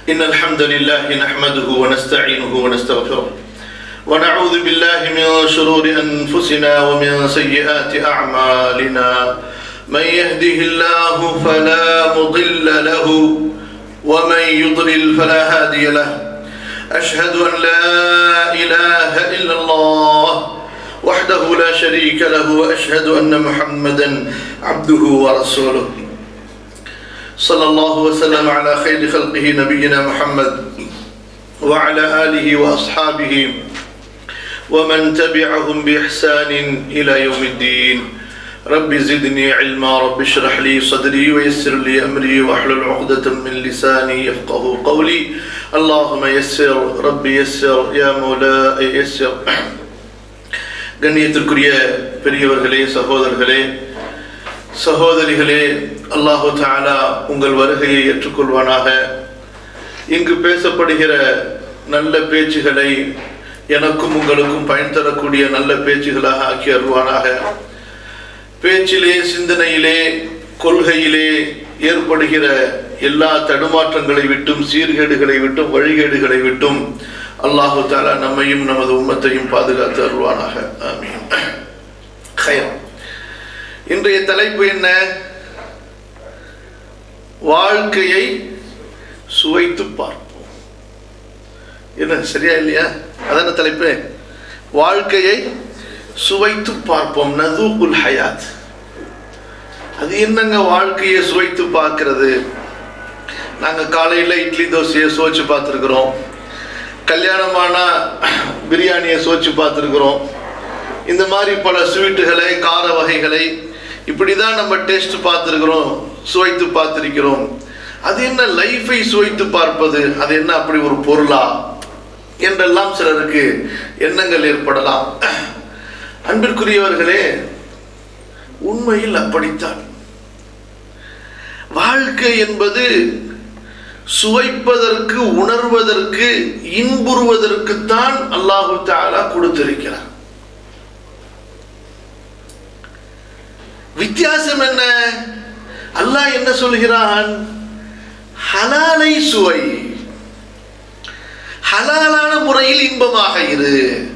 إن الحمد لله نحمده ونستعينه ونستغفره ونعوذ بالله من شرور أنفسنا ومن سيئات أعمالنا من يهده الله فلا مضل له ومن يضلل فلا هادي له أشهد أن لا إله إلا الله وحده لا شريك له وأشهد أن محمدا عبده ورسوله صلى الله وسلم على خير خلقه نبينا محمد وعلى آله وأصحابه ومن تبعهم بإحسان إلى يوم الدين رب زدني علما رب اشرح لي صدري ويسر لي أمري واحلل عقدة من لساني يفقه قولي اللهم يسر ربي يسر يا مولاي يسر கண்ணியத்திற்குரிய பெரியவர்களே சகோதரர்களே சகோதரிகளே அல்லாஹு தாலா உங்கள் வருகையை ஏற்றுக்கொள்வானாக இங்கு பேசப்படுகிற நல்ல பேச்சுகளை எனக்கும் உங்களுக்கும் பயன் தரக்கூடிய நல்ல பேச்சுகளாக ஆக்கி அருள்வானாக பேச்சிலே சிந்தனையிலே கொள்கையிலே ஏற்படுகிற எல்லா தடுமாற்றங்களை விட்டும் சீர்கேடுகளை விட்டும் வழிகேடுகளை விட்டும் அல்லாஹு தாலா நம்மையும் நமது உம்மத்தையும் பாதுகாத்து அருள்வானாக ஆமீன் ஹயம் இன்றைய தலைப்பு என்ன வாழ்க்கையை சுவைத்து பார்ப்போம் என்ன சரியா இல்லையா அதான தலைப்பு வாழ்க்கையை சுவைத்து பார்ப்போம் நதூகுல் ஹயாத் அது என்னங்க வாழ்க்கையை சுவைத்து பார்க்கிறது நாங்கள் காலையில் இட்லி தோசையை சுவைச்சு பார்த்துருக்குறோம் கல்யாணமானா பிரியாணியை சுவைச்சு பார்த்துருக்குறோம் இந்த மாதிரி பல ஸ்வீட்டுகளை கார வகைகளை இப்படி தான் நம்ம டேஸ்ட் பார்த்துருக்குறோம் சுவைத்து பார்த்துருக்கிறோம் அது என்ன லைஃபை சுவைத்து பார்ப்பது அது என்ன அப்படி ஒரு பொருளா என்றெல்லாம் சிலருக்கு எண்ணங்கள் ஏற்படலாம் அன்பிற்குரியவர்களே உண்மையில் அப்படித்தான் வாழ்க்கை என்பது சுவைப்பதற்கு உணர்வதற்கு இன்புறுவதற்குத்தான் அல்லாஹு தாலா கொடுத்திருக்கிறார் வித்தியாசம் என்ன அல்லாஹ் என்ன சொல்கிறான் ஹலாலை சுவை ஹலாலான முறையில் இன்பமாக இரு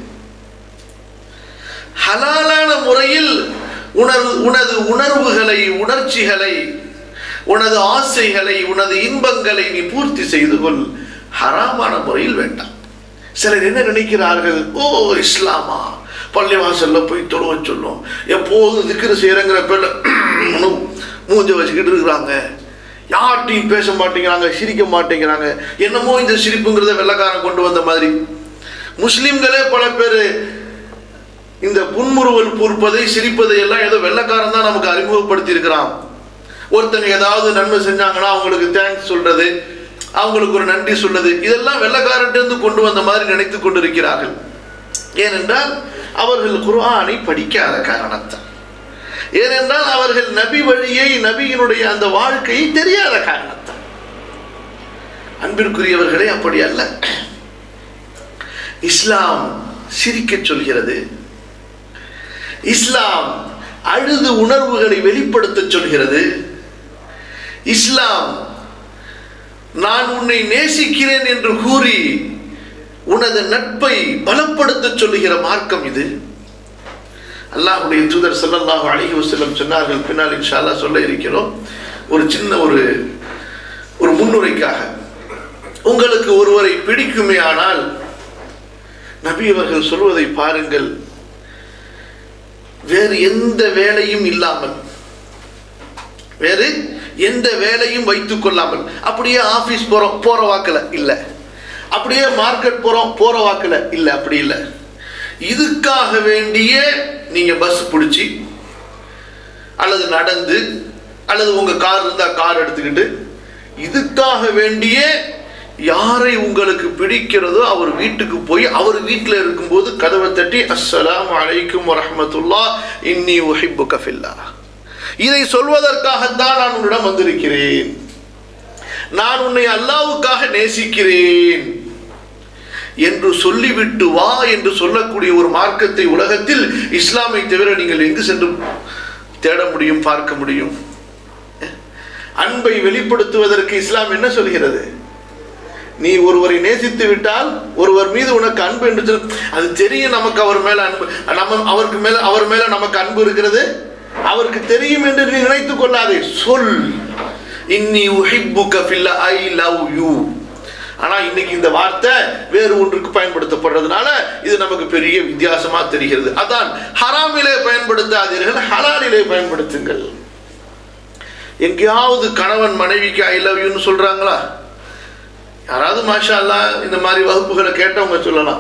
ஹலாலான முறையில் உணர்வு உனது உணர்வுகளை உணர்ச்சிகளை உனது ஆசைகளை உனது இன்பங்களை நீ பூர்த்தி செய்து கொள் ஹராமான முறையில் வேண்டாம் சிலர் என்ன நினைக்கிறார்கள் ஓ இஸ்லாமா பள்ளிவாசல்ல போய் தொழுவ சொல்லும் எப்போதும் திக்கிற செய்யறங்கிற பேர்ல மூஞ்ச வச்சுக்கிட்டு இருக்கிறாங்க யார்கிட்டையும் பேச மாட்டேங்கிறாங்க சிரிக்க மாட்டேங்கிறாங்க என்னமோ இந்த சிரிப்புங்கிறத வெள்ளக்காரன் கொண்டு வந்த மாதிரி முஸ்லிம்களே பல பேர் இந்த புன்முறுவல் பொறுப்பதை சிரிப்பதை எல்லாம் ஏதோ வெள்ளக்காரன் தான் நமக்கு அறிமுகப்படுத்தி இருக்கிறான் ஒருத்தங்க ஏதாவது நன்மை செஞ்சாங்கன்னா அவங்களுக்கு தேங்க்ஸ் சொல்றது அவங்களுக்கு ஒரு நன்றி சொல்றது இதெல்லாம் வெள்ளக்காரன்ட்டு கொண்டு வந்த மாதிரி நினைத்து கொண்டிருக்கிறார்கள் ஏனென்றால் அவர்கள் குர்ஆனை படிக்காத காரணத்தான் ஏனென்றால் அவர்கள் நபி வழியை நபியினுடைய அந்த வாழ்க்கையை தெரியாத காரணத்தான் அன்பிற்குரியவர்களே அப்படி அல்ல இஸ்லாம் சிரிக்க சொல்கிறது இஸ்லாம் அழுது உணர்வுகளை வெளிப்படுத்த சொல்கிறது இஸ்லாம் நான் உன்னை நேசிக்கிறேன் என்று கூறி உனது நட்பை பலப்படுத்த சொல்லுகிற மார்க்கம் இது அல்லாஹுடைய தூதர் சல்லல்லாஹு அழகி வசல்லம் சொன்னார்கள் பின்னால் இன்ஷால்லா சொல்ல இருக்கிறோம் ஒரு சின்ன ஒரு ஒரு முன்னுரைக்காக உங்களுக்கு ஒருவரை பிடிக்குமே ஆனால் நபி அவர்கள் சொல்வதை பாருங்கள் வேறு எந்த வேலையும் இல்லாமல் வேறு எந்த வேலையும் வைத்துக் கொள்ளாமல் அப்படியே ஆபீஸ் போறோம் போற வாக்கில் இல்லை அப்படியே மார்க்கெட் போறோம் போற வாக்கில் இல்லை அப்படி இல்லை இதுக்காக வேண்டிய நீங்க பஸ் பிடிச்சி அல்லது நடந்து அல்லது உங்க கார் இருந்தா கார் எடுத்துக்கிட்டு இதுக்காக வேண்டிய யாரை உங்களுக்கு பிடிக்கிறதோ அவர் வீட்டுக்கு போய் அவர் வீட்டில் இருக்கும்போது கதவை தட்டி அஸ்ஸலாம் அலைக்கும் வரமத்துல்லா இன்னி உஹிப்பு கஃபில்லா இதை சொல்வதற்காகத்தான் நான் உன்னிடம் வந்திருக்கிறேன் நான் உன்னை அல்லாவுக்காக நேசிக்கிறேன் என்று சொல்லிவிட்டு வா என்று சொல்லக்கூடிய ஒரு மார்க்கத்தை உலகத்தில் இஸ்லாமை தவிர நீங்கள் எங்கு சென்று தேட முடியும் பார்க்க முடியும் அன்பை வெளிப்படுத்துவதற்கு இஸ்லாம் என்ன சொல்கிறது நீ ஒருவரை நேசித்து விட்டால் ஒருவர் மீது உனக்கு அன்பு என்று சொல் அது தெரியும் நமக்கு அவர் மேல அன்பு நம்ம அவருக்கு மேல அவர் மேல நமக்கு அன்பு இருக்கிறது அவருக்கு தெரியும் என்று நீ நினைத்துக் கொள்ளாதே சொல் இன்னி உஹிப்புக ஃபில்ல ஐ லவ் யூ ஆனா இன்னைக்கு இந்த வார்த்தை வேறு ஒன்றுக்கு பயன்படுத்தப்படுறதுனால இது நமக்கு பெரிய வித்தியாசமா தெரிகிறது அதான் ஹராமிலே பயன்படுத்தாதீர்கள் ஹலாலிலே பயன்படுத்துங்கள் எங்கேயாவது கணவன் மனைவிக்கு ஐ லவ் யூன்னு சொல்றாங்களா யாராவது மாஷா அல்லாஹ் இந்த மாதிரி வகுப்புகளை கேட்டவங்க சொல்லலாம்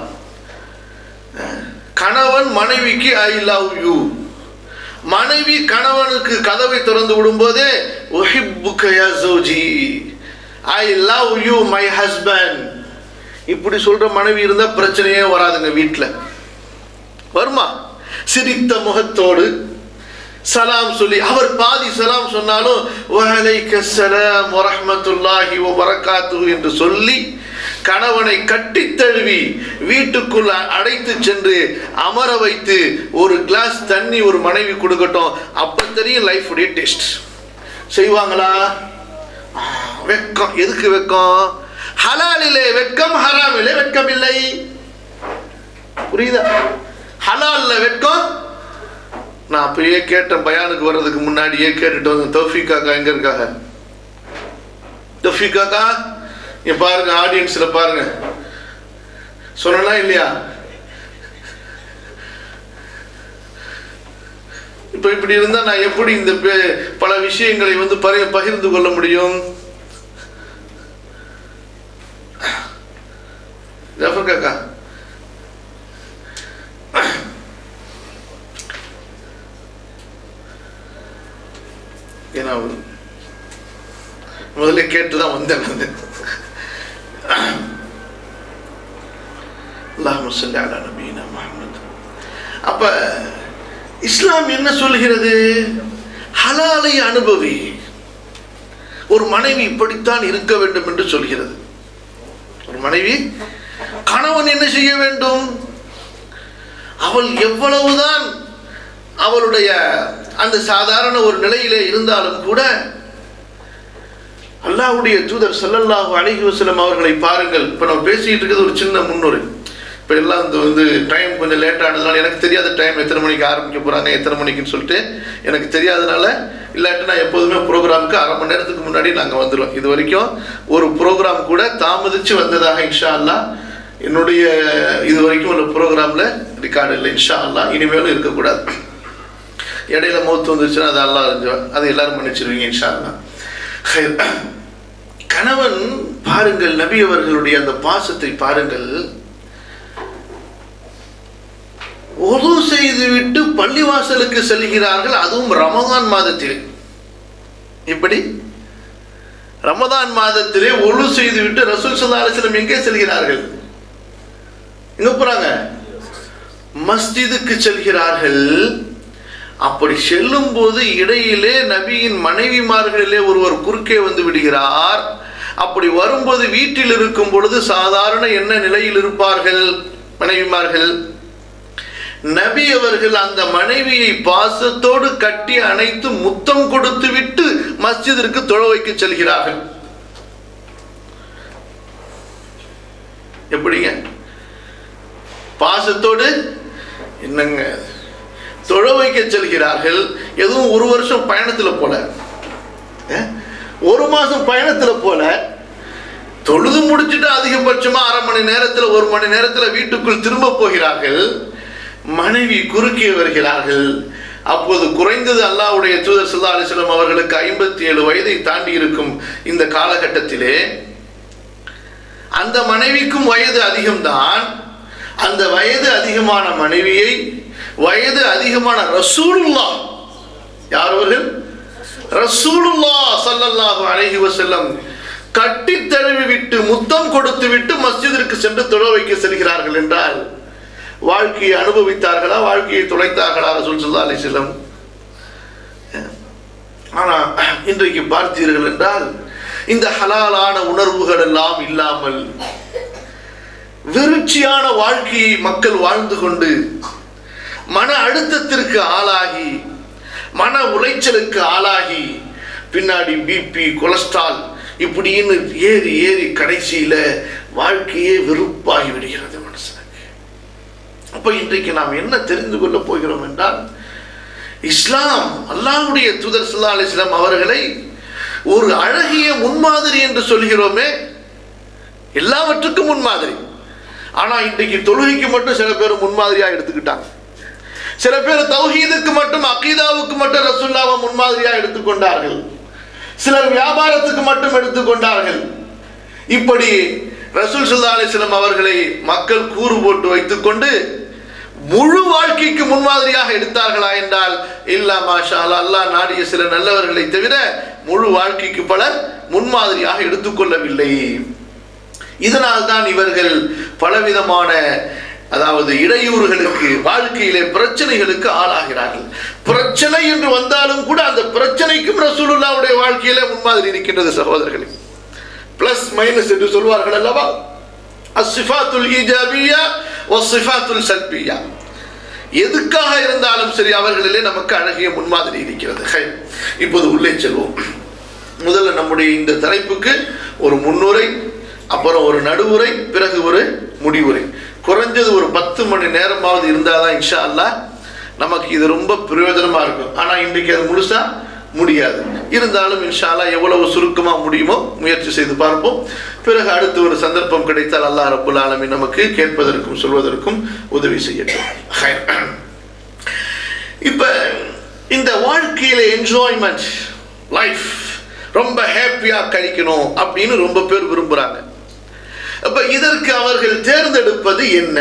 கணவன் மனைவிக்கு ஐ லவ் யூ மனைவி கணவனுக்கு கதவை திறந்து விடும்போதே "உஹிப்புக யா ஜௌஜி I love you my husband இப்படி சொல்ற மனைவி இருந்தா பிரச்சனையே வராதுங்க வீட்டில் வருமா சிரித்த முகத்தோடு சலாம் சொல்லி அவர் பாதி சலாம் சொன்னாலும் வலைக்க சலாம் வரஹ்மத்துல்லாஹி வ பரக்காத்துஹு என்று சொல்லி கணவனை கட்டித் தழுவி வீட்டுக்குள் அ- அடைத்து சென்று அமர வைத்து ஒரு கிளாஸ் தண்ணி ஒரு மனைவி கொடுக்கட்டும் அப்ப தெரியும் லைஃப் உடைய டேஸ்ட் செய்வாங்களா ஆ, வெக்கம் எதுக்கு வெக்கம் ஹலாலிலே வெக்கம் ஹராமிலே வெக்கம் இல்லை புரியுதா ஹலால்ல வெட்கம் நான் அப்பயே கேட்டேன் பயானுக்கு வர்றதுக்கு முன்னாடியே கேட்டுட்டு வந்தேன் தௌஃபிக் காக்கா எங்க இருக்காங்க தௌஃபிக் காக்கா இங்க பாருங்க ஆடியன்ஸ்ல பாருங்க சொன்னா இல்லையா இப்ப இப்படி இருந்தா நான் எப்படி இந்த பே- பல விஷயங்களை வந்து பரி- பகிர்ந்து கொள்ள முடியும் ஜஃபர் காக்கா ஏன்னா முதல்ல கேட்டு தான் வந்தேன் நான் அல்லாஹ் சொல்லி அலா நபீனா முஹம்மது அப்ப இஸ்லாம் என்ன சொல்கிறது ஹலாலை அனுபவி ஒரு மனைவி இப்படித்தான் இருக்க வேண்டும் என்று சொல்கிறது ஒரு மனைவி கணவன் என்ன செய்ய வேண்டும் அவள் எவ்வளவுதான் அவளுடைய அந்த சாதாரண ஒரு நிலையிலே இருந்தாலும் கூட அல்லாஹ்வுடைய தூதர் ஸல்லல்லாஹு அலைஹி வஸல்லம் அவர்களை பாருங்கள் இப்போ நம்ம பேசிட்டு இருக்கிறது ஒரு சின்ன முன்னுரை இப்போ எல்லாம் இந்த வந்து டைம் கொஞ்சம் லேட் ஆனதுனால எனக்கு தெரியாத டைம் எத்தனை மணிக்கு ஆரம்பிக்க போகிறாங்க எத்தனை மணிக்குன்னு சொல்லிட்டு எனக்கு தெரியாதனால இல்லாட்டி நான் எப்போதுமே ப்ரோக்ராமுக்கு அரை மணி நேரத்துக்கு முன்னாடி நாங்கள் வந்துடுவோம் இது வரைக்கும் ஒரு ப்ரோக்ராம் கூட தாமதித்து வந்ததாக இன்ஷா அல்லாஹ் என்னுடைய இது வரைக்கும் உள்ள ப்ரோக்ராமில் ரெக்கார்டு இல்லை இன்ஷா அல்லாஹ் இனிமேலும் இருக்கக்கூடாது இடையில மௌத்து வந்துருச்சுன்னா அது அல்லா அறிஞ்சுவேன் அதை எல்லாரும் மன்னிச்சிருவீங்க இன்ஷா அல்லாஹ் ஹைர். கணவன் பாருங்கள் நபி அவர்களுடைய அந்த பாசத்தை பாருங்கள் ஒது செய்துவிட்டு பள்ளிவாசலுக்கு செல்கிறார்கள் அதுவும் ரமதான் மாதத்திலே இப்படி ரமதான் மாதத்திலே ஒழு செய்துவிட்டு ரசூல் சல்லா அலிஸ்லம் எங்கே செல்கிறார்கள் எங்க போறாங்க மஸ்ஜிதுக்கு செல்கிறார்கள் அப்படி செல்லும் போது இடையிலே நபியின் மனைவிமார்களிலே ஒருவர் குறுக்கே வந்து விடுகிறார் அப்படி வரும்போது வீட்டில் இருக்கும் பொழுது சாதாரண என்ன நிலையில் இருப்பார்கள் மனைவிமார்கள் நபி அவர்கள் அந்த மனைவியை பாசத்தோடு கட்டி அணைத்து முத்தம் கொடுத்து விட்டு மஸ்ஜிதிற்கு தொழ வைக்க செல்கிறார்கள் எப்படிங்க பாசத்தோடு என்னங்க தொழ வைக்க செல்கிறார்கள் எதுவும் ஒரு வருஷம் பயணத்துல போல அஹ், ஒரு மாசம் பயணத்துல போல தொழுது முடிச்சுட்டு அதிகபட்சமா அரை மணி நேரத்துல ஒரு மணி நேரத்துல வீட்டுக்குள் திரும்ப போகிறார்கள் மனைவி குறுக்கே வருகிறார்கள் அப்போது குறைந்தது அல்லாஹ்வுடைய தூதர் சல்லா அலிஸ்லாம் அவர்களுக்கு ஐம்பத்தி ஏழு வயதை தாண்டி இருக்கும் இந்த காலகட்டத்திலே அந்த மனைவிக்கும் வயது அதிகம்தான் அந்த வயது அதிகமான மனைவியை வயது அதிகமான ரசூலுல்லா யார் அவர்கள் ரசூலுல்லா ஸல்லல்லாஹு அலைஹி வஸல்லம் கட்டி தழுவி விட்டு முத்தம் கொடுத்து விட்டு மஸ்ஜிதிற்கு சென்று தொழ வைக்க செல்கிறார்கள் என்றால் வாழ்க்கையை அனுபவித்தார்களா வாழ்க்கையை துளைத்தார்களா ரசூல் ஸல்லல்லாஹு அலைஹி வஸல்லம் ஆனா இன்றைக்கு பார்த்தீர்கள் என்றால் இந்த ஹலாலான உணர்வுகள் எல்லாம் இல்லாமல் வெறுச்சியான வாழ்க்கையை மக்கள் வாழ்ந்து கொண்டு மன அழுத்தத்திற்கு ஆளாகி மன உளைச்சலுக்கு ஆளாகி பின்னாடி பிபி கொலஸ்ட்ரால் இப்படின்னு ஏறி ஏறி கடைசியில வாழ்க்கையே வெறுப்பாகி விடுகிறது மனுஷனுக்கு அப்ப இன்றைக்கு நாம் என்ன தெரிந்து கொள்ள போகிறோம் என்றால் இஸ்லாம் அல்லாஹ்வுடைய தூதர் ஸல்லல்லாஹு அலைஹி வஸல்லம் அவர்களை ஒரு அழகிய முன்மாதிரி என்று சொல்கிறோமே எல்லாவற்றுக்கும் முன்மாதிரி ஆனா இன்றைக்கு தொழுகைக்கு மட்டும் சில பேர் முன்மாதிரியா எடுத்துக்கிட்டாங்க சில பேர் தௌஹீதுக்கு மட்டும் அகீதாவுக்கு மட்டும் ரசூல்லாவை முன்மாதிரியா எடுத்துக்கொண்டார்கள் சிலர் வியாபாரத்துக்கு மட்டும் எடுத்துக்கொண்டார்கள் இப்படி ரசூல் சுல்லா அலிஸ்லாம் அவர்களை மக்கள் கூறு போட்டு வைத்துக்கொண்டு முழு வாழ்க்கைக்கு முன்மாதிரியாக எடுத்தார்களா என்றால் இல்லா மாஷா அல்லாஹ் அல்லாஹ் நாடிய சில நல்லவர்களை தவிர முழு வாழ்க்கைக்கு பலர் முன்மாதிரியாக எடுத்துக்கொள்ளவில்லை இதனால் தான் இவர்கள் பலவிதமான அதாவது இடையூறுகளுக்கு வாழ்க்கையிலே பிரச்சனைகளுக்கு ஆளாகிறார்கள் பிரச்சனை என்று வந்தாலும் கூட அந்த பிரச்சனைக்கும் ரசூலுல்லாவுடைய வாழ்க்கையிலே முன்மாதிரி இருக்கின்றது சகோதரர்களே பிளஸ் மைனஸ் என்று சொல்வார்கள் அல்லவா அஸ்ஸிஃபாத்துல் ஈஜாபியா வஸ்ஸிஃபாத்துல் சல்பியா எதுக்காக இருந்தாலும் சரி அவர்களிலே நமக்கு அழகிய முன்மாதிரி இருக்கிறது ஹை. இப்போது உள்ளே செல்வோம் முதல்ல நம்முடைய இந்த தலைப்புக்கு ஒரு முன்னுரை அப்புறம் ஒரு நடுவுரை பிறகு ஒரு முடிவுரை குறைஞ்சது ஒரு பத்து மணி நேரமாவது இருந்தாதான் இன்ஷா அல்லாஹ் நமக்கு இது ரொம்ப பிரயோஜனமா இருக்கும் ஆனா இன்றைக்கு அது முழுசா முடியாது இருந்தாலும் இன்ஷா அல்லாஹ் எவ்வளவு சுருக்கமா முடியுமோ முயற்சி செய்து பார்ப்போம் பிறகு அடுத்து ஒரு சந்தர்ப்பம் கிடைத்தால் அல்லாஹ் ரப்புல் ஆலமீன் நமக்கு கேட்பதற்கும் சொல்வதற்கும் உதவி செய்யட்டும் ஹைர். இப்ப இந்த வாழ்க்கையில என்ஜாய்மெண்ட் லைஃப் ரொம்ப ஹாப்பியா கழிக்கணும் அப்படின்னு ரொம்ப பேர் விரும்புறாங்க அப்ப இதற்கு அவர்கள் தேர்ந்தெடுப்பது என்ன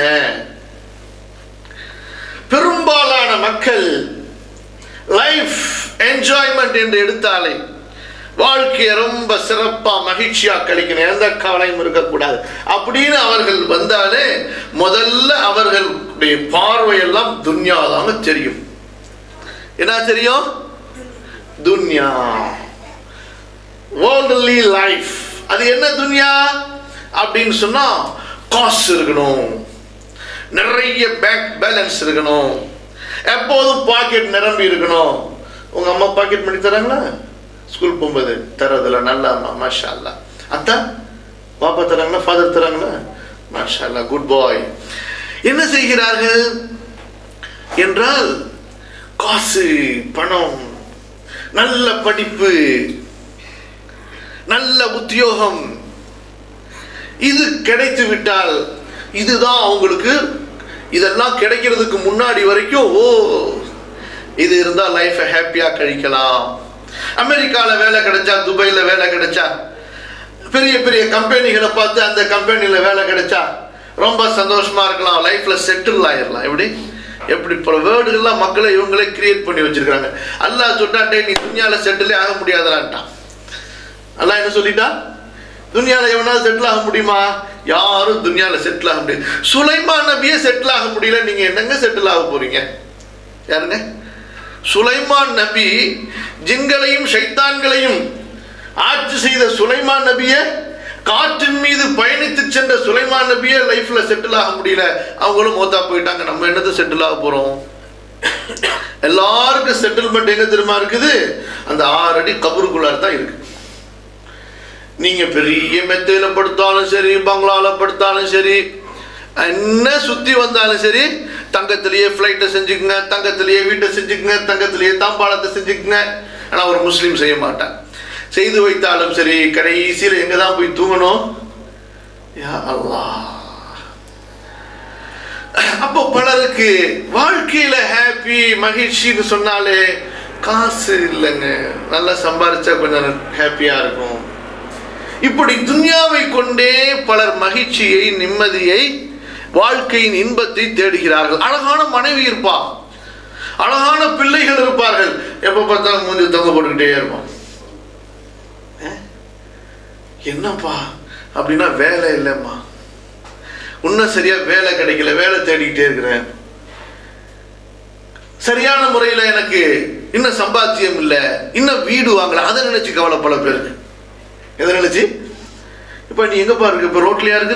பெரும்பாலான மக்கள் லைஃப் என்ஜாய்மெண்ட் என்று எடுத்தாலே வாழ்க்கையை ரொம்ப சிறப்பா மகிழ்ச்சியா கழிக்கணும் எந்த கவலையும் இருக்கக்கூடாது அப்படின்னு அவர்கள் வந்தாலே முதல்ல அவர்களுடைய பார்வையெல்லாம் துன்யாதாங்க தெரியும் என்ன தெரியும் துன்யா வேர்ல்ட்லி லைஃப் அது என்ன துன்யா அப்படின்னு சொன்னா காசு இருக்கணும் நிறைய பேங்க் பேலன்ஸ் இருக்கணும் எப்போதும் பாக்கெட் நிரம்பி இருக்கணும் உங்க அம்மா பாக்கெட் பண்ணி தராங்களா ஸ்கூல் போகும்போது தரதில்ல நல்ல அம்மா மாஷா அல்லா அத்தா பாப்பா தராங்களா ஃபாதர் தராங்களா மாஷா அல்லா குட் பாய் என்ன செய்கிறார்கள் என்றால் காசு பணம் நல்ல படிப்பு நல்ல உத்தியோகம் இது கிடைத்து விட்டால் இதுதான் அவங்களுக்கு இதெல்லாம் கிடைக்கிறதுக்கு முன்னாடி வரைக்கும் ஓ இது இருந்தால் லைஃப்பை ஹாப்பியாக கழிக்கலாம் அமெரிக்காவில் வேலை கிடைச்சா துபாயில் வேலை கிடைச்சா பெரிய பெரிய கம்பெனிகளை பார்த்து அந்த கம்பெனியில் வேலை கிடைச்சா ரொம்ப சந்தோஷமா இருக்கலாம் லைஃப்பில் செட்டில் ஆயிடலாம் எப்படி எப்படி இப்போ வேர்டுகள்லாம் மக்களை இவங்களே கிரியேட் பண்ணி வச்சிருக்காங்க அல்லாஹ் சொன்னாட்டே நீ துணியாவில் செட்டிலே ஆக முடியாதலான்ட்டான் அல்லாஹ் என்ன சொல்லிட்டா துனியால எவனாவது செட்டில் ஆக முடியுமா யாரும் துனியால செட்டில் ஆக முடியாது சுலைமான் நபியே செட்டில் ஆக முடியல நீங்க என்னங்க செட்டில் ஆக போறீங்க யாருங்க சுலைமான் நபி ஜின்களையும் ஷைத்தான்களையும் ஆட்சி செய்த சுலைமான் நபியே காற்றின் மீது பயணித்து சென்ற சுலைமான் நபியே லைஃப்ல செட்டில் ஆக முடியல அவங்களும் மோத்தா போயிட்டாங்க நம்ம என்னது செட்டில் ஆக போறோம் எல்லாருக்கும் செட்டில்மெண்ட் எங்க தெரியுமா இருக்குது அந்த ஆறு அடி கபருக்குள்ளார தான் இருக்கு நீங்க பெரிய மெத்தையில படுத்தாலும் சரி பங்களால படுத்தாலும் சரி என்ன சுத்தி வந்தாலும் சரி தங்கத்திலேயே ஃப்ளைட்டை செஞ்சுக்குங்க தங்கத்திலேயே வீட்டை செஞ்சுக்குங்க தங்கத்திலேயே தாம்பாளத்தை செஞ்சுக்குங்க ஆனால் ஒரு முஸ்லீம் செய்ய மாட்டான் செய்து வைத்தாலும் சரி கடைசியில் எங்க தான் போய் தூங்கணும் யா அல்லாஹ் அப்போ பலருக்கு வாழ்க்கையில ஹாப்பி மகிழ்ச்சின்னு சொன்னாலே காசு இல்லைங்க நல்லா சம்பாரிச்சா கொஞ்சம் ஹாப்பியா இருக்கும் இப்படி துன்யாவை கொண்டே பலர் மகிழ்ச்சியை நிம்மதியை வாழ்க்கையின் இன்பத்தை தேடுகிறார்கள் அழகான மனைவி இருப்பா அழகான பிள்ளைகள் இருப்பார்கள் எப்ப பார்த்தாலும் மூஞ்சி தொங்க போட்டுக்கிட்டே இருப்பான் அஹ்? என்னப்பா அப்படின்னா வேலை இல்லைம்மா இன்னும் சரியா வேலை கிடைக்கல வேலை தேடிக்கிட்டே இருக்கிறேன் சரியான முறையில் எனக்கு இன்னும் சம்பாத்தியம் இல்லை இன்னும் வீடு வாங்கல அதை நினைச்சு கவலை பல பேருக்கு எதை நினைச்சு இப்ப நீ எங்க பாருங்க இப்ப ரோட்லயா இருக்கிற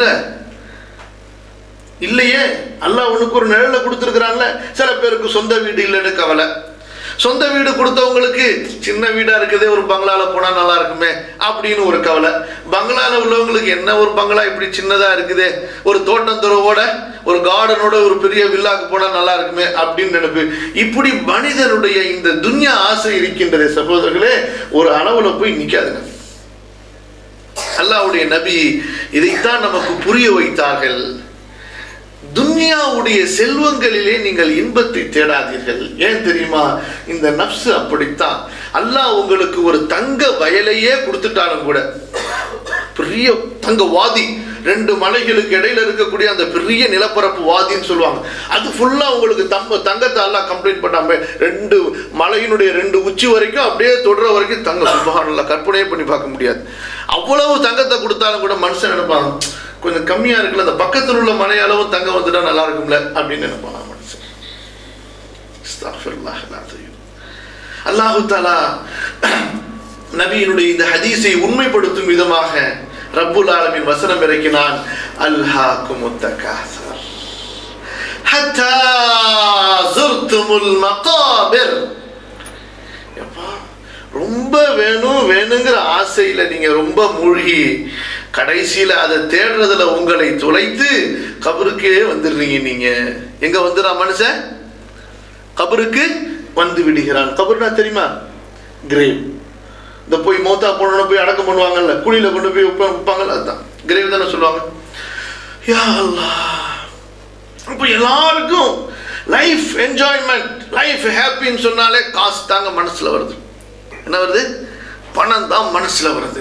இல்லையே அல்லாஹ் உனக்கு ஒரு நிழல கொடுத்துருக்கிறான்ல சில பேருக்கு சொந்த வீடு இல்லைன்னு கவலை சொந்த வீடு கொடுத்தவங்களுக்கு சின்ன வீடா இருக்குதே ஒரு பங்களால போனா நல்லா இருக்குமே அப்படின்னு ஒரு கவலை பங்களால உள்ளவங்களுக்கு என்ன ஒரு பங்களா இப்படி சின்னதா இருக்குதே ஒரு தோட்டந்துறவோட ஒரு கார்டனோட ஒரு பெரிய வில்லாக்கு போனா நல்லா இருக்குமே அப்படின்னு நினைப்பு இப்படி மனிதனுடைய இந்த துன்யா ஆசை இருக்கின்றதே சகோதரர்களே ஒரு அளவுல போய் நிக்காதுங்க அல்லாஹ்வுடைய நபி இதைத்தான் நமக்கு புரிய வைத்தார்கள் துன்யாவுடைய செல்வங்களிலே நீங்கள் இன்பத்தை தேடாதீர்கள் ஏன் தெரியுமா இந்த நப்சு அப்படித்தான் அல்லாஹ் உங்களுக்கு ஒரு தங்க வயலையே கொடுத்துட்டாலும் கூட பெரிய தங்க வாதி ரெண்டு மலைகளுக்கு இடையில இருக்கக்கூடிய அந்த பெரிய நிலப்பரப்பு வாதின்னு சொல்லுவாங்க அது ஃபுல்லா உங்களுக்கு தம்ப தங்கத்தை எல்லாம் கம்ப்ளீட் பண்ணாம ரெண்டு மலையினுடைய ரெண்டு உச்சி வரைக்கும் அப்படியே தொடர வரைக்கும் தங்க சுபகானல்ல கற்பனையே பண்ணி பார்க்க முடியாது அவ்வளவு தங்கத்தை கொடுத்தாலும் கூட மனுஷன் நினைப்பாங்க கொஞ்சம் கம்மியா இருக்குல்ல அந்த பக்கத்தில் உள்ள மலை அளவும் தங்கம் வந்துட்டா நல்லா இருக்கும்ல அப்படின்னு நினைப்பாங்க மனுஷன் அஸ்தக்ஃபிருல்லாஹ் அல்-அஸீம். அல்லாஹு தாலா நபியினுடைய இந்த ஹதீஸை உண்மைப்படுத்தும் விதமாக ரப்புல் ஆலமின் வசனம் இறக்கினான் அல்ஹாக்கும் தகாசர் ஹத்தா ஜுர்துமுல் மகாபிர் எப்பா ரொம்ப வேணும் வேணுங்கிற ஆசையில நீங்க ரொம்ப மூழ்கி கடைசியில அதை தேடுறதுல உங்களை துளைத்து கபருக்கே வந்துடுறீங்க நீங்க எங்க வந்துடுறா மனுஷன் கபருக்கு வந்து விடுகிறான் கபர்னா தெரியுமா கிரேவ் இந்த போய் மௌத்தா போனோன்னு போய் அடக்கம் பண்ணுவாங்கல்ல குழியில கொண்டு போய் வைப்ப- வைப்பாங்கல்ல அதுதான் கிரேவ் தானே சொல்லுவாங்க யா அல்லாஹ் அப்போ எல்லாருக்கும் லைஃப் என்ஜாய்மெண்ட் லைஃப் ஹாப்பின்னு சொன்னாலே காசு தாங்க மனசுல வருது என்ன வருது பணம் தான் மனசுல வருது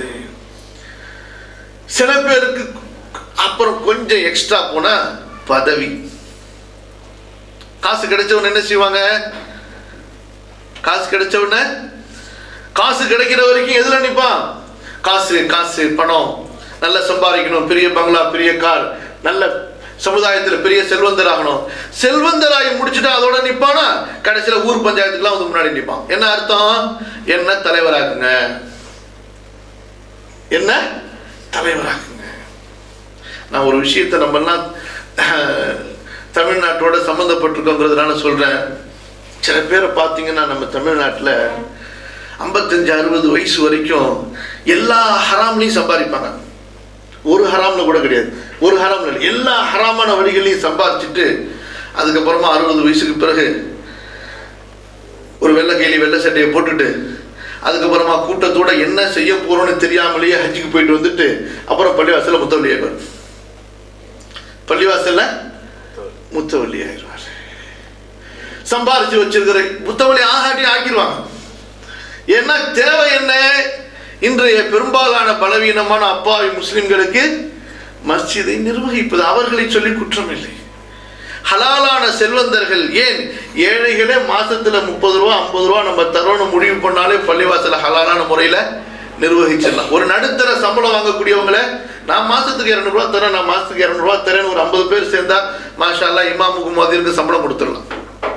சில பேருக்கு அப்புறம் கொஞ்சம் எக்ஸ்ட்ரா போனா பதவி காசு கிடைச்சவன என்ன செய்வாங்க காசு கிடைச்சவன காசு கிடைக்கிற வரைக்கும் எதுல நிப்பான் காசு காசு பணம் நல்லா சம்பாதிக்கணும் பெரிய பங்களா பெரிய கார் நல்ல சமுதாயத்தில் பெரிய செல்வந்தர் ஆகணும் செல்வந்தராகி முடிச்சுட்டு அதோட நிப்பானா கடைசியில் ஊர் பஞ்சாயத்துக்குலாம் வந்து முன்னாடி நிப்பான் என்ன அர்த்தம் என்ன தலைவராக்குங்க என்ன தலைவராக்குங்க நான் ஒரு விஷயத்தை நம்மெல்லாம் அஹ், தமிழ்நாட்டோட சம்மந்தப்பட்டிருக்கோங்கிறதுனால சொல்றேன் சில பேரை பார்த்தீங்கன்னா நம்ம தமிழ்நாட்டில் ஐம்பத்தஞ்சு அறுபது வயசு வரைக்கும் எல்லா ஹராம்லையும் சம்பாதிப்பாங்க ஒரு ஹராம்ல கூட கிடையாது ஒரு ஹராம்ல இல்லை எல்லா ஹராமான வழிகளையும் சம்பாதிச்சுட்டு அதுக்கப்புறமா அறுபது வயசுக்கு பிறகு ஒரு வெள்ளை கேலி வெள்ளை சட்டையை போட்டுட்டு அதுக்கப்புறமா கூட்டத்தோட என்ன செய்ய போறோம்னு தெரியாமலேயே ஹஜ்ஜுக்கு போயிட்டு வந்துட்டு அப்புறம் பள்ளிவாசல்ல முத்தவள்ளி ஆயிடுவார் பள்ளிவாசல்ல முத்தவள்ளி ஆயிடுவார் சம்பாரிச்சு வச்சிருக்கிற முத்தவள்ளி ஆகாட்டி ஆக்கிடுவாங்க ஏன்னா தேவை என்ன இன்றைய பெரும்பாலான பலவீனமான அப்பாவி முஸ்லிம்களுக்கு மஸ்ஜிதை நிர்வகிப்பது அவர்களை சொல்லி குற்றம் இல்லை ஹலாலான செல்வந்தர்கள் ஏன் ஏழைகளே மாசத்துல முப்பது ரூபா ஐம்பது ரூபா நம்ம தரோன்னு முடிவு பண்ணாலே பள்ளிவாசல ஹலாலான முறையில நிர்வகிச்சிடலாம் ஒரு நடுத்தர சம்பளம் வாங்கக்கூடியவங்கள நான் மாசத்துக்கு இரநூறுவா தரேன் நான் மாசத்துக்கு இரநூறுவா தரேன்னு ஒரு ஐம்பது பேர் சேர்ந்தா மாஷா அல்லாஹ் இமாமுக்கு மோதிருக்கு சம்பளம் கொடுத்துடலாம்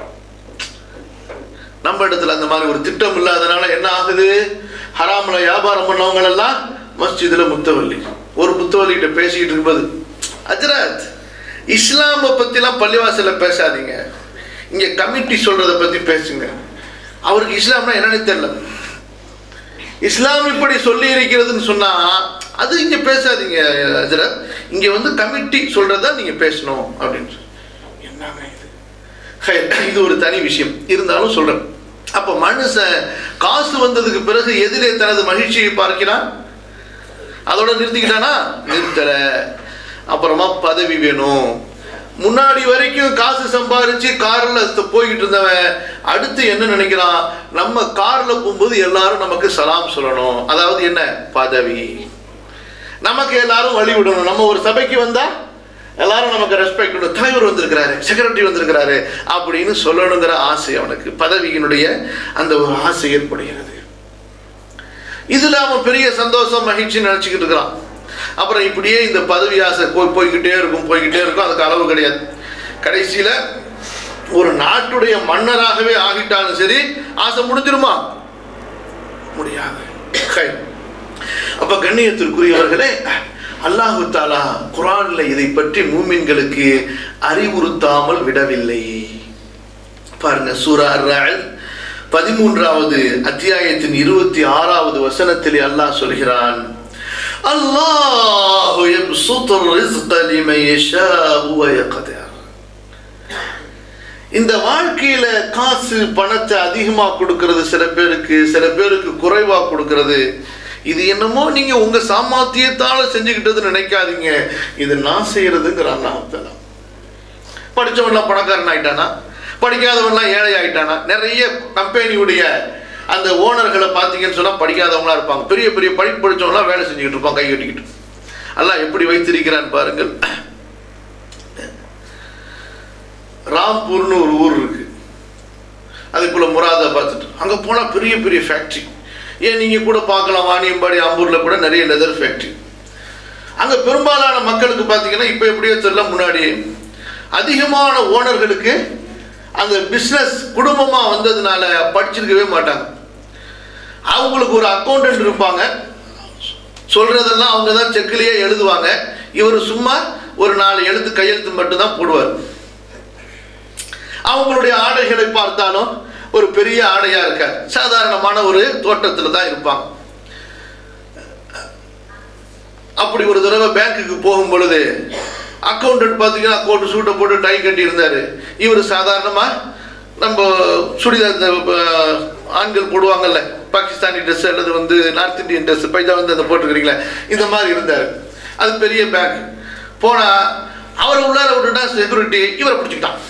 நம்ம இடத்துல அந்த மாதிரி ஒரு திட்டம் இல்லாதனால என்ன ஆகுது ஹராம்ல வியாபாரம் பண்ணவங்க எல்லாம் மஸ்ஜிதுல முத்தவல்லி ஒரு முத்தவல்லிகிட்ட பேசிக்கிட்டு இருக்கும்போது அஜராத் இஸ்லாமை பத்திலாம் பள்ளிவாசல்ல பேசாதீங்க இங்க கமிட்டி சொல்றத பத்தி பேசுங்க அவருக்கு இஸ்லாம்னா என்னன்னு தெரியல இஸ்லாம் இப்படி சொல்லி இருக்கிறதுன்னு சொன்னா அது இங்க பேசாதீங்க அஜரத் இங்க வந்து கமிட்டி சொல்றதா நீங்க பேசணும் அப்படின்னு சொல்லி. என்னங்க இது ஹை, இது ஒரு தனி விஷயம் இருந்தாலும் சொல்றேன் அப்ப மனுஷன் காசு வந்ததுக்கு பிறகு எதிலே தனது மகிழ்ச்சியை பார்க்கிறான் அதோட நிறுத்திக்கிட்டானா நிறுத்தல அப்புறமா பதவி வேணும் முன்னாடி வரைக்கும் காசு சம்பாரிச்சு கார்ல போய்கிட்டு இருந்தவன் அடுத்து என்ன நினைக்கிறான் நம்ம கார்ல போகும்போது எல்லாரும் நமக்கு சலாம் சொல்லணும் அதாவது என்ன பதவி நமக்கு எல்லாரும் வழி விடணும் நம்ம ஒரு சபைக்கு வந்தா எல்லாரும் நமக்கு ரெஸ்பெக்ட் விடும் தலைவர் வந்திருக்கிறாரு செக்ரட்டரி வந்திருக்கிறாரு அப்படின்னு சொல்லணுங்கிற ஆசை அவனுக்கு பதவியினுடைய அந்த ஒரு ஆசை ஏற்படுகிறது இதுல அவன் பெரிய சந்தோஷம் மகிழ்ச்சி நினைச்சுக்கிட்டு இருக்கிறான் அப்புறம் இப்படியே இந்த பதவி ஆசை போய் போய்கிட்டே இருக்கும் போய்கிட்டே இருக்கும் அதுக்கு அளவு கிடையாது கடைசியில ஒரு நாட்டுடைய மன்னராகவே ஆகிட்டாலும் சரி ஆசை முடிஞ்சிருமா முடியாது ஹை. அப்ப கண்ணியத்திற்குரியவர்களே அல்லாஹு தாலா குரான்ல இதை பற்றி மூமின்களுக்கு அறிவுறுத்தாமல் விடவில்லை பாருங்க சூரா அர் பதிமூன்றாவது அத்தியாயத்தின் இருபத்தி ஆறாவது வசனத்திலே அல்லாஹ் சொல்கிறான் அல்லாஹு யப்சுத்து الرزق لمن يشاء ويقدر இந்த வாழ்க்கையில காசு பணத்தை அதிகமா கொடுக்கிறது சில பேருக்கு சில பேருக்கு குறைவா கொடுக்கிறது இது என்னமோ நீங்க உங்க சாமர்த்தியத்தால செஞ்சுக்கிட்டது நினைக்காதீங்க இது நான் செய்யறதுங்கிற அல்லாஹ் படிச்சவன்லாம் பணக்காரன் ஆயிட்டானா படிக்காதவன்லாம் ஏழை ஆயிட்டானா நிறைய கம்பெனியுடைய அந்த ஓனர்களை பார்த்தீங்கன்னு சொன்னால் படிக்காதவங்களா இருப்பாங்க பெரிய பெரிய படிப்பு படிச்சவங்களாம் வேலை செஞ்சுக்கிட்டு இருப்பாங்க கை கட்டிக்கிட்டு அல்லாஹ் எப்படி வைத்திருக்கிறான் பாருங்கள் ராம்பூர்னு ஒரு ஊர் இருக்கு அதுக்குள்ள முராதாபாத் அங்கே போனால் பெரிய பெரிய ஃபேக்ட்ரி ஏன் நீங்கள் கூட பார்க்கலாம் வாணியம்பாடி ஆம்பூரில் கூட நிறைய லெதர் ஃபேக்ட்ரி அங்கே பெரும்பாலான மக்களுக்கு பார்த்தீங்கன்னா இப்போ எப்படியோ தெரியல முன்னாடி அதிகமான ஓனர்களுக்கு அந்த பிஸ்னஸ் குடும்பமாக வந்ததுனால படிச்சிருக்கவே மாட்டாங்க அவங்களுக்கு ஒரு அக்கௌண்டன்ட் இருப்பாங்க சொல்றதெல்லாம் அவங்க தான் செக்கிலேயே எழுதுவாங்க இவர் சும்மா ஒரு நாலு எழுத்து கையெழுத்து மட்டும்தான் போடுவார் அவங்களுடைய ஆடைகளை பார்த்தாலும் ஒரு பெரிய ஆடையா இருக்காது சாதாரணமான ஒரு தோட்டத்தில் தான் இருப்பாங்க அப்படி ஒரு தடவை பேங்க்குக்கு போகும் பொழுது அக்கௌண்டன்ட் பார்த்தீங்கன்னா அக்கௌண்ட் சூட்டை போட்டு டை கட்டி இருந்தார் இவர் சாதாரணமாக நம்ம சுடிதார் இந்த அஹ், ஆண்கள் போடுவாங்கல்ல பாகிஸ்தானி ட்ரெஸ் அல்லது வந்து நார்த் இந்தியன் ட்ரெஸ் பைஜா வந்து அந்த போட்டுக்கிறீங்களா இந்த மாதிரி இருந்தார் அது பெரிய பேங்க் போனால் அவரை உள்ளார விட்டுட்டா செக்யூரிட்டி இவரை பிடிச்சிக்கிட்டான்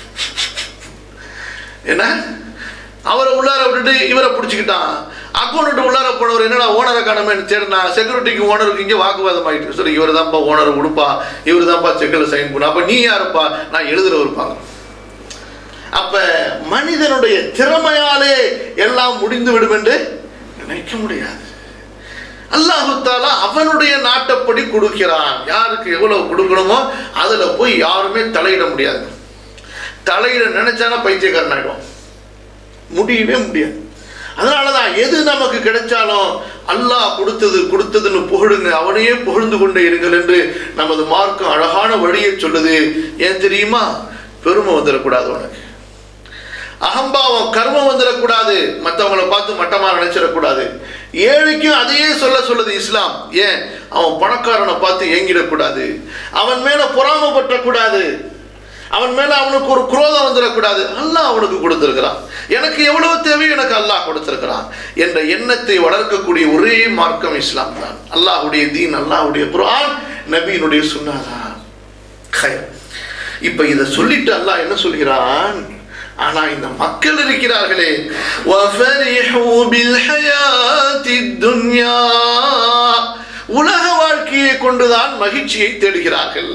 என்ன அவரை உள்ளார விட்டுட்டு இவரை பிடிச்சிக்கிட்டான் அக்கௌண்ட் உள்ளார போனவர் என்னடா ஓனரை காணமேன்னு தேடினா செக்யூரிட்டிக்கு ஓனருக்கு இங்கே வாக்குவாதம் ஆகிட்டு சரி இவர் தான்ப்பா ஓனர் கொடுப்பா இவர் தான்ப்பா செக்கில் சைன் பண்ண அப்போ நீ யாருப்பா நான் எழுதுறவருப்பாங்க அப்ப மனிதனுடைய திறமையாலே எல்லாம் முடிந்து விடும் என்று நினைக்க முடியாது அல்லாஹு தாலா அவனுடைய நாட்டப்படி கொடுக்கிறான் யாருக்கு எவ்வளவு கொடுக்கணுமோ அதுல போய் யாருமே தலையிட முடியாது தலையிட நினைச்சானா பைத்தியக்காரன் ஆயிடுவான் முடியவே முடியாது அதனாலதான் எது நமக்கு கிடைச்சாலும் அல்லாஹ் கொடுத்தது கொடுத்ததுன்னு புகழுங்க அவனையே புகழ்ந்து கொண்டே இருங்கள் என்று நமது மார்க்கம் அழகான வழியை சொல்லுது ஏன் தெரியுமா பெருமை வந்துடக்கூடாது உனக்கு அகம்பாவம் கர்மம் வந்துடக்கூடாது மற்றவங்கள பார்த்து மட்டமா நினைச்சிடக்கூடாது ஏழைக்கும் அதையே சொல்ல சொல்லுது இஸ்லாம் ஏன் அவன் பணக்காரனை பார்த்து ஏங்கிடக்கூடாது அவன் மேல பொறாமப்பட்டக்கூடாது அவன் மேல அவனுக்கு ஒரு குரோதம் வந்துடக்கூடாது அல்லாஹ் அவனுக்கு கொடுத்திருக்கிறான் எனக்கு எவ்வளவு தேவையோ எனக்கு அல்லாஹ் கொடுத்திருக்கிறான் என்ற எண்ணத்தை வளர்க்கக்கூடிய ஒரே மார்க்கம் இஸ்லாம் தான் அல்லாஹ்வுடைய தீன் அல்லாஹ்வுடைய குர்ஆன் நபியினுடைய சுன்னாதான் ஹைர். இப்ப இதை சொல்லிட்டு அல்லாஹ் என்ன சொல்கிறான் ஆனா இந்த மக்கள் இருக்கிறார்களே وَفَرِحُوا بِالْحَيَاةِ الدُّنْيَا உலக வாழ்க்கையை கொண்டுதான் மகிழ்ச்சியை தேடுகிறார்கள்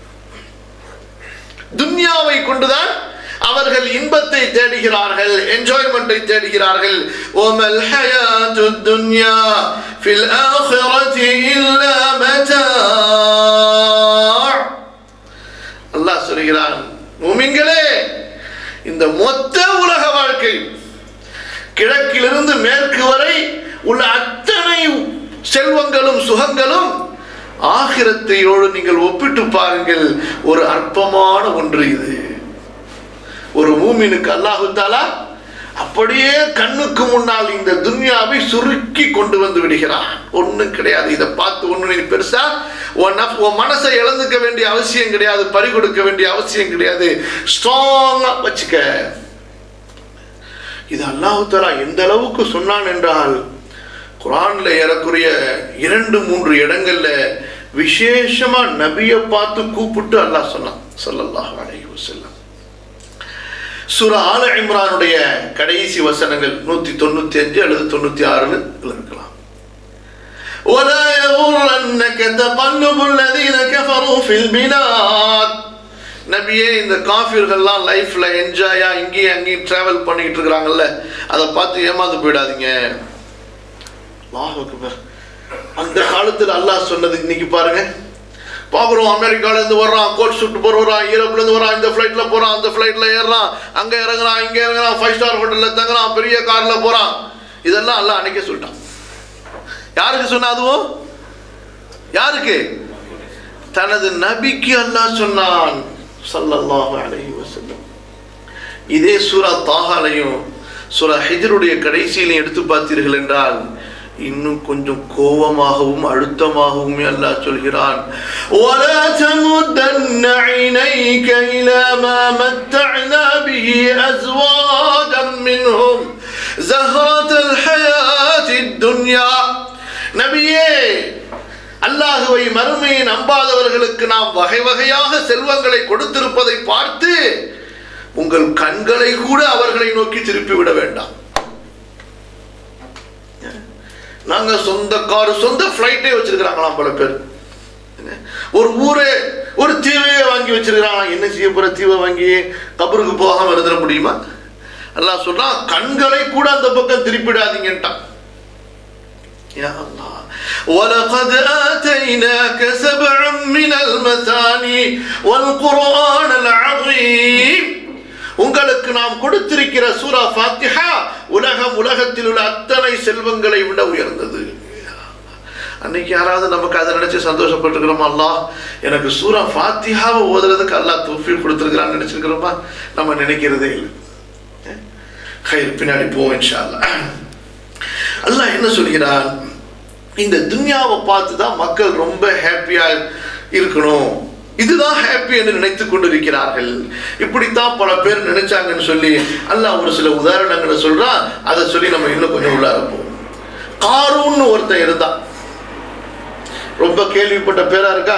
துன்யாவை கொண்டுதான் அவர்கள் இன்பத்தை தேடுகிறார்கள் என்ஜாய்மெண்ட்டை தேடுகிறார்கள் ஓமல் ஹயாத்து துன்யா ஃபில் ஆখিরাতি இல்லா மதா அல்லாஹ் சொல்கிறான் மூமின்களே இந்த மொத்த உலக வாழ்க்கை கிழக்கிலிருந்து மேற்கு வரை உள்ள அத்தனை செல்வங்களும் சுகங்களும் ஆகிரத்தையோடு நீங்கள் ஒப்பிட்டு பாருங்கள் ஒரு அற்பமான ஒன்று இது ஒரு மூமினுக்கு அல்லாஹு தாலா அப்படியே கண்ணுக்கு முன்னால் இந்த துன்யாவை சுருக்கி கொண்டு வந்து விடுகிறான் ஒண்ணும் கிடையாது இதை பார்த்து ஒண்ணு நீ பெருசா உன் நப்- உன் மனசை இழந்துக்க வேண்டிய அவசியம் கிடையாது பறி கொடுக்க வேண்டிய அவசியம் கிடையாது ஸ்ட்ராங்கா வச்சுக்க இது அல்லாஹு தாலா எந்த அளவுக்கு சொன்னான் என்றால் குரான்ல ஏறக்குறைய இரண்டு மூன்று இடங்கள்ல விசேஷமா நபியை பார்த்து கூப்பிட்டு அல்லாஹ் சொன்னான் ஸல்லல்லாஹு அலைஹி வஸல்லம் சூரா ஆல இம்ரானுடைய கடைசி வசனங்கள் நூத்தி தொண்ணூத்தி அஞ்சு அல்லது தொண்ணூத்தி ஆறுல இருக்கலாம் ولا يغرنك تقلب الذين كفروا في البلاد நபியே இந்த காஃபிர்கள்லாம் லைஃப்ல என்ஜாயா இங்கேயும் அங்கேயும் டிராவல் பண்ணிட்டு இருக்கிறாங்கல்ல அதை பார்த்து ஏமாந்து போயிடாதீங்க அல்லாஹ் அக்பர். அந்த காலத்துல அல்லாஹ் சொன்னது இன்னைக்கு பாருங்க பார்க்குறோம் அமெரிக்கால இருந்து வர்றான் கோட் சூட் போட்டு வர்றான் யூரோப்ல இருந்து வர்றான் இந்த ஃப்ளைட்ல போறான் அந்த ஃப்ளைட்ல ஏறுறான் அங்க இறங்குறான் இங்க இறங்குறான் ஃபைவ் ஸ்டார் ஹோட்டல்ல தங்குறான் பெரிய கார்ல போறான் இதெல்லாம் அல்லாஹ் அன்னைக்கே சொல்லிட்டான் யாருக்கு சொன்ன அதுவும் யாருக்கு தனது நபிக்கு அல்லாஹ் சொன்னான் ஸல்லல்லாஹு அலைஹி வஸல்லம் இதே சூரா தாஹாலையும் சூரா ஹிஜ்ருடைய கடைசியில் எடுத்து பார்த்தீர்கள் என்றால் இன்னும் கொஞ்சம் கோபமாகவும் அழுத்தமாகவும் அல்லாஹ் சொல்கிறான் ولا تمدن عينيك إلى ما متعنا به أزواجا منهم زهرة الحياة الدنيا நபியே அல்லாஹுவை மறுமையை நம்பாதவர்களுக்கு நாம் வகை வகையாக செல்வங்களை கொடுத்திருப்பதை பார்த்து உங்கள் கண்களை கூட அவர்களை நோக்கி திருப்பி விட வேண்டாம் நாங்க சொந்த கார் சொந்த ஃப்ளைட்டே வச்சிருக்கிறாங்களாம் பல பேர் என்ன? ஒரு ஊரே ஒரு தீவையே வாங்கி வச்சிருக்கிறாங்க என்ன செய்ய போற தீவை வாங்கி கபருக்கு போகாம இருந்துட முடியுமா அல்லாஹ் சொல்றான் கண்களை கூட அந்த பக்கம் திருப்பிடாதீங்கன்ட்டான் يا الله ولقد آتيناك سبعا من المثاني والقرآن العظيم உங்களுக்கு நாம் கொடுத்திருக்கிற சூரா ஃபாத்திஹா உலகம் உலகத்தில் உள்ள அத்தனை செல்வங்களை விட உயர்ந்தது அன்னைக்கு யாராவது நமக்கு அதை நினைச்சு சந்தோஷப்பட்டிருக்கிறோமா அல்லாஹ் எனக்கு சூரா ஃபாத்திஹாவை ஓதுறதுக்கு அல்லாஹ் தௌஃபீக் கொடுத்துருக்கிறான்னு நினைச்சிருக்கிறோமா நம்ம நினைக்கிறதே இல்லை கயிறு பின்னாடி போவோம் இன்ஷா அல்லாஹ் அல்லாஹ் என்ன சொல்கிறான் இந்த துன்யாவை பார்த்து தான் மக்கள் ரொம்ப ஹாப்பியா இருக்கணும் இதுதான் ஹாப்பி என்று நினைத்துக் கொண்டிருக்கிறார்கள் இப்படித்தான் பல பேர் நினைச்சாங்கன்னு சொல்லி அல்லாஹ் ஒரு சில உதாரணங்களை சொல்றான் அதை சொல்லி நம்ம இன்னும் கொஞ்சம் உள்ளார போவோம் காரூன்னு ஒருத்தன் இருந்தான் ரொம்ப கேள்விப்பட்ட பேரா இருக்கா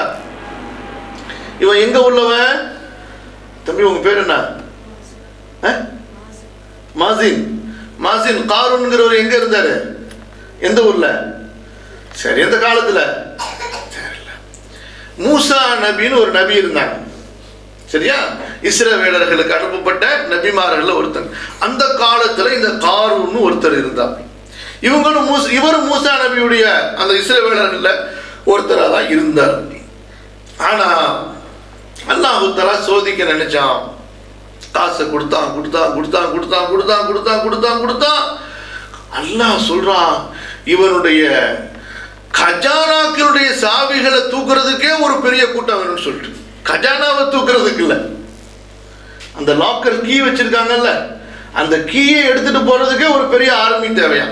இவன் எங்க உள்ளவன் தம்பி உங்க பேர் என்ன அஹ்? மாசின் மாசின் காரூன்கிறவர் எங்க இருந்தாரு எந்த ஊர்ல சரி எந்த காலத்துல தெரியல. மூசா நபின்னு ஒரு நபி இருந்தாங்க சரியா இஸ்ரவேலர்களுக்கு அனுப்பப்பட்ட நபிமார்கள் ஒருத்தன் அந்த காலத்துல இந்த காரூன்னு ஒருத்தர் இருந்தார் இவங்களும் மூச இவரும் மூசா நபியுடைய அந்த இஸ்ரவேலர்கள்ல ஒருத்தரா தான் இருந்தார் ஆனா அல்லாஹு தலா சோதிக்க நினைச்சான் காசை கொடுத்தான் கொடுத்தான் கொடுத்தான் கொடுத்தான் கொடுத்தான் கொடுத்தான் கொடுத்தான் கொடுத்தான் அல்லாஹ் சொல்றான் இவனுடைய கஜானாக்களுடைய சாவிகளை தூக்குறதுக்கே ஒரு பெரிய கூட்டம் வேணும்னு சொல்லிட்டு கஜானாவை தூக்குறதுக்கு இல்ல அந்த லாக்கர் கீ வச்சிருக்காங்கல்ல அந்த கீயை எடுத்துட்டு போறதுக்கே ஒரு பெரிய ஆர்மி தேவையா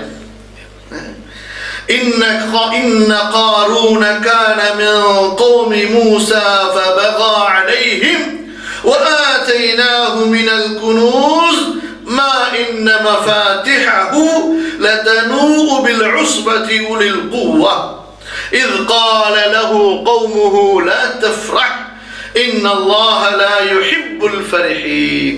إن إن قارون كان من قوم موسى فبغى عليهم وآتيناه من الكنوز ما إن مفاتحه لتنوء بالعصبة أولي القوة إذ قال له قومه لا تفرح إن الله لا يحب الفرحين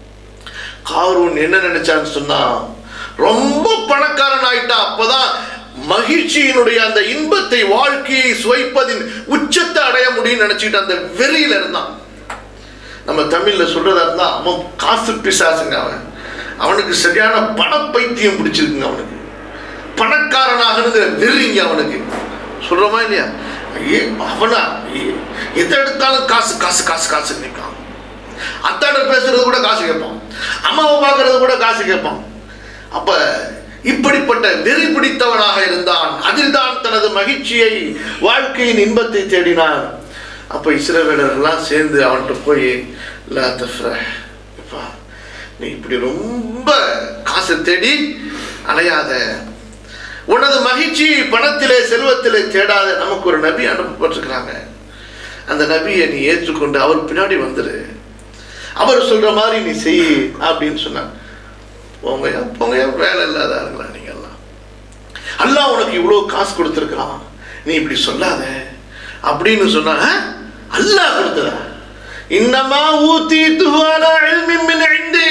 காரூன் என்ன நினைச்சான்னு சொன்னா ரொம்ப பணக்காரன் ஆயிட்டா அப்பதான் மகிழ்ச்சியினுடைய அந்த இன்பத்தை வாழ்க்கையை சுவைப்பதின் உச்சத்தை அடைய முடியும்னு நினைச்சிட்டு அந்த வெறியில இருந்தான் நம்ம தமிழ்ல சொல்றதா இருந்தா அவன் காசு பிசாசுங்க அவன் அவனுக்கு சரியான பண பைத்தியம் பிடிச்சிருக்குங்க அவனுக்கு பணக்காரனாகணுங்கிற வெறிங்க அவனுக்கு சொல்றோமா இல்லையா ஐயே அவனா ஐயே, எதை எடுத்தாலும் காசு காசு காசு காசு நிற்கான் அத்தாட பேசுறது கூட காசு கேட்பான் அம்மாவை பார்க்கறது கூட காசு கேட்பான் அப்ப இப்படிப்பட்ட வெறி பிடித்தவனாக இருந்தான் அதில்தான் தனது மகிழ்ச்சியை வாழ்க்கையின் இன்பத்தை தேடினான் அப்ப இஸ்ரவேலர்கள்லாம் சேர்ந்து அவன்கிட்ட போய் லா தஃப்ரஹ். எப்பா, நீ இப்படி ரொம்ப காசை தேடி அலையாத உனது மகிழ்ச்சி பணத்திலே செல்வத்திலே தேடாத நமக்கு ஒரு நபி அனுப்பப்பட்டிருக்கிறாங்க அந்த நபியை நீ ஏற்றுக்கொண்டு அவர் பின்னாடி வந்துரு அவர் சொல்ற மாதிரி நீ செய் அப்படின்னு சொன்னார் போங்கயா போங்கயா வேலை இல்லாத ஆளுங்களா நீங்க எல்லாம் அல்லாஹ் உனக்கு இவ்வளவு காசு கொடுத்துருக்கான் நீ இப்படி சொல்லாத அப்படின்னு சொன்னா "ஆ? அல்லாஹ் கொடுத்ததா இன்னமா ஊத்தி துவாலா இல்மின் மின் இந்தி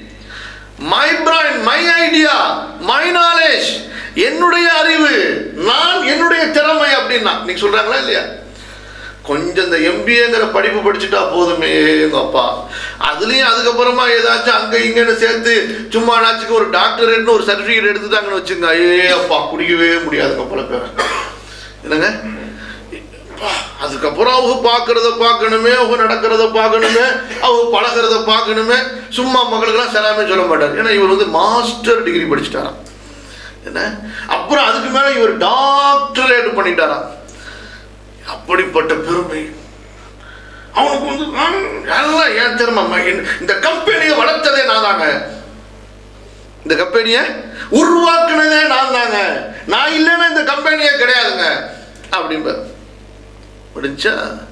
my brain my idea my knowledge என்னுடைய அறிவு நான் என்னுடைய திறமை அப்படின்னா நீங்க சொல்றாங்களா இல்லையா கொஞ்சம் இந்த எம்பிஏங்கிற படிப்பு படிச்சுட்டா போதுமே எங்க அப்பா அதுலயும் அதுக்கப்புறமா ஏதாச்சும் அங்க இங்கன்னு சேர்த்து சும்மா நாச்சுக்கு ஒரு டாக்டரேட்னு ஒரு சர்டிஃபிகேட் எடுத்துட்டாங்கன்னு வச்சுங்க ஐயே அப்பா குடிக்கவே முடியாதுங்க பல பேர் என்னங்க அப்பா, அதுக்கப்புறம் அவங்க பார்க்கறத பார்க்கணுமே அவங்க நடக்கிறத பார்க்கணுமே அவங்க பழகிறத பார்க்கணுமே சும்மா மக்களுக்கெல்லாம் சலாமே சொல்ல மாட்டார் ஏன்னா இவர் வந்து மாஸ்டர் டிகிரி படிச்சுட்டாராம் என்ன அப்புறம் அதுக்கு மேல இவர் டாக்டரேட் பண்ணிட்டாராம் அப்படிப்பட்ட பெருமை அவனுக்கு வந்து "ஆ, எல்லாம் ஏன் திறமை இந்த கம்பெனியை வளர்த்ததே நான் தாங்க இந்த கம்பெனியை உருவாக்குனதே நான் தாங்க நான் இல்லைன்னா இந்த கம்பெனியே கிடையாதுங்க அப்படிம்பார் முடிஞ்சா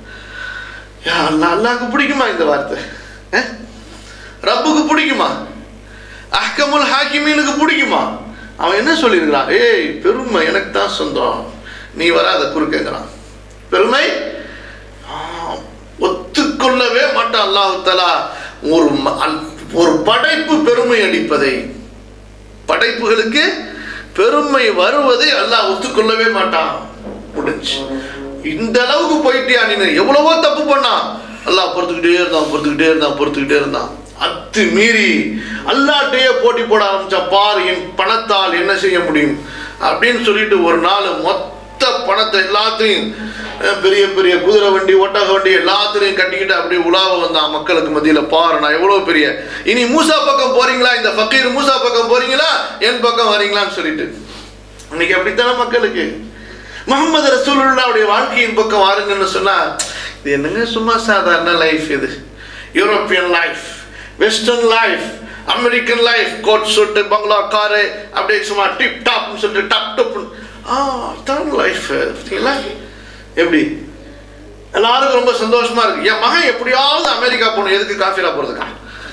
யா அல்லா அல்லாஹ்க்கு பிடிக்குமா இந்த வார்த்தை அஹ்? ரப்புக்கு பிடிக்குமா அஹ்கமுல் ஹாக்கிமீனுக்கு பிடிக்குமா அவன் என்ன சொல்லியிருக்கிறான் ஏய் பெருமை எனக்கு தான் சொந்தம் நீ வராத குறுக்கங்கிறான் பெருமை ஆ, ஒத்துக்கொள்ளவே மாட்டான் அல்லாஹ் தலா ஒரு ம- அல்- ஒரு படைப்பு பெருமை அடிப்பதை படைப்புகளுக்கு பெருமை வருவதை அல்லாஹ் ஒத்துக்கொள்ளவே மாட்டான் முடிஞ்சு இந்த அளவுக்கு போயிட்டியா நீ எவ்வளவோ தப்பு பண்ணான் அல்லாஹ் பொறுத்துக்கிட்டே இருந்தான் பொறுத்துக்கிட்டே இருந்தான் பொறுத்துக்கிட்டே இருந்தான் அத்து மீறி அல்லாட்டையே போட்டி போட ஆரம்பிச்சா பார் என் பணத்தால் என்ன செய்ய முடியும் அப்படின்னு சொல்லிட்டு ஒரு நாள் மொத்த பணத்தை எல்லாத்தையும் அஹ், பெரிய பெரிய குதிரை வண்டி ஒட்டக வண்டி எல்லாத்துலையும் கட்டிக்கிட்டு அப்படியே உலாவ வந்தான் மக்களுக்கு மத்தியில் பாரு நான் எவ்வளோ பெரிய இனி மூசா பக்கம் போறீங்களா இந்த ஃபக்கீர் மூசா பக்கம் போறீங்களா என் பக்கம் வரீங்களான்னு சொல்லிட்டு இன்னைக்கு அப்படித்தானே மக்களுக்கு முகமது ரசூலுல்லாவுடைய வாழ்க்கையின் பக்கம் வாருங்கன்னு சொன்னா இது என்னங்க சும்மா சாதாரண லைஃப் இது European life western life American life coat suit பங்களா காரு அப்படியே சும்மா டிப் டாப்னு சொல்லிட்டு டப் டப் ஆ தான் லைஃப் பார்த்தீங்களா எப்படி எல்லாருக்கும் ரொம்ப சந்தோஷமா இருக்கு என் மகன் எப்படியாவது அமெரிக்கா போகணும் எதுக்கு காஃபிரா போறதுக்கா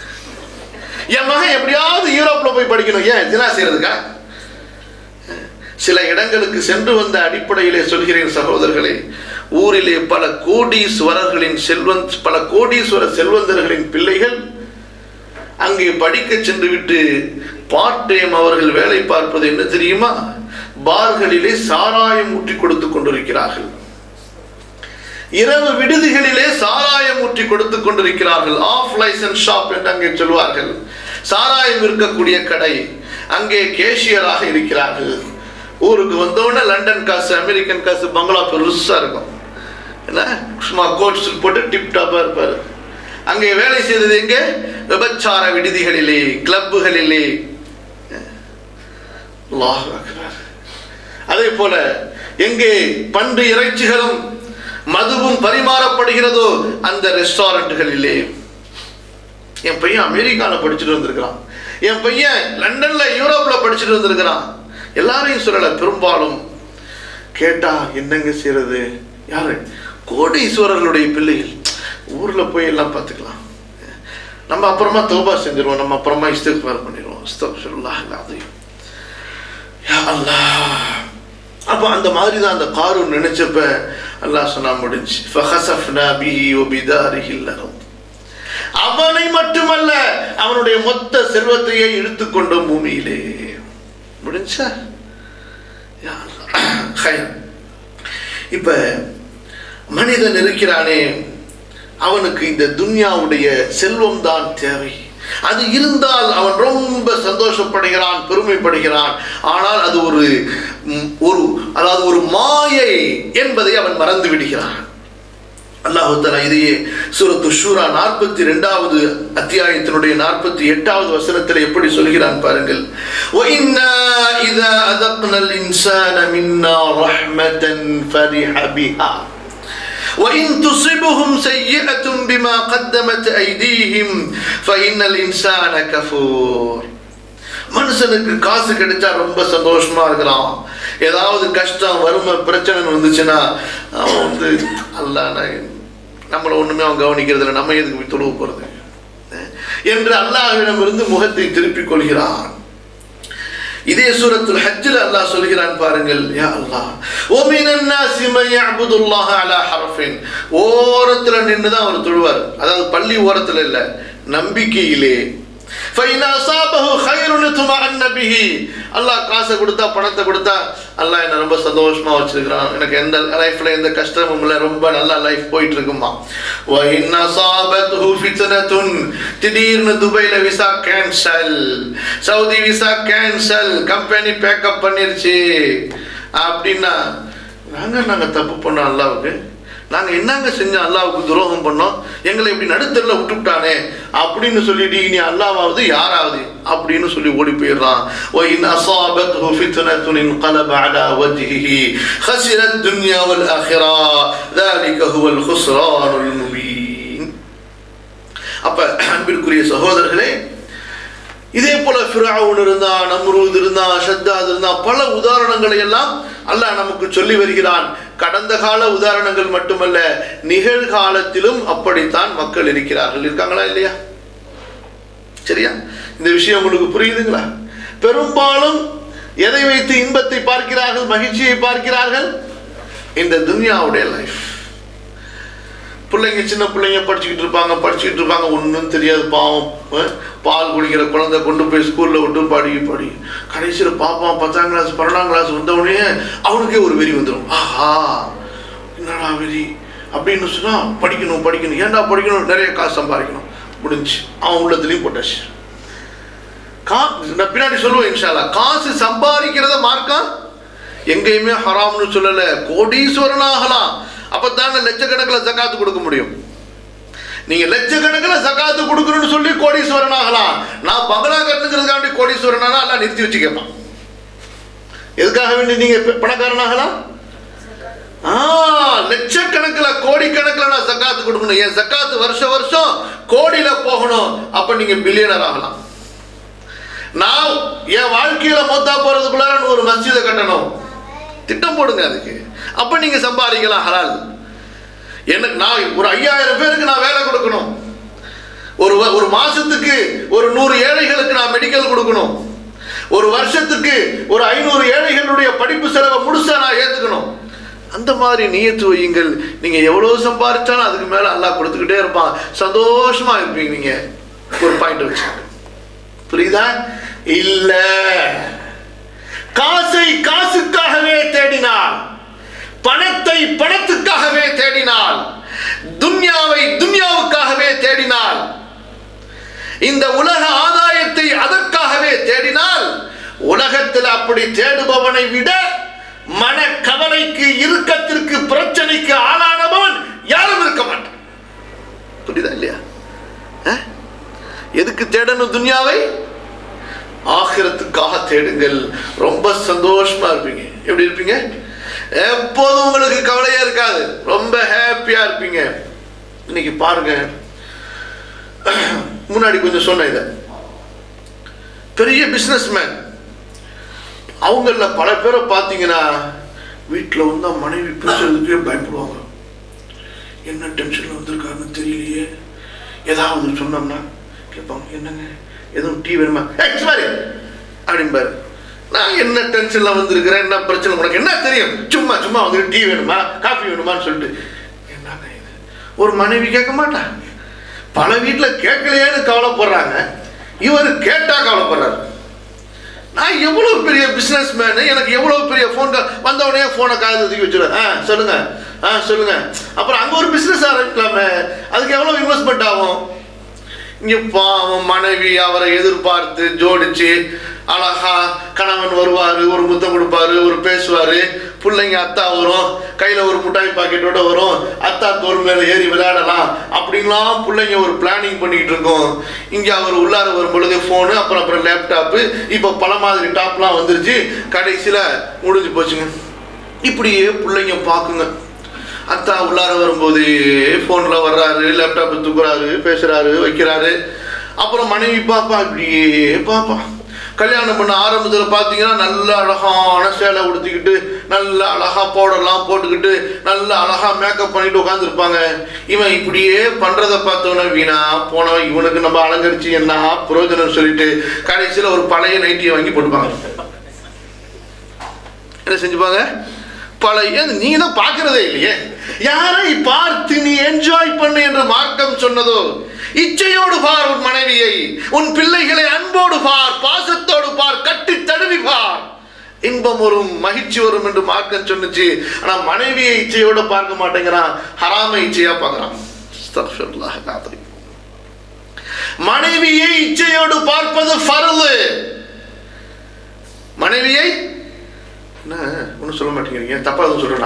என் மகன் எப்படியாவது யூரோப்ல போய் படிக்கணும் ஏன் தினா செய்யறதுக்கா சில இடங்களுக்கு சென்று வந்த அடிப்படையிலே சொல்கிறேன் சகோதரர்களே ஊரிலே பல கோடீஸ்வரர்களின் செல்வந்த் பல கோடீஸ்வர செல்வந்தர்களின் பிள்ளைகள் அங்கே படிக்க சென்று விட்டு பார்ட் டைம் அவர்கள் வேலை பார்ப்பது என்ன தெரியுமா பார்களிலே சாராயம் ஊற்றி கொடுத்து கொண்டிருக்கிறார்கள் இரவு விடுதிகளிலே சாராயம் ஊற்றி கொடுத்து கொண்டிருக்கிறார்கள் ஆஃப் லைசன்ஸ் ஷாப் என்று அங்கே சொல்வார்கள் சாராயம் இருக்கக்கூடிய கடை அங்கே கேஷியராக இருக்கிறார்கள் ஊருக்கு வந்தோடனே லண்டன் காசு அமெரிக்கன் காசு பங்களா பெருசா இருக்கும் என்ன சும்மா கோட் சூட் போட்டு டிப் டாப்பா இருப்பாரு அங்கே வேலை செய்தது எங்கே விபச்சார விடுதிகளிலே கிளப்புகளிலே அல்லாஹ் அக்பர். அதே போல எங்கே பன்று இறைச்சிகளும் மதுவும் பரிமாறப்படுகிறதோ அந்த ரெஸ்டாரண்ட்டுகளிலே என் பையன் அமெரிக்கால படிச்சுட்டு வந்திருக்கிறான் என் பையன் லண்டன்ல யூரோப்ல படிச்சுட்டு வந்திருக்கிறான் எல்லாரையும் சொல்லல பெரும்பாலும் கேட்டா என்னங்க செய்யறது யாரு கோடீஸ்வரர்களுடைய பிள்ளைகள் ஊர்ல போய் எல்லாம் பார்த்துக்கலாம் நம்ம அப்புறமா தௌபா செஞ்சிருவோம் நம்ம அப்புறமா இஸ்திக்பார் பண்ணிடுவோம் அஸ்தக்ஃபிருல்லாஹ் அல்-அஸீம். யா அல்லாஹ் அப்போ அந்த மாதிரி தான் அந்த காரூன் நினைச்சப்ப அல்லாஹ் சொன்னா முடிஞ்சு ஃபஹஸஃப்னா பிஹி வபிதாரிஹி லஹம் அவனை மட்டுமல்ல அவனுடைய மொத்த செல்வத்தையே இழுத்துக்கொண்டோம் பூமியிலே முடிஞ்சா யா அல்லாஹ். ஹைர். இப்ப மனிதன் இருக்கிறானே அவனுக்கு இந்த துன்யாவுடைய செல்வம் தான் தேவை அது இருந்தால் அவன் ரொம்ப சந்தோஷப்படுகிறான் பெருமைப்படுகிறான் ஆனால் அது ஒரு ம், ஒரு அதாவது ஒரு மாயை என்பதை அவன் மறந்து விடுகிறான் அல்லாஹு தஆலா இதையே சூரத்து ஷூரா நாற்பத்தி ரெண்டாவது அத்தியாயத்தினுடைய நாற்பத்தி எட்டாவது வசனத்தில் எப்படி சொல்கிறான் பாருங்கள் وَإِنَّا إِذَا أَذَقْنَا الْإِنسَانَ مِنَّا رَحْمَةً فَرِحَ بِهَا وإن تصبهم سيئة بما قدمت أيديهم فإن الإنسان كفور மனுஷனுக்கு காசு கிடைச்சா ரொம்ப சந்தோஷமா இருக்கிறான் ஏதாவது கஷ்டம் வறுமை பிரச்சனை வந்துச்சுன்னா அவன் வந்து அல்ல நம்மளை ஒண்ணுமே அவன் கவனிக்கிறது இல்லை நம்ம எதுக்கு போய் தொழுவ போறது என்று அல்லாஹ்விடமிருந்து முகத்தை திருப்பிக் கொள்கிறான் இதே சூரத்துல் ஹஜ்ஜில் அல்லாஹ் சொல்கிறான் பாருங்கள் யா அல்லாஹ் ஓமினன் நாசி மன் யஅபுதுல்லாஹ அலா ஹர்ஃபின் ஓரத்துல நின்று தான் அவர் தொழுவார் அதாவது பள்ளி ஓரத்துல இல்ல நம்பிக்கையிலே ஃபைன் அஸாபஹு கைருன் துமஅன்ன பிஹி அல்லாஹ் காசை கொடுத்தா பணத்தை கொடுத்தா அல்லாஹ் என்ன ரொம்ப சந்தோஷமா வச்சிருக்கிறான் எனக்கு எந்த லைஃப்ல எந்த கஷ்டமும் இல்லை ரொம்ப நல்லா லைஃப் போயிட்டு இருக்குமா وَإِنْ أَصَابَتْهُ فِتْنَةٌ திடீர்னு துபைல visa cancel Saudi visa cancel company pack up பண்ணிருச்சு அப்படின்னா நாங்க நாங்க தப்பு பண்ணோம் அல்லாவுக்கு நாங்க என்னங்க செஞ்சோம் அல்லாவுக்கு துரோகம் பண்ணோம் எங்களை இப்படி நடுத்தரில் விட்டுவிட்டானே அப்படின்னு சொல்லிட்டு இனி அல்லாவாவது யாராவது அப்படின்னு சொல்லி ஓடி போயிடுறான் وَإِنْ أَصَابَتْهُ فِتْنَةٌ انقلب على وجهه خسر الدنيا والآخرة ذلك هو الخسران المبين அப்ப அன்பிற்குரிய சகோதரர்களே இதே போல ஃபிரவுன் இருந்தா நம்ரூத் இருந்தா ஷத்தாத் இருந்தா பல உதாரணங்களை எல்லாம் அல்லாஹ் நமக்கு சொல்லி வருகிறான் கடந்த கால உதாரணங்கள் மட்டுமல்ல நிகழ்காலத்திலும் அப்படித்தான் மக்கள் இருக்கிறார்கள் இருக்காங்களா இல்லையா சரியா இந்த விஷயம் உங்களுக்கு புரியுதுங்களா பெரும்பாலும் எதை வைத்து இன்பத்தை பார்க்கிறார்கள் மகிழ்ச்சியை பார்க்கிறார்கள் இந்த துன்யாவுடைய லைஃப் பிள்ளைங்க சின்ன பிள்ளைங்க படிச்சுக்கிட்டு இருப்பாங்க படிச்சுக்கிட்டு இருப்பாங்க ஒன்றும் தெரியாது பாவம் அஹ், பால் குடிக்கிற குழந்தை கொண்டு போய் ஸ்கூலில் விட்டு படி படி கடைசியில் பாப்பான் பத்தாம் கிளாஸ் பன்னெண்டாம் கிளாஸ் வந்தவுடனே அவனுக்கே ஒரு வெறி வந்துடும் ஆஹா என்னடா வெறி அப்படின்னு சொன்னா படிக்கணும் படிக்கணும் ஏன்டா படிக்கணும் நிறைய காசு சம்பாதிக்கணும் முடிஞ்சு அவன் உள்ளத்துலேயும் போட்டாச்சு கா நான் பின்னாடி சொல்லுவேன் இன்ஷால்லா காசு சம்பாதிக்கிறத மார்க்கா எங்கேயுமே ஹராம்னு சொல்லல கோடீஸ்வரன் ஆகலாம் அப்பதானே லட்சக்கணக்கில் ஜக்காத்து கொடுக்க முடியும் நீங்க லட்சக்கணக்கில் ஜக்காத்து கொடுக்கணும்னு சொல்லி கோடீஸ்வரன் ஆகலாம் நான் பங்களா கட்டுங்கிறதுக்காண்டி கோடீஸ்வரன் ஆனா எல்லாம் நிறுத்தி வச்சு கேட்பான் எதுக்காக வேண்டி நீங்க ப- பணக்காரன் ஆகலாம் ஆ லட்சக்கணக்கில் கோடிக்கணக்கில் நான் ஜக்காத்து கொடுக்கணும் என் ஜக்காத்து வருஷம் வருஷம் கோடியில போகணும் அப்ப நீங்க பில்லியனர் ஆகலாம் நான் என் வாழ்க்கையில மொத்தா போறதுக்குள்ளார ஒரு மஸ்ஜிதை கட்டணும் திட்டம் போடுங்க அதுக்கு அப்ப நீங்க சம்பாதிக்கலாம் ஹலால் எனக்கு நான் ஒரு ஐயாயிரம் பேருக்கு நான் வேலை கொடுக்கணும் ஒரு வ- ஒரு மாசத்துக்கு ஒரு நூறு ஏழைகளுக்கு நான் மெடிக்கல் கொடுக்கணும் ஒரு வருஷத்துக்கு ஒரு ஐநூறு ஏழைகளுடைய படிப்பு செலவை முழுசா நான் ஏத்துக்கணும் அந்த மாதிரி நியத்து வையுங்கள் நீங்க எவ்வளவு சம்பாதிச்சாலும் அதுக்கு மேல அல்லாஹ் கொடுத்துக்கிட்டே இருப்பான் சந்தோஷமா இருப்பீங்க நீங்க ஒரு பாயிண்ட் வச்சு புரியுதா இல்ல காசை காசுக்காகவே தேடினாள் பணத்தை பணத்துக்காகவே தேடினாள் துன்யாவை துன்யாவுக்காகவே தேடினாள் இந்த உலக ஆதாயத்தை அதற்காகவே தேடினால் உலகத்தில் அப்படி தேடுபவனை விட மன கவலைக்கு இறுக்கத்திற்கு பிரச்சனைக்கு ஆளானவன் யாரும் இருக்க மாட்டான் புரியுதா இல்லையா அஹ்? எதுக்கு தேடணும் துன்யாவை ஆகிரத்துக்காக தேடுங்கள் ரொம்ப சந்தோஷமா இருப்பீங்க எப்படி இருப்பீங்க எப்போதும் உங்களுக்கு கவலையா இருக்காது ரொம்ப ஹாப்பியா இருப்பீங்க இன்னைக்கு பாருங்க முன்னாடி கொஞ்சம் சொன்னேன் இதை பெரிய பிஸ்னஸ்மேன் அவங்கள பல பேரை பார்த்தீங்கன்னா வீட்டில் வந்து மனைவி பேசுறதுக்கே பயப்படுவாங்க என்ன டென்ஷனில் வந்திருக்காருன்னு தெரியலையே ஏதாவது சொன்னோம்னா கேட்பாங்க என்னங்க எதுவும் டீ வேணுமா ஏய், சும்மாரு அப்படிம்பாரு நான் என்ன டென்ஷனில் வந்திருக்கிறேன் என்ன பிரச்சனை உனக்கு என்ன தெரியும் சும்மா சும்மா வந்து டீ வேணுமா காஃபி வேணுமான்னு சொல்லிட்டு என்னங்க இது ஒரு மனைவி கேட்க மாட்டா பல வீட்டில் கேட்கலையேன்னு கவலைப்படுறாங்க இவர் கேட்டா கவலைப்படுறாரு நான் எவ்வளோ பெரிய பிஸ்னஸ் மேனு எனக்கு எவ்வளோ பெரிய ஃபோன் வந்த உடனே ஃபோனை காதில் தூக்கி வச்சுருவேன் ஆ சொல்லுங்க ஆ சொல்லுங்க அப்புறம் அங்கே ஒரு பிஸ்னஸ் ஆரம்பிக்கலாமே அதுக்கு எவ்வளோ இன்வெஸ்ட்மெண்ட் ஆகும் இங்கே பாவம் மனைவி அவரை எதிர்பார்த்து ஜோடிச்சு அழகா கணவன் வருவார் ஒரு முத்தம் கொடுப்பாரு ஒரு பேசுவார் பிள்ளைங்க அத்தா வரும் கையில் ஒரு மிட்டாய் பாக்கெட்டோட வரும் அத்தா தோல் மேலே ஏறி விளையாடலாம் அப்படின்லாம் பிள்ளைங்க ஒரு பிளானிங் பண்ணிக்கிட்டு இருக்கோம் இங்கே அவர் உள்ளார வரும் பொழுது ஃபோனு அப்புறம் அப்புறம் லேப்டாப்பு இப்போ பல மாதிரி டாப்லாம் வந்துருச்சு கடைசியில் முடிஞ்சு போச்சுங்க இப்படியே பிள்ளைங்க பார்க்குங்க அத்தா உள்ளார வரும்போது ஃபோனில் வர்றாரு லேப்டாப்பை தூக்குறாரு பேசுகிறாரு வைக்கிறாரு அப்புறம் மனைவி பாப்பா இப்படியே பாப்பா கல்யாணம் பண்ண ஆரம்பத்தில் பார்த்தீங்கன்னா நல்ல அழகான சேலை உடுத்திக்கிட்டு நல்ல அழகா பவுடர்லாம் போட்டுக்கிட்டு நல்ல அழகா மேக்கப் பண்ணிட்டு உட்காந்துருப்பாங்க இவன் இப்படியே பண்ணுறதை பார்த்தோன்னே வீணா போனவன் இவனுக்கு நம்ம அலங்கரிச்சு என்ன பிரயோஜனம் சொல்லிட்டு கடைசியில் ஒரு பழைய நைட்டியை வாங்கி போட்டுப்பாங்க என்ன செஞ்சுப்பாங்க பழைய நீங்க தான் பார்க்கறதே இல்லையே யாரை பார்த்து நீ என்ஜாய் பண்ணு என்று மார்க்கம் சொன்னதோ இச்சையோடு பார் உன் மனைவியை உன் பிள்ளைகளை அன்போடு பார் பாசத்தோடு பார் கட்டி தழுவி பார் இன்பம் வரும் மகிழ்ச்சி வரும் என்று மார்க்கம் சொன்னுச்சு ஆனா மனைவியை இச்சையோடு பார்க்க மாட்டேங்கிறான் ஹராம இச்சையா பார்க்கறான் அஸ்தக்ஃபிருல்லாஹ் அல்-அஸீம். மனைவியை இச்சையோடு பார்ப்பது ஃபர்லு மனைவியை என்ன ஒன்றும் சொல்ல மாட்டேங்கிறீங்க தப்பா எதுவும் சொல்றா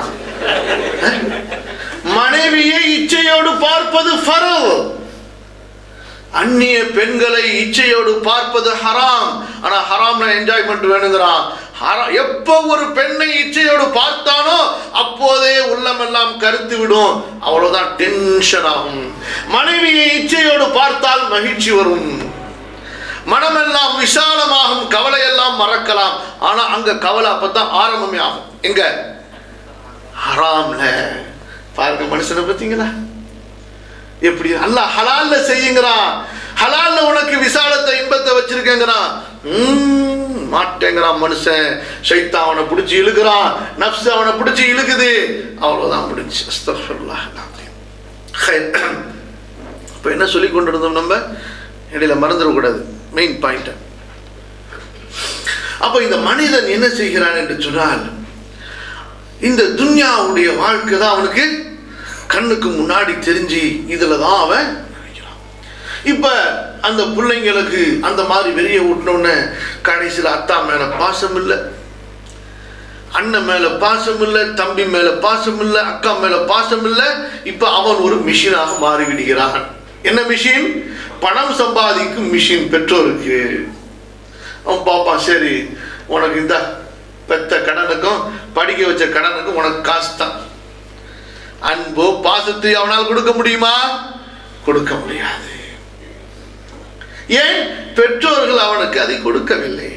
மனைவியை இச்சையோடு பார்ப்பது ஃபரல் அந்நிய பெண்களை இச்சையோடு பார்ப்பது ஹராம் ஆனா ஹராம்ல என்ஜாய்மெண்ட் வேணுங்கிறான் ஹரா- எப்போ ஒரு பெண்ணை இச்சையோடு பார்த்தானோ அப்போதே உள்ளமெல்லாம் கருத்து விடும் அவ்வளவுதான் டென்ஷன் ஆகும் மனைவியை இச்சையோடு பார்த்தால் மகிழ்ச்சி வரும் மனமெல்லாம் விசாலமாகும் கவலை எல்லாம் மறக்கலாம் ஆனா அங்க கவலை அப்பதான் ஆரம்பமே ஆகும் எங்க ஹராம்ல பாருங்க மனுஷனை பார்த்தீங்களா எப்படி அல்லாஹ் ஹலால்ல செய்யுங்கிறான் ஹலால்ல உனக்கு விசாலத்தை இன்பத்தை வச்சிருக்கேங்கிறான் ம், மாட்டேங்கிறான் மனுஷன் ஷைத்தான் அவனை பிடிச்சி இழுக்கிறான் நப்ஸ் அவனை பிடிச்சி இழுக்குது அவ்வளவுதான் முடிஞ்சு அஸ்தக்ஃபிருல்லாஹ் அல்-அஸீம். ஹைர். இப்போ என்ன சொல்லி கொண்டிருந்தோம் நம்ம இடையில மறந்துடக்கூடாது மெயின் பாயிண்ட் அப்போ இந்த மனிதன் என்ன செய்கிறான் என்று சொன்னால் இந்த துன்யாவுடைய வாழ்க்கை தான் அவனுக்கு கண்ணுக்கு முன்னாடி தெரிஞ்சு இதில் தான் அவன் நினைக்கிறான். இப்ப அந்த பிள்ளைங்களுக்கு அந்த மாதிரி வெளியே விட்டோன்னே கடைசியில் அத்தா மேல பாசம் இல்லை அண்ணன் மேல பாசம் இல்லை தம்பி மேல பாசம் இல்லை அக்கா மேல பாசம் இல்லை இப்ப அவன் ஒரு மிஷினாக மாறி விடுகிறான் என்ன மிஷின் பணம் சம்பாதிக்கும் மிஷின் பெற்றோருக்கு அவன் பாப்பான் சரி உனக்கு இந்த பெத்த கடனுக்கும் படிக்க வச்ச கடனுக்கும் உனக்கு காசு தான் அன்போ பாசத்தை அவனால் கொடுக்க முடியுமா கொடுக்க முடியாது ஏன் பெற்றோர்கள் அவனுக்கு அதை கொடுக்கவில்லை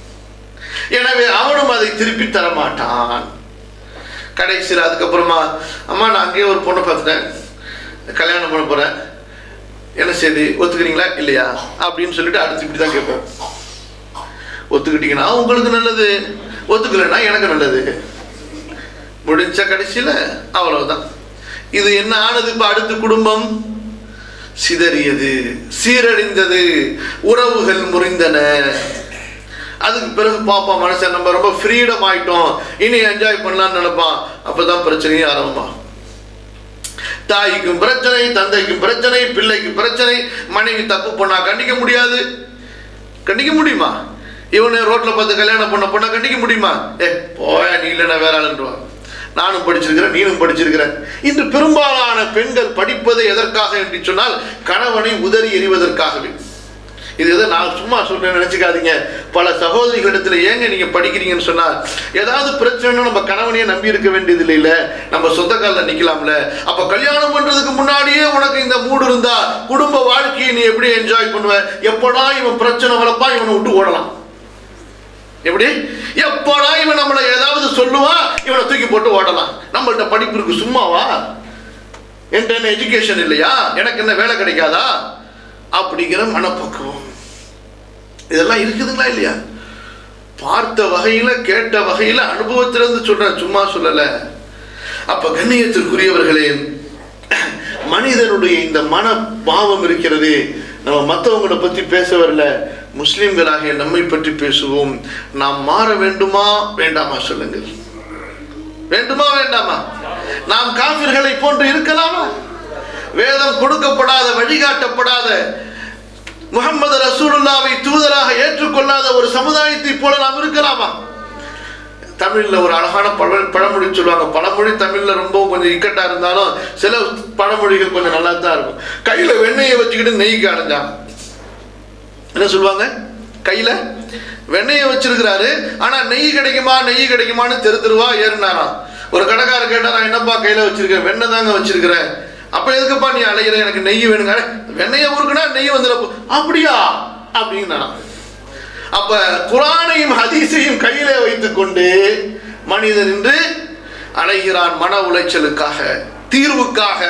எனவே அவனும் அதை திருப்பி தர மாட்டான் கடைசியில் அதுக்கப்புறமா அம்மா நான் அங்கேயே ஒரு பொண்ணை பார்த்துட்டேன் கல்யாணம் பண்ண போறேன் என்ன சரி ஒத்துக்கிறீங்களா இல்லையா அப்படின்னு சொல்லிட்டு அடுத்து இப்படி தான் கேட்போம் ஒத்துக்கிட்டீங்கன்னா உங்களுக்கு நல்லது ஒத்துக்கலைன்னா எனக்கு நல்லது முடிஞ்ச கடைசியில் அவ்வளவுதான் இது என்ன ஆனது இப்போ அடுத்த குடும்பம் சிதறியது சீரழிந்தது உறவுகள் முறிந்தன அதுக்கு பிறகு பார்ப்பான் மனுஷன் நம்ம ரொம்ப ஃப்ரீடம் ஆயிட்டோம் இனி என்ஜாய் பண்ணலாம்னு நினைப்பான் அப்பதான் பிரச்சனையே ஆரம்பம் தாய்க்கும் பிரச்சனை தந்தைக்கும் பிரச்சனை பிள்ளைக்கு பிரச்சனை மனைவி தப்பு பண்ணா கண்டிக்க முடியாது கண்டிக்க முடியுமா இவனை ரோட்ல பார்த்து கல்யாணம் பண்ண பொண்ணை கண்டிக்க முடியுமா ஏ போய நீ இல்லைன்னா வேற ஆளுன்றான் நானும் படிச்சிருக்கிறேன் நீனும் படிச்சிருக்கிற இன்று பெரும்பாலான பெண்கள் படிப்பது எதற்காக என்று சொன்னால் கணவனை உதறி எறிவதற்காகவே இது எதை நான் சும்மா சொல்றேன் நினைச்சுக்காதீங்க பல சகோதரிகளிடத்துல ஏங்க நீங்க படிக்கிறீங்கன்னு சொன்னா ஏதாவது பிரச்சனைனா நம்ம கணவனையே நம்பி இருக்க வேண்டியது இல்லைல்ல நம்ம சொந்த காலில் நிக்கலாம்ல அப்ப கல்யாணம் பண்றதுக்கு முன்னாடியே உனக்கு இந்த மூடு இருந்தா குடும்ப வாழ்க்கையை நீ எப்படி என்ஜாய் பண்ணுவ எப்படா இவன் பிரச்சனை வளர்ப்பா இவனை விட்டு ஓடலாம் எப்படி எப்படா இவன் நம்மளை ஏதாவது சொல்லுவான் இவனை தூக்கி போட்டு ஓடலாம் நம்மள்ட்ட படிப்பு இருக்கு சும்மாவா என்கிட்ட என்ன எஜுகேஷன் இல்லையா எனக்கு என்ன வேலை கிடைக்காதா அப்படிங்கிற மனப்பக்குவம் இதெல்லாம் இருக்குதுங்களா இல்லையா பார்த்த வகையில கேட்ட வகையில அனுபவத்திலிருந்து சொல்றேன் சும்மா சொல்லல அப்ப கண்ணியத்திற்குரியவர்களே மனிதனுடைய இந்த மன பாவம் இருக்கிறது நம்ம மற்றவங்களை பத்தி பேச வரல முஸ்லிம்களாகிய நம்மை பற்றி பேசுவோம் நாம் மாற வேண்டுமா வேண்டாமா சொல்லுங்கள் வேண்டுமா வேண்டாமா நாம் காபிர்களை போன்று இருக்கலாமா வேதம் கொடுக்கப்படாத வழிகாட்டப்படாத முகமது ரசூலுல்லாவை தூதராக ஏற்றுக்கொள்ளாத ஒரு சமுதாயத்தை போல நாம் இருக்கலாமா தமிழ்ல ஒரு அழகான பழ பழமொழி சொல்லுவாங்க பழமொழி தமிழ்ல ரொம்ப கொஞ்சம் இக்கட்டா இருந்தாலும் சில பழமொழிகள் கொஞ்சம் நல்லா தான் இருக்கும் கையில வெண்ணெயை வச்சுக்கிட்டு நெய்க்கு அடைஞ்சான் என்ன சொல்லுவாங்க கையில வெண்ணெயை வச்சிருக்கிறாரு ஆனா நெய் கிடைக்குமா நெய் கிடைக்குமான்னு தெரு தெருவா ஏறினாராம் ஒரு கடைக்காரர் கேட்டாரா என்னப்பா கையில வச்சிருக்கேன் வெண்ணெய் தாங்க வச்சிருக்கிறேன் அப்ப எதுக்குப்பா நீ அலைகிற எனக்கு நெய் வேணுங்க அட, வெண்ணெயை ஊருக்குனா நெய் வந்துட அப்படியா அப்படின்னா அப்ப குரானையும் ஹதீஸையும் கையிலே வைத்துக்கொண்டு மனிதன் இன்று அலைகிறான் மன உளைச்சலுக்காக தீர்வுக்காக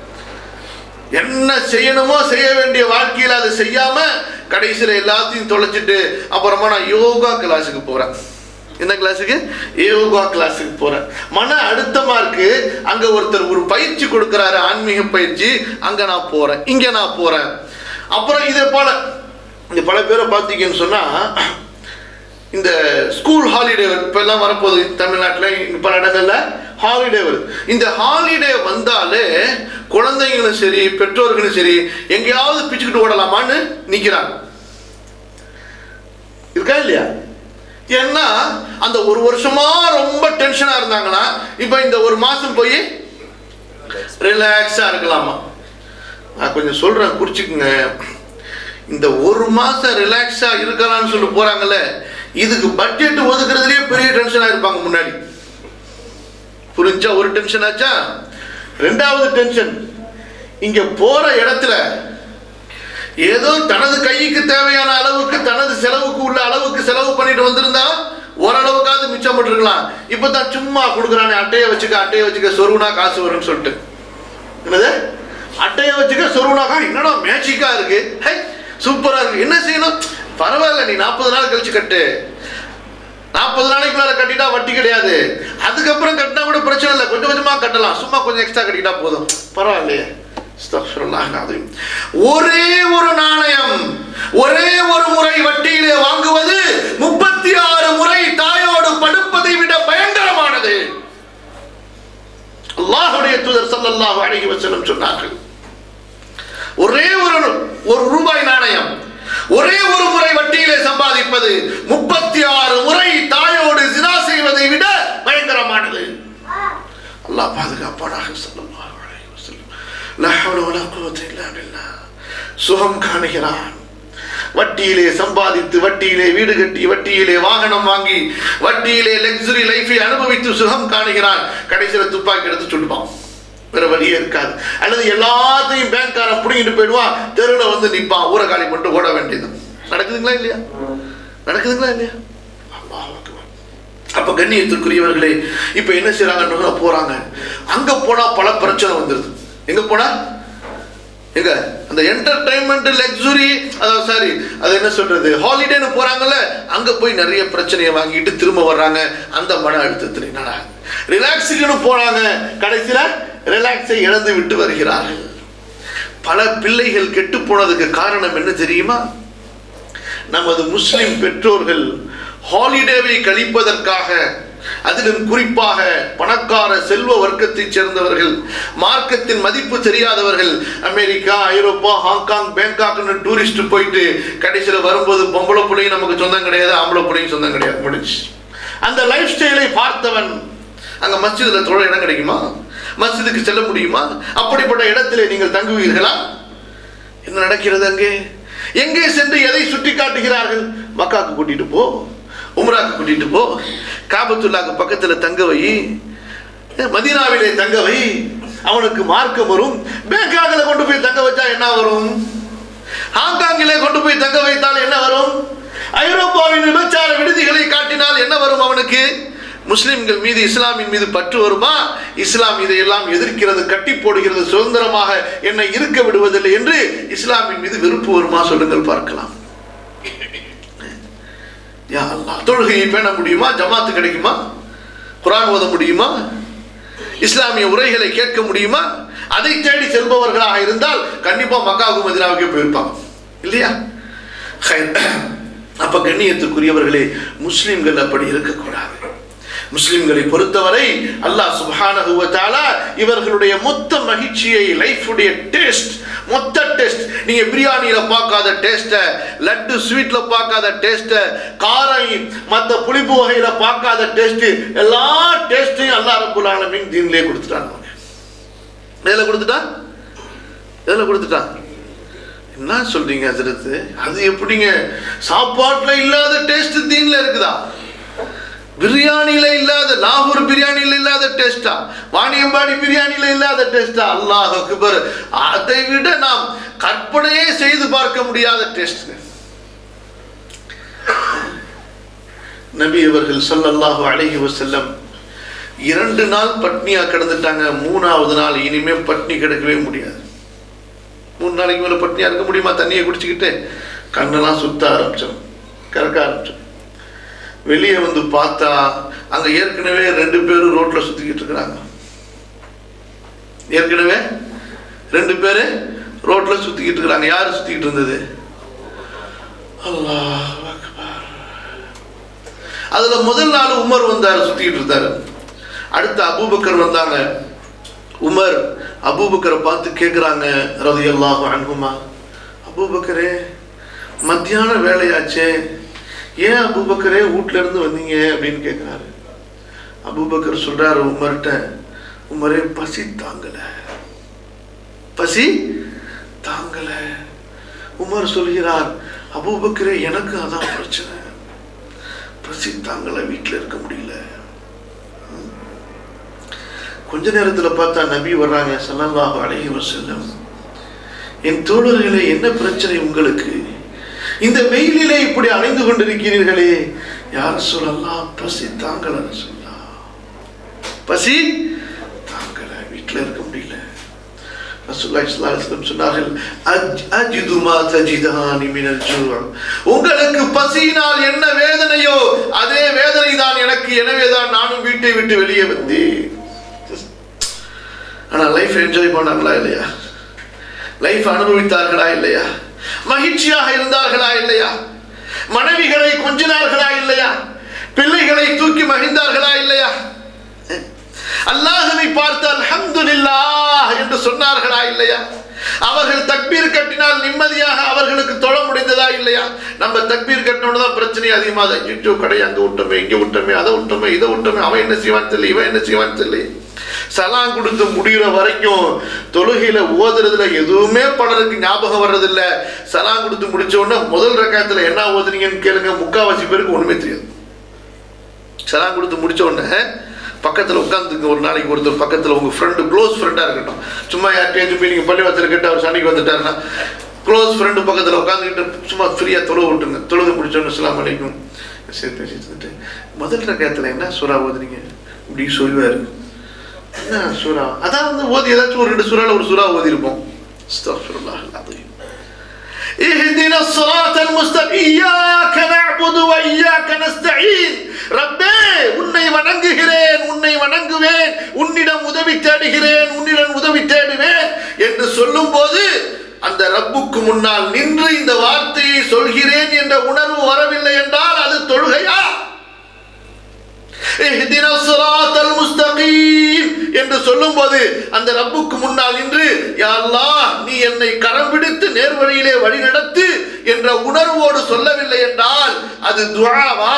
என்ன செய்யணுமோ செய்ய வேண்டிய வாழ்க்கையில் அதை செய்யாம கடைசியில் எல்லாத்தையும் தொலைச்சிட்டு அப்புறமா நான் யோகா கிளாஸுக்கு போறேன் என்ன கிளாஸுக்கு யோகா கிளாஸுக்கு போறேன் மன அழுத்தமா இருக்கு அங்க ஒருத்தர் ஒரு பயிற்சி கொடுக்கறாரு ஆன்மீக பயிற்சி அங்க நான் போறேன் இங்க நான் போறேன் அப்புறம் இதே போல இந்த பல பேரை பார்த்தீங்கன்னு சொன்னா இந்த ஸ்கூல் ஹாலிடே இப்போ எல்லாம் வரப்போகுது தமிழ்நாட்டில் பல இடங்கள்ல ஹாலிடே வருது இந்த ஹாலிடே வந்தாலே குழந்தைங்களும் சரி பெற்றோர்களும் சரி எங்கேயாவது பிச்சுக்கிட்டு ஓடலாமான்னு நிற்கிறாங்க இருக்கா இல்லையா ஏன்னா அந்த ஒரு வருஷமா ரொம்ப டென்ஷனா இருந்தாங்கன்னா இப்போ இந்த ஒரு மாசம் போய் ரிலாக்ஸா இருக்கலாமா நான் கொஞ்சம் சொல்றேன் குறிச்சுக்குங்க இந்த ஒரு மாசம் ரிலாக்ஸா இருக்கலாம்னு சொல்லி போறாங்கல்ல இதுக்கு பட்ஜெட் ஒதுக்குறதுலயே பெரிய டென்ஷனா இருப்பாங்க முன்னாடி புரிஞ்சா ஒரு டென்ஷன் ஆச்சா ரெண்டாவது டென்ஷன் இங்க போற இடத்துல ஏதோ தனது கைக்கு தேவையான அளவுக்கு தனது செலவுக்கு உள்ள அளவுக்கு செலவு பண்ணிட்டு வந்திருந்தா ஓரளவுக்காவது மிச்சம் பண்ணிருக்கலாம் இப்போ தான் சும்மா கொடுக்குறானே அட்டையை வச்சுக்க அட்டையை வச்சுக்க சொருவுனா காசு வரும்னு சொல்லிட்டு என்னது அட்டையை வச்சுக்க சொருவுனாக்கா என்னடா மேஜிக்கா இருக்கு ஹை சூப்பரா இருக்கு என்ன செய்யணும் பரவாயில்ல நீ நாற்பது நாள் கழிச்சு கட்டு நாற்பது நாளைக்குள்ளார கட்டிட்டா வட்டி கிடையாது அதுக்கப்புறம் கட்டினா கூட பிரச்சனை இல்லை கொஞ்சம் கொஞ்சமா கட்டலாம் சும்மா கொஞ்சம் எக்ஸ்ட்ரா கட்டிட்டா போதும் பரவாயில்லையே அஸ்தக்ஃபிருல்லாஹ் அலீம். ஒரே ஒரு நாணயம் ஒரே ஒரு முறை வட்டியிலே வாங்குவது முப்பத்தி ஆறு முறை தாயோடு படுப்பதை விட பயங்கரமானது அல்லாஹுடைய தூதர் ஸல்லல்லாஹு அலைஹி வஸல்லம் சொன்னார்கள் ஒரே ஒரு ஒரு ரூபாய் நாணயம் ஒரே ஒரு முறை வட்டியிலே சம்பாதிப்பது முப்பத்தி ஆறு முறை தாயோடு ஜினா செய்வதை விட பயங்கரமானது அல்லாஹ் பாதுகாப்பானாக ஸல்லல்லாஹு அலைஹி வஸல்லம் லா ஹவ்ல வலா குவத்த இல்லா பில்லாஹ் சுகம் காணுகிறான் வட்டியிலே சம்பாதித்து வட்டியிலே வீடு கட்டி வட்டியிலே வாகனம் வாங்கி வட்டியிலே லக்ஸுரி லைஃபை அனுபவித்து சுகம் காணுகிறான் கடைசியில் துப்பாக்கி எடுத்து சுடுவான் வேற வழியே இருக்காது அல்லது எல்லாத்தையும் பேங்க்காரன் பிடிங்கிட்டு போயிடுவான் தெருவில் வந்து நிற்பான் ஊரை காலி பண்ணிட்டு ஓட வேண்டியது நடக்குதுங்களா இல்லையா நடக்குதுங்களா இல்லையா அல்லாஹ் அக்பர். அப்ப கண்ணியத்திற்குரியவர்களே இப்ப என்ன செய்யறாங்க போறாங்க அங்க போனா பல பிரச்சனை வந்துருது எங்க போனா எங்க அந்த என்டர்டைன்மெண்ட் லக்ஸுரி அதாவது சாரி அது என்ன சொல்றது ஹாலிடேன்னு போறாங்கல்ல அங்க போய் நிறைய பிரச்சனையை வாங்கிட்டு திரும்ப வர்றாங்க அந்த மன அழுத்தத்தில் என்னடா ரிலாக்ஸுக்குன்னு போறாங்க கடைசியில ரிலாக்ஸை இழந்து விட்டு வருகிறார்கள் பல பிள்ளைகள் கெட்டு போனதுக்கு காரணம் என்ன தெரியுமா நமது முஸ்லிம் பெற்றோர்கள் ஹாலிடேவை கழிப்பதற்காக அதிலும் குறிப்பாக பணக்கார செல்வ வர்க்கத்தைச் சேர்ந்தவர்கள் மார்க்கத்தின் மதிப்பு தெரியாதவர்கள் அமெரிக்கா ஐரோப்பா ஹாங்காங் பேங்காக்னு டூரிஸ்ட் போயிட்டு கடைசியில் வரும்போது பொம்பளை பிள்ளையும் நமக்கு சொந்தம் கிடையாது ஆம்பளை பிள்ளையும் சொந்தம் கிடையாது முடிஞ்சு அந்த லைஃப் ஸ்டைலை பார்த்தவன் அங்க மஸ்ஜிதில் தொழ இடம் கிடைக்குமா மஸ்ஜிதுக்கு செல்ல முடியுமா அப்படிப்பட்ட இடத்திலே நீங்கள் தங்குவீர்களா என்ன நடக்கிறது அங்கே எங்கே சென்று எதை சுட்டி காட்டுகிறார்கள் மக்காக்கு கூட்டிட்டு போ உம்ராக்கு கூட்டிட்டு போ காபத்துல்லாக்கு பக்கத்துல தங்க வை மதீனாவிலே தங்க வை அவனுக்கு மார்க்கம் வரும் பேங்காக்கில் கொண்டு போய் தங்க வச்சா என்ன வரும் ஹாங்காங்கிலே கொண்டு போய் தங்க வைத்தால் என்ன வரும் ஐரோப்பாவின் விபச்சார விடுதிகளை காட்டினால் என்ன வரும் அவனுக்கு முஸ்லிம்கள் மீது இஸ்லாமின் மீது பற்று வருமா இஸ்லாம் இதையெல்லாம் எதிர்க்கிறது கட்டி போடுகிறது சுதந்திரமாக என்னை இருக்க விடுவதில்லை என்று இஸ்லாமின் மீது வெறுப்பு வருமா சொல்லுங்கள் பார்க்கலாம் யா அல்லாஹ் தொழுகையை பேண முடியுமா ஜமாத்து கிடைக்குமா குரான் ஓத முடியுமா இஸ்லாமிய உரைகளை கேட்க முடியுமா அதை தேடி செல்பவர்களாக இருந்தால் கண்டிப்பா மக்காவுக்கு மதினாவுக்கே போயிருப்பாங்க இல்லையா ஹைர். அப்ப கண்ணியத்துக்குரியவர்களே முஸ்லிம்கள் அப்படி இருக்கக்கூடாது முஸ்லிம்களை பொறுத்தவரை அல்லாஹ் சுப்ஹானஹு வ தஆலா இவர்களுடைய மொத்த மகிழ்ச்சியை லைஃபுடைய டேஸ்ட் மொத்த டேஸ்ட் நீங்க பிரியாணியில பார்க்காத டேஸ்ட்டை லட்டு ஸ்வீட்ல பார்க்காத டேஸ்ட்டை காரம் மற்ற புளிப்பு வகையில பார்க்காத டேஸ்ட் எல்லா டேஸ்ட்டையும் அல்லாஹ் ரப்புல் ஆலமீன் தீன்லயே கொடுத்துட்டாங்க எதில் கொடுத்துட்டான் எதில் கொடுத்துட்டான் என்ன சொல்றீங்க ஹசரத்து அது எப்படிங்க சாப்பாட்டுல இல்லாத டேஸ்ட் தீன்ல இருக்குதா பிரியாணியில இல்லாத லாகூர் பிரியாணியில இல்லாத டேஸ்டா வாணியம்பாடி பிரியாணியில இல்லாத டேஸ்டா அல்லாஹ் அக்பர் அதை விட நாம் கற்பனையே செய்து பார்க்க முடியாத டேஸ்ட் நபி அவர்கள் ஸல்லல்லாஹு அலைஹி வஸல்லம் இரண்டு நாள் பட்னியா கிடந்துட்டாங்க மூணாவது நாள் இனிமே பட்னி கிடக்கவே முடியாது மூணு நாளைக்கு மேலே பட்னியா இருக்க முடியுமா தண்ணியை குடிச்சுக்கிட்டு கண்ணெல்லாம் சுத்த ஆரம்பிச்சிடும் கறக்க ஆரம்பிச்சிடும் வெளியே வந்து பார்த்தா அங்க ஏற்கனவே ரெண்டு பேரும் ரோட்ல சுத்திக்கிட்டு இருக்கிறாங்க ஏற்கனவே ரெண்டு பேரு ரோட்ல சுத்திக்கிட்டு இருக்கிறாங்க யாரு சுத்திக்கிட்டு இருந்தது அல்லாஹ் அக்பர். அதுல முதல் நாள் உமர் வந்தாரு சுத்திக்கிட்டு இருந்தாரு அடுத்து அபூபக்கர் வந்தாங்க உமர் அபூபக்கரை பார்த்து கேட்குறாங்க ரதியல்லாஹு அன்ஹுமா அபூபக்கரே மத்தியான வேலையாச்சே ஏன் அபூபக்கரே வீட்ல இருந்து வந்தீங்க அப்படின்னு கேட்குறாரு அபூபக்கர் சொல்றாரு உமர்கிட்ட உமரே பசி தாங்கல பசி தாங்கல உமர் சொல்கிறார் அபூபக்கரே எனக்கு அதான் பிரச்சனை பசி தாங்கல வீட்டில் இருக்க முடியல கொஞ்ச நேரத்துல பார்த்தா நபி வர்றாங்க ஸல்லல்லாஹு அலைஹி வஸல்லம் என் தோழர்களே என்ன பிரச்சனை உங்களுக்கு இந்த வெயிலிலே இப்படி அலைந்து கொண்டிருக்கிறீர்களே யார் சொல்லலாம் பசி தாங்கல சொல்லலாம் பசி தாங்கல வீட்டில் இருக்க முடியல ரசூலுல்லாஹி ஸல்லல்லாஹு அலைஹி வஸல்லம் சொன்னார்கள் "அஜ்- அஜிது மா தஜிதானி மினல் ஜூ'." உங்களுக்கு பசியினால் என்ன வேதனையோ அதே வேதனை தான் எனக்கு எனவே தான் நானும் வீட்டை விட்டு வெளியே வந்தேன் ஆனா லைஃப் என்ஜாய் பண்ணாங்களா இல்லையா லைஃப் அனுபவித்தார்களா இல்லையா மகிழ்ச்சியாக இருந்தார்களா இல்லையா மனைவிகளை கொஞ்சினார்களா இல்லையா பிள்ளைகளை தூக்கி மகிழ்ந்தார்களா இல்லையா அல்லாஹுவை பார்த்து அல்ஹம்துலில்லாஹ் என்று சொன்னார்களா இல்லையா அவர்கள் தக்பீர் கட்டினால் நிம்மதியாக அவர்களுக்கு தொழ முடிந்ததா இல்லையா நம்ம தக்பீர் கட்டினோட தான் பிரச்சனை அதிகமாக ஐயோ கடை அங்க விட்டோமே இங்க விட்டோமே அதை விட்டோமே இதை விட்டோமே அவன் என்ன செய்வான்னு தெரியல இவன் என்ன செய்வான்னு தெரியல சலாம் கொடுத்து முடிகிற வரைக்கும் தொழுகையில ஓதுறதுல எதுவுமே பலருக்கு ஞாபகம் வர்றதில்ல சலாம் கொடுத்து முடிச்ச உடனே முதல் ரக்காயத்துல என்ன ஓதுனீங்கன்னு கேளுங்க முக்காவாசி பேருக்கு ஒண்ணுமே தெரியாது சலாம் கொடுத்து முடிச்ச உடனே பக்கத்தில் உட்காந்துங்க ஒரு நாளைக்கு ஒருத்தர் பக்கத்தில் உங்கள் ஃப்ரெண்டு க்ளோஸ் ஃப்ரெண்டாக இருக்கட்டும் சும்மா யார்கிட்டயாச்சும் போய் நீங்கள் பள்ளிவாசல் கிட்ட அவர் சண்டைக்கு வந்துட்டாருன்னா க்ளோஸ் ஃப்ரெண்டு பக்கத்தில் உட்காந்துக்கிட்டு சும்மா ஃப்ரீயாக தொழுவு விட்டுங்க தொழுது முடிச்சோன்னு அஸ்ஸலாமு அலைக்கும் சரி பேசிட்டு இருந்துட்டு முதல் ரகத்தில் என்ன சூறா ஓதுனீங்க இப்படி சொல்லுவார் என்ன சூறா அதான் வந்து ஓதி ஏதாச்சும் ஒரு ரெண்டு சூறால ஒரு சூறா ஓதி இருப்போம் அஸ்தக்ஃபிருல்லாஹ் அல்-அஸீம் اهدنا الصراط المستقيم إياك نعبد وإياك نستعين ரப்பே உன்னை வணங்குகிறேன் உன்னை வணங்குவேன் உன்னிடம் உதவி தேடுகிறேன் உன்னிடம் உதவி தேடுவேன் என்று சொல்லும்போது அந்த ரப்புக்கு முன்னால் நின்று இந்த வார்த்தையை சொல்கிறேன் என்ற உணர்வு வரவில்லை என்றால் அது தொழுகையா இஹ்தின ஸிராத்தல் முஸ்தகீம் என்று சொல்லும்போது அந்த ரப்புக்கு முன்னால் நின்று யா அல்லாஹ் நீ என்னை கரம் பிடித்து நேர்வழியிலே வழி நடத்து என்ற உணர்வோடு சொல்லவில்லை என்றால் அது துஆவா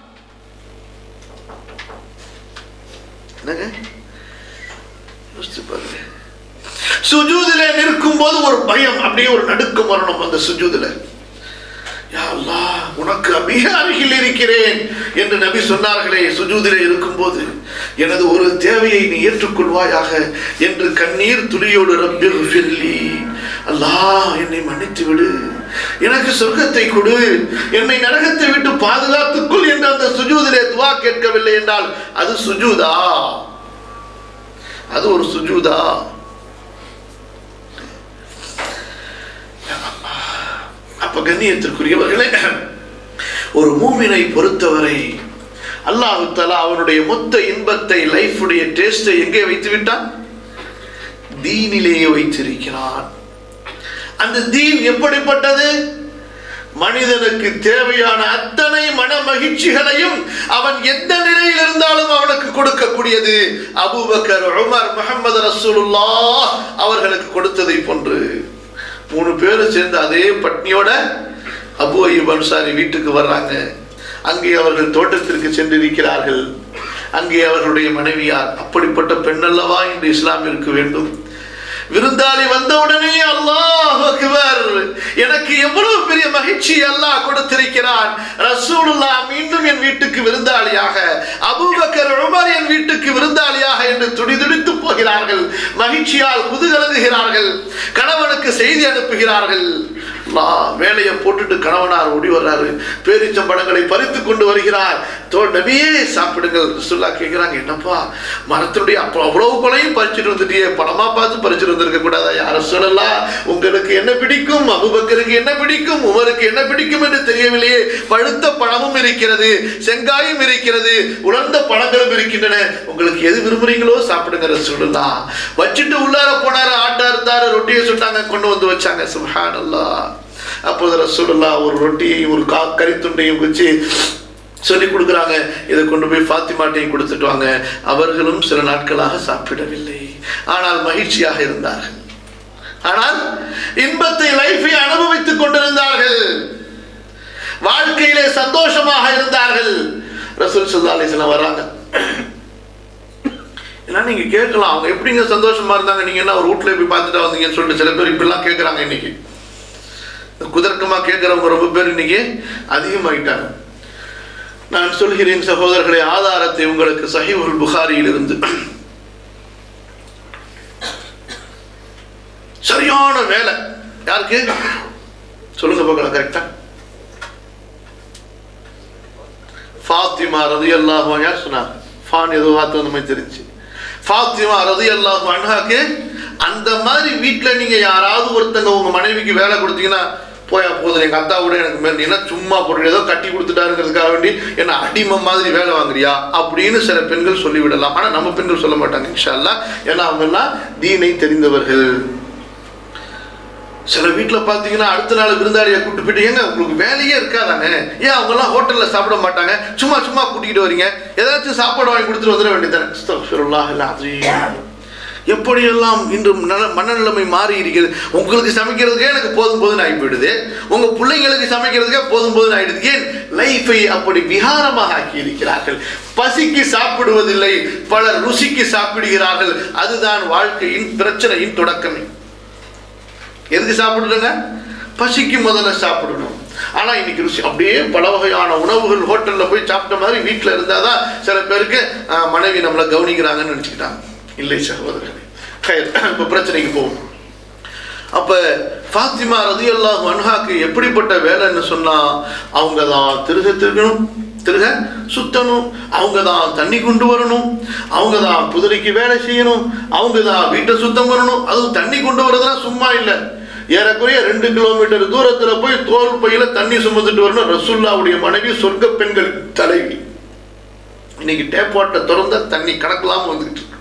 என்னங்க யோசிச்சு பாருங்க சுஜூதிலே நிற்கும் போது ஒரு பயம் அப்படியே ஒரு நடுக்கம் வரணும் அந்த சுஜூதில யா அல்லாஹ் உனக்கு மிக அருகில் இருக்கிறேன் என்று நபி சொன்னார்களே சுஜூதிலே இருக்கும்போது எனது ஒரு தேவையை நீ ஏற்றுக்கொள்வாயாக என்று கண்ணீர் துளியோடு ரப்பில் ஃபில்லி அல்லாஹ் என்னை மன்னித்து விடு எனக்கு சொர்க்கத்தை கொடு என்னை நரகத்தை விட்டு பாதுகாத்துக்கொள் என்று அந்த சுஜூதிலே துவா கேட்கவில்லை என்றால் அது சுஜூதா அது ஒரு சுஜூதா அப்ப கண்ணியத்திற்குரியவர்களே ஒரு மூமினை பொறுத்தவரை அல்லாஹு தலா அவனுடைய மொத்த இன்பத்தை லைஃபுடைய டேஸ்டை எங்கே வைத்து விட்டான் தீனிலேயே வைத்திருக்கிறான் அந்த தீன் எப்படிப்பட்டது மனிதனுக்கு தேவையான அத்தனை மன மகிழ்ச்சிகளையும் அவன் எந்த நிலையில் இருந்தாலும் அவனுக்கு கொடுக்கக்கூடியது அபூபக்கர் உமர் முகமது ரசூலுல்லாஹ் அவர்களுக்கு கொடுத்ததை போன்று மூணு பேரும் சேர்ந்து அதே பட்னியோட அபு அய்யூப் அன்சாரி வீட்டுக்கு வர்றாங்க அங்கே அவர்கள் தோட்டத்திற்கு சென்றிருக்கிறார்கள் அங்கே அவர்களுடைய மனைவியார் அப்படிப்பட்ட பெண்ணல்லவா இன்று இஸ்லாம் இருக்க வேண்டும் விருந்தாளி வந்தவுடனே அல்லாஹ் அக்பர் எனக்கு எவ்வளவு பெரிய மகிழ்ச்சி அல்லாஹ் கொடுத்திருக்கிறான் ரசூலுல்லாஹ் மீண்டும் என் வீட்டுக்கு விருந்தாளியாக அபூபக்கர் உமர் என் வீட்டுக்கு விருந்தாளியாக என்று துடிதுடித்து போகிறார்கள் மகிழ்ச்சியால் குதூகலங்குகிறார்கள் கணவனுக்கு செய்தி அனுப்புகிறார்கள் அல்லாஹ் வேலையை போட்டுட்டு கணவனார் ஓடி வர்றாரு பேரிச்சம் பழங்களை பறித்து கொண்டு வருகிறார் தோ நபியே சாப்பிடுங்கள் ரசூல்லா கேட்குறாங்க என்னப்பா மரத்தினுடைய அப்போ அவ்வளவு கொலையும் பறிச்சுட்டு வந்துட்டியே பணமா பார்த்து பறிச்சுட்டு வந்திருக்க கூடாதா யார சொல்லலாம் உங்களுக்கு என்ன பிடிக்கும் அபுபக்கருக்கு என்ன பிடிக்கும் உமருக்கு என்ன பிடிக்கும் என்று தெரியவில்லையே பழுத்த பழமும் இருக்கிறது செங்காயும் இருக்கிறது உலர்ந்த பழங்களும் இருக்கின்றன உங்களுக்கு எது விரும்புறீங்களோ சாப்பிடுங்க ரசூலுல்லா வச்சுட்டு உள்ளார போனாரு ஆட்டா இருந்தாரு ரொட்டியை சுட்டாங்க கொண்டு வந்து வச்சாங்க சுப்ஹானல்லாஹ் அப்போது ரசூலுல்லா ஒரு ரொட்டியையும் ஒரு கா கறித்துண்டையும் வச்சு சொல்லி கொடுக்குறாங்க இதை கொண்டு போய் ஃபாத்திமாட்டையும் கொடுத்துட்டு வாங்க அவர்களும் சில நாட்களாக சாப்பிடவில்லை ஆனால் மகிழ்ச்சியாக இருந்தார்கள் ஆனால் இன்பத்தை லைஃபை அனுபவித்துக் கொண்டிருந்தார்கள் வாழ்க்கையிலே சந்தோஷமாக இருந்தார்கள் ரசூல் சல்லா அலிஸ்லாம் வர்றாங்க ஏன்னா நீங்க கேட்கலாம் அவங்க எப்படிங்க சந்தோஷமா இருந்தாங்க நீங்க என்ன ஒரு வீட்டுல போய் பார்த்துட்டு வந்தீங்கன்னு சொல்லிட்டு சில பேர் இப்படிலாம் கேட்கறாங்க இன்னைக்கு குதர்க்கமா கேட்கிறவங்க ரொம்ப பேர் இன்னைக்கு அதிகமாயிட்டாங்க நான் சொல்கிறேன் சகோதரர்களே ஆதாரத்தை உங்களுக்கு சஹீஹுல் புகாரியில் இருந்து சரியான வேலை யாருக்கு சொல்லுங்க பார்க்கலாம் கரெக்டா ஃபாத்திமா ரதி அல்லாஹ் யார் சொன்னாங்க ஃபான் ஏதோ வார்த்தை வந்த மாதிரி தெரிஞ்சு ஃபாத்திமா ரதி அல்லாஹ் அன்ஹாக்கு அந்த மாதிரி வீட்டில் நீங்க யாராவது ஒருத்தங்க உங்க மனைவிக்கு வேலை கொடுத்தீங்கன்னா போயா போதும் எங்க அத்தா கூட எனக்கு மேல் நீனா சும்மா போட்டு ஏதோ கட்டி கொடுத்துட்டாருங்கிறதுக்காக வேண்டி என்ன அடிமை மாதிரி வேலை வாங்குறியா அப்படின்னு சில பெண்கள் சொல்லிவிடலாம் ஆனா நம்ம பெண்கள் சொல்ல மாட்டாங்க இன்ஷா அல்லாஹ் ஏன்னா அவங்க எல்லாம் தீனை தெரிந்தவர்கள் சில வீட்டில் பார்த்தீங்கன்னா அடுத்த நாள் விருந்தாளியை கூட்டு போயிட்டு ஏங்க உங்களுக்கு வேலையே இருக்காதாங்க ஏன் அவங்கெல்லாம் ஹோட்டலில் சாப்பிட மாட்டாங்க சும்மா சும்மா கூட்டிகிட்டு வரீங்க ஏதாச்சும் சாப்பாடு வாங்கி கொடுத்துட்டு வந்துட வேண்டியதானே அஸ்தக்ஃபிருல்லாஹ் அல்-அஸீம். எப்படியெல்லாம் இன்று நல- மனநிலைமை மாறி இருக்கிறது உங்களுக்கு சமைக்கிறதுக்கே எனக்கு போதும் போதும் ஆகி போயிடுது உங்க பிள்ளைங்களுக்கு சமைக்கிறதுக்கே போதும் போதும் ஆயிடுது ஏன் லைஃபை அப்படி விகாரமாக ஆக்கி இருக்கிறார்கள் பசிக்கு சாப்பிடுவதில்லை பலர் ருசிக்கு சாப்பிடுகிறார்கள் அதுதான் வாழ்க்கையின் பிரச்சனையின் தொடக்கமே எதுக்கு சாப்பிடுறேங்க பசிக்கு முதல்ல சாப்பிடணும் ஆனா இன்னைக்கு ருசி அப்படியே பல வகையான உணவுகள் ஹோட்டல்ல போய் சாப்பிட்ட மாதிரி வீட்டில் இருந்தாதான் சில பேருக்கு ஆஹ், மனைவி நம்மளை கவனிக்கிறாங்கன்னு நினச்சிக்கிட்டாங்க இல்லை சகோதரர்களே ஹைர், இப்ப பிரச்சனைக்கு போவோம் அப்ப ஃபாத்திமா ரதியல்லாஹு அன்ஹாக்கு எப்படிப்பட்ட வேலைன்னு சொன்னா அவங்க தான் திருக திருகணும் திருக சுத்தணும் அவங்க தான் தண்ணி கொண்டு வரணும் அவங்க தான் குதிரைக்கு வேலை செய்யணும் அவங்க தான் வீட்டை சுத்தம் பண்ணணும் அதுவும் தண்ணி கொண்டு வரதுலாம் சும்மா இல்லை ஏறக்குறைய ரெண்டு கிலோமீட்டர் தூரத்துல போய் தோல் பையில தண்ணி சுமந்துட்டு வரணும் ரசுல்லாவுடைய மனைவி சொர்க்க பெண்கள் தலைவி இன்னைக்கு டேப் வாட்டர் திறந்தா தண்ணி கணக்கெல்லாம் வந்துகிட்டு இருக்கு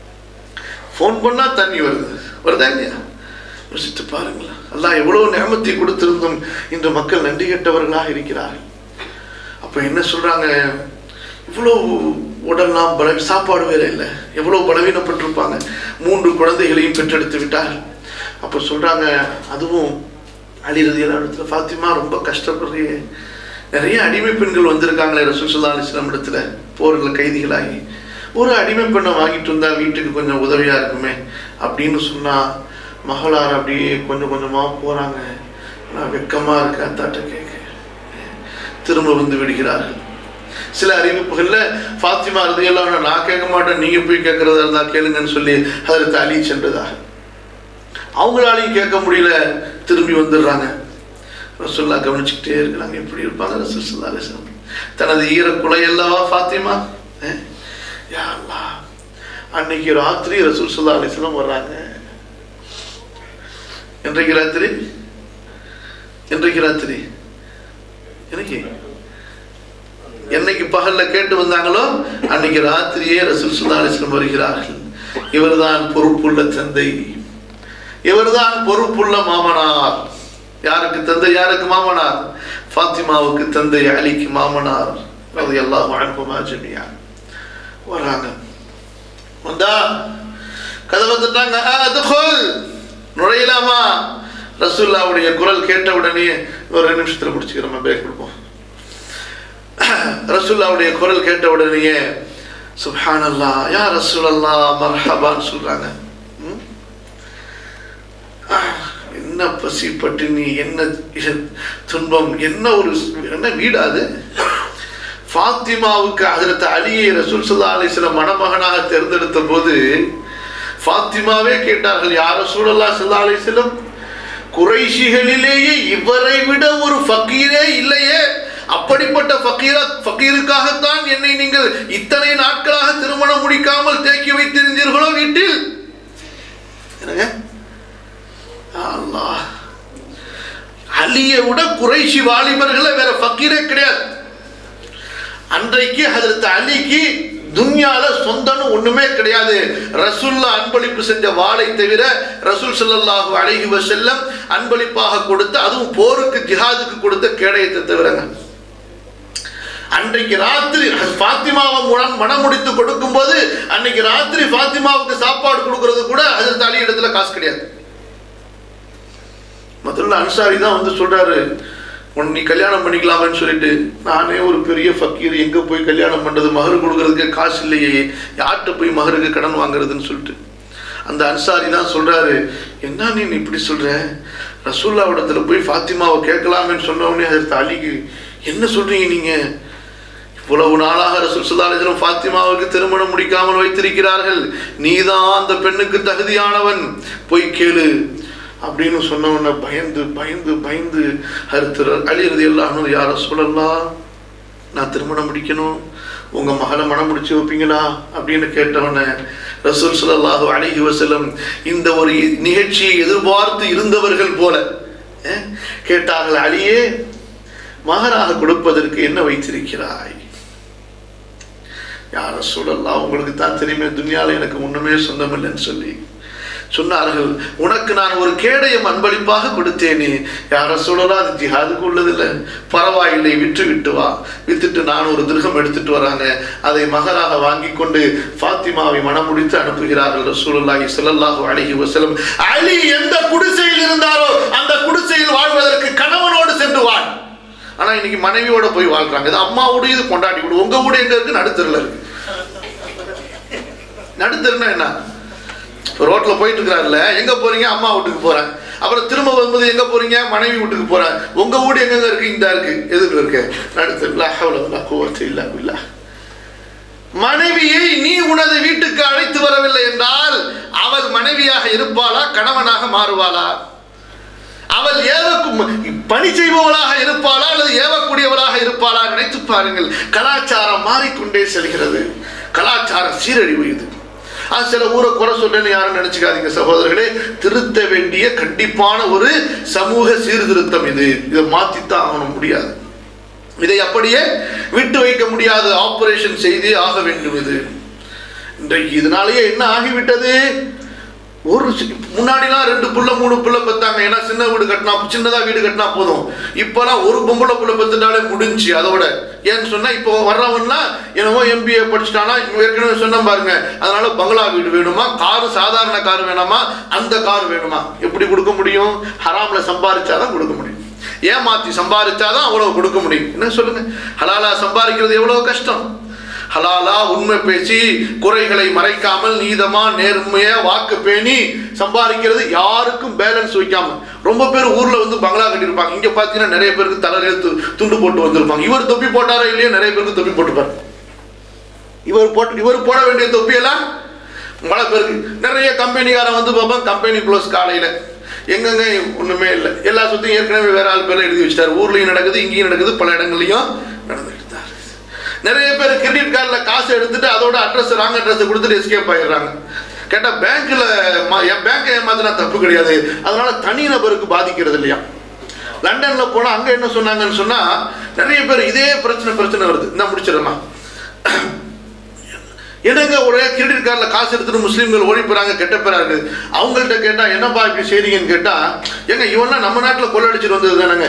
ஃபோன் பண்ணா தண்ணி வருது வருதா இல்லையா யோசித்து பாருங்களேன் அல்லாஹ் எவ்வளவு நேமத்தை கொடுத்திருந்தும் இன்று மக்கள் நன்றி கெட்டவர்களாக இருக்கிறார்கள் அப்ப என்ன சொல்றாங்க இவ்வளோ உடல்லாம் பல சாப்பாடு வேற இல்லை எவ்வளோ பலவீனப்பட்டிருப்பாங்க மூன்று குழந்தைகளையும் பெற்றெடுத்து விட்டார்கள் அப்போ சொல்றாங்க அதுவும் அழிறது இடத்துல ஃபாத்திமா ரொம்ப கஷ்டப்படுறியே நிறைய அடிமை பெண்கள் வந்திருக்காங்களே ரசூல் சுல்லா அலிஸ்லாம் இடத்துல போரில் கைதிகளாகி ஒரு அடிமை பெண்ணை வாங்கிட்டு வந்தா வீட்டுக்கு கொஞ்சம் உதவியா இருக்குமே அப்படின்னு சொன்னா மகளார் அப்படியே கொஞ்சம் கொஞ்சமா போறாங்க நான் வெக்கமா இருக்கு அத்தாட்ட கேட்க திரும்ப வந்து விடுகிறார்கள் சில அறிவிப்புகள்ல ஃபாத்திமா ரதியெல்லாம் நான் கேட்க மாட்டேன் நீங்க போய் கேட்கறதா இருந்தா கேளுங்கன்னு சொல்லி அதற்கு அலி சென்றதாக அவங்களாலையும் கேட்க முடியல திரும்பி வந்துடுறாங்க ரசுல்லா கவனிச்சுக்கிட்டே இருக்கிறாங்க எப்படி இருப்பாங்க ரசூல் ஸல்லல்லாஹு அலைஹி வஸல்லம் தனது ஈர குலையல்லவா ஃபாத்திமா அஹ், யா அல்லாஹ் அன்னைக்கு ராத்திரி ரசூல் ஸல்லல்லாஹு அலைஹி வஸல்லம் வர்றாங்க இன்றைக்கு ராத்திரி இன்றைக்கு ராத்திரி எனக்கு என்னைக்கு பகல்ல கேட்டு வந்தாங்களோ அன்னைக்கு ராத்திரியே ரசூல் ஸல்லல்லாஹு அலைஹி வஸல்லம் வருகிறார்கள் இவர்தான் பொறுப்புள்ள தந்தை இவர்தான் பொறுப்புள்ள மாமனார் யாருக்கு தந்தை யாருக்கு மாமனார் ஃபாத்திமாவுக்கு தந்தை அலிக்கு மாமனார் அது எல்லாம் அனுபவமா ஜெமியா வராங்க வந்தா கதவை தட்டாங்க அதுகொல் நுழையலாமா ரசூல்லாவுடைய குரல் கேட்ட உடனே ஒரு ரெண்டு நிமிஷத்துல முடிச்சுக்கிறோம் பிரேக் கொடுப்போம் ரசூல்லாவுடைய குரல் கேட்ட உடனேயே சுப்ஹானல்லா யா ரசூலல்லா மர்ஹபான்னு சொல்றாங்க ம்? ஆஹ், என்ன பசி பட்டினி என்ன இது, துன்பம் என்ன ஒரு என்ன வீடாது ஃபாத்திமாவுக்கு ஹஜரத் அலியை ரசூல் சல்லா அலிஸ்லாம் மணமகனாக தேர்ந்தெடுத்த போது ஃபாத்திமாவே கேட்டார்கள் யார் ரசூலல்லா சல்லா அலிஸ்லம் குறைஷிகளிலேயே இவரை விட ஒரு ஃபக்கீரே இல்லையே அப்படிப்பட்ட ஃபக்கீரா ஃபக்கீருக்காகத்தான் என்னை நீங்கள் இத்தனை நாட்களாக திருமணம் முடிக்காமல் தேக்கி வைத்திருந்தீர்களோ வீட்டில் என்னங்க அல்லாஹ் அலியை விட குறைஷி வாலிபர்களை வேற ஃபக்கீரே கிடையாது அன்றைக்கு ஹஜரத் அலிக்கு துன்யால சொந்தம்னு ஒண்ணுமே கிடையாது ரசூல்லா அன்பளிப்பு செஞ்ச வாளை தவிர ரசூல் ஸல்லல்லாஹு அலைஹி வஸல்லம் அன்பளிப்பாக கொடுத்த அதுவும் போருக்கு ஜிஹாதுக்கு கொடுத்த கேடயத்தை தவிரங்க அன்றைக்கு ராத்திரி ஃபாத்திமாவை முடன் மனம் முடித்து கொடுக்கும்போது அன்னைக்கு ராத்திரி ஃபாத்திமாவுக்கு சாப்பாடு கொடுக்கறது கூட ஹஜரத் அலி இடத்துல காசு கிடையாது முதல்ல அன்சாரி தான் வந்து சொல்றாரு உன் நீ கல்யாணம் பண்ணிக்கலாமான்னு சொல்லிட்டு நானே ஒரு பெரிய ஃபக்கீர் எங்க போய் கல்யாணம் பண்றது மகரு கொடுக்கறதுக்கு காசு இல்லையே யார்கிட்ட போய் மகருக்கு கடன் வாங்குறதுன்னு சொல்லிட்டு அந்த அன்சாரி தான் சொல்றாரு என்ன நீ இப்படி சொல்ற ரசூல்லாவிடத்துல போய் ஃபாத்திமாவை கேட்கலாமேன்னு சொன்ன உடனே அதற்கு அலிக்கு என்ன சொல்றீங்க நீங்க இவ்வளவு நாளாக ரசூல் சுல்லாலிசனம் ஃபாத்திமாவுக்கு திருமணம் முடிக்காமல் வைத்திருக்கிறார்கள் நீதான் அந்த பெண்ணுக்கு தகுதியானவன் போய் கேளு அப்படின்னு சொன்ன உடனே பயந்து பயந்து பயந்து அறுத்துற அழியிறது எல்லாம் யார சொல்லலாம் நான் திருமணம் முடிக்கணும் உங்க மகளை மனம் முடிச்சு வைப்பீங்களா அப்படின்னு கேட்டவன ரசூல் ஸல்லல்லாஹு அலைஹி வஸல்லம் இந்த ஒரு நிகழ்ச்சியை எதிர்பார்த்து இருந்தவர்கள் போல அஹ், கேட்டார்கள் அலியே மகராக கொடுப்பதற்கு என்ன வைத்திருக்கிறாய் யார சூழல்லாம் உங்களுக்கு தான் தெரியுமே துனியால எனக்கு ஒண்ணுமே சொந்தமில்லைன்னு சொல்லி சொன்னார்கள் உனக்கு நான் ஒரு கேடயம் அன்பளிப்பாக கொடுத்தேனே யார சூழலா அது ஜிஹாதுக்கு உள்ளதில்லை பரவாயில்லை விற்று விட்டு வா வித்துட்டு நான் ஒரு திருகம் எடுத்துட்டு வராங்க அதை மகராக வாங்கி கொண்டு ஃபாத்திமாவை மனம் முடித்து அனுப்புகிறார்கள் ரசூலுல்லாஹி ஸல்லல்லாஹு அலைஹி வஸல்லம் அலி எந்த குடிசையில் இருந்தாரோ அந்த குடிசையில் வாழ்வதற்கு கணவனோடு சென்று வாழ் ஆனா இன்னைக்கு மனைவியோட போய் வாழ்றாங்க இது அம்மாவோட இது கொண்டாடி விடு உங்க வீடு எங்க இருக்கு நடுத்தருல இருக்கு நடுத்தருன்னா என்ன இப்போ ரோட்ல போயிட்டு இருக்கிறாருல எங்க போறீங்க அம்மா வீட்டுக்கு போறேன் அப்புறம் திரும்ப வரும்போது எங்க போறீங்க மனைவி வீட்டுக்கு போறேன் உங்க வீடு எங்க இருக்கு இந்த இருக்கு எதுக்கு இருக்கு நடுத்தருல அவ்வளவு கோவத்து இல்ல இல்ல மனைவியை நீ உனது வீட்டுக்கு அழைத்து வரவில்லை என்றால் அவள் மனைவியாக இருப்பாளா கணவனாக மாறுவாளா அவள் ஏவக்கும் பணி செய்பவளாக இருப்பாளா அல்லது ஏவக்கூடியவளாக இருப்பாளா நினைத்து பாருங்கள் கலாச்சாரம் மாறிக்கொண்டே செல்கிறது கலாச்சாரம் சீரழிவு இது அது சில ஊரை குறை சொல்றேன்னு யாரும் நினைச்சுக்காதீங்க சகோதரர்களே திருத்த வேண்டிய கண்டிப்பான ஒரு சமூக சீர்திருத்தம் இது இதை மாத்தித்தான் ஆகணும் முடியாது இதை அப்படியே விட்டு வைக்க முடியாது ஆபரேஷன் செய்தே ஆக வேண்டும் இது இன்றைக்கு இதனாலேயே என்ன ஆகிவிட்டது ஒரு சி- முன்னாடிலாம் ரெண்டு புள்ள மூணு புள்ள பெத்தாங்க ஏன்னா சின்ன வீடு கட்டினா சின்னதா வீடு கட்டினா போதும் இப்போலாம் ஒரு பொம்பளை புள்ள பெத்துட்டாலே முடிஞ்சு அதோட ஏன்னு சொன்னா இப்போ வர்றவன்லாம் என்னமோ எம்பிஏ படிச்சுட்டானா ஏற்கனவே சொன்னேன் பாருங்க அதனால பங்களா வீடு வேணுமா காரு சாதாரண கார் வேணுமா அந்த கார் வேணுமா எப்படி கொடுக்க முடியும் ஹராம்ல சம்பாதிச்சாதான் கொடுக்க முடியும் ஏமாத்தி சம்பாதிச்சாதான் அவ்வளவு கொடுக்க முடியும் என்ன சொல்லுங்க ஹலாலா சம்பாதிக்கிறது எவ்வளவு கஷ்டம் ஹலாலா உண்மை பேசி குறைகளை மறைக்காமல் நீதமா நேர்மையா வாக்கு பேணி சம்பாதிக்கிறது யாருக்கும் பேலன்ஸ் வைக்காம ரொம்ப பேர் ஊர்ல வந்து பங்களா கட்டியிருப்பாங்க இங்க பாத்தீங்கன்னா நிறைய பேருக்கு தலையில து- துண்டு போட்டு வந்திருப்பாங்க இவர் தொப்பி போட்டாரோ இல்லையோ நிறைய பேருக்கு தொப்பி போட்டுப்பார் இவர் போட்டு இவர் போட வேண்டிய தொப்பியெல்லாம் மழை பேருக்கு நிறைய கம்பெனிக்காரன் வந்து பார்ப்பான் கம்பெனி க்ளோஸ் காலையில எங்கெங்க ஒண்ணுமே இல்லை எல்லா சொத்தையும் ஏற்கனவே வேற ஆள் பேர்ல எழுதி வச்சிட்டாரு ஊர்லயும் நடக்குது இங்கேயும் நடக்குது பல இடங்கள்லயும் நடந்துட்டு தான் இருக்கு. நிறைய பேர் கிரெடிட் கார்டில் காசு எடுத்துட்டு அதோட அட்ரஸ் ராங் அட்ரஸ் கொடுத்துட்டு எஸ்கேப் ஆயிடுறாங்க கேட்டா பேங்க்ல என் பேங்கை ஏமாத்தினா தப்பு கிடையாது அதனால தனி நபருக்கு பாதிக்கிறது இல்லையா லண்டன்ல போனா அங்க என்ன சொன்னாங்கன்னு சொன்னா நிறைய பேர் இதே பிரச்சனை பிரச்சனை வருது நான் முடிச்சிடலாம் என்னங்க ஒரே கிரெடிட் கார்டில் காசு எடுத்துட்டு முஸ்லீம்கள் ஓடி போறாங்க கெட்ட பேரா இருக்குது அவங்கள்ட்ட கேட்டா என்னப்பா இப்படி செய்றீங்கன்னு கேட்டா ஏங்க இவன்லாம் நம்ம நாட்டுல கொள்ளடிச்சிட்டு வந்தது தானேங்க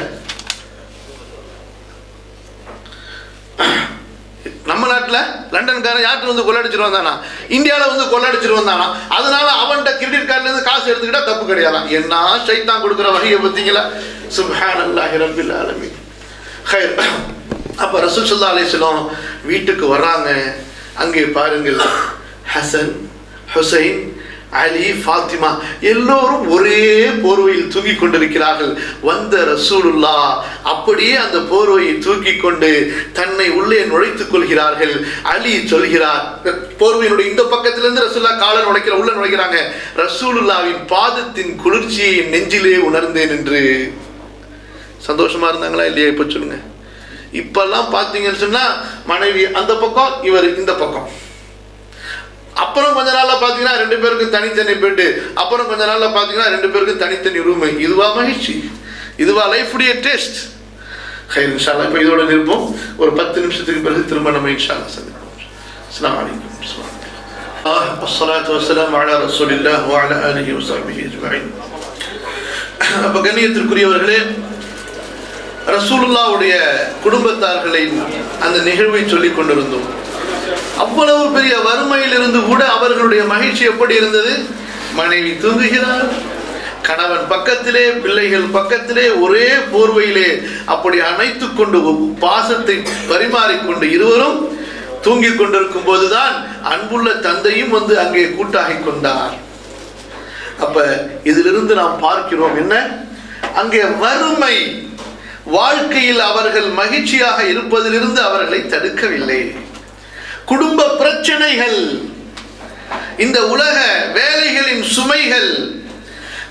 நம்ம நாட்டுல லண்டன்காரன் யார்கிட்ட வந்து கொள்ளடிச்சிட்டு வந்தானா இந்தியாவில் வந்து கொள்ளடிச்சிட்டு வந்தானா அதனால அவன்கிட்ட கிரெடிட் கார்டுல இருந்து காசு எடுத்துக்கிட்டா தப்பு கிடையாதான் என்ன சைத்தான் கொடுக்குற வகையை பார்த்தீங்களா சுப்ஹானல்லாஹி ரப்பில் ஆலமீன் ஹைர் அப்போ ரசூல் சல்லா அலிஸ்லாம் வீட்டுக்கு வர்றாங்க அங்கே பாருங்கள் ஹசன் ஹுசைன் அலி ஃபாத்திமா எல்லோரும் ஒரே போர்வையில் தூங்கிக் கொண்டிருக்கிறார்கள் வந்த ரசூலுல்லா அப்படியே அந்த போர்வையை தூக்கி கொண்டு தன்னை உள்ளே நுழைத்துக் கொள்கிறார்கள் அலி சொல்கிறார் போர்வையினுடைய இந்த பக்கத்திலிருந்து ரசூல்லா காலை நுழைக்கிற உள்ள நுழைக்கிறாங்க ரசூலுல்லாவின் பாதத்தின் குளிர்ச்சியை என் நெஞ்சிலே உணர்ந்தேன் என்று சந்தோஷமா இருந்தாங்களா இல்லையா இப்ப சொல்லுங்க இப்பெல்லாம் பார்த்தீங்கன்னு சொன்னா மனைவி அந்த பக்கம் இவர் இந்த பக்கம் அப்புறம் கொஞ்ச நாள்ல பாத்தீங்கன்னா ரெண்டு பேருக்கும் தனித்தனி பெட்டு அப்புறம் கொஞ்ச நாள்ல பாத்தீங்கன்னா ரெண்டு பேருக்கும் தனித்தனி ரூம் இதுவா மகிழ்ச்சி இதுவா லைஃபுடைய டேஸ்ட் ஹைர் இன்ஷால்லா இப்போ இதோட நிற்போம் ஒரு பத்து நிமிஷத்துக்கு பிறகு திரும்ப நம்ம இன்ஷால்லா சந்திப்போம் அஸ்ஸலாமு அலைக்கும் والصلاة والسلام على رسول الله وعلى آله وصحبه أجمعين அப்ப கண்ணியத்திற்குரியவர்களே ரசூலுல்லாவுடைய குடும்பத்தார்களின் அந்த நிகழ்வை சொல்லிக் கொண்டிருந்தோம் அவ்வளவு பெரிய வறுமையில் இருந்து கூட அவர்களுடைய மகிழ்ச்சி எப்படி இருந்தது மனைவி தூங்குகிறார் கணவன் பக்கத்திலே பிள்ளைகள் பக்கத்திலே ஒரே போர்வையிலே அப்படி அணைத்து கொண்டு பாசத்தை பரிமாறிக்கொண்டு இருவரும் தூங்கிக் கொண்டிருக்கும் போதுதான் அன்புள்ள தந்தையும் வந்து அங்கே கூட்டாகி கொண்டார் அப்ப இதிலிருந்து நாம் பார்க்கிறோம் என்ன அங்கே வறுமை வாழ்க்கையில் அவர்கள் மகிழ்ச்சியாக இருப்பதிலிருந்து அவர்களை தடுக்கவில்லை குடும்ப பிரச்சனைகள் இந்த உலக வேலைகளின் சுமைகள்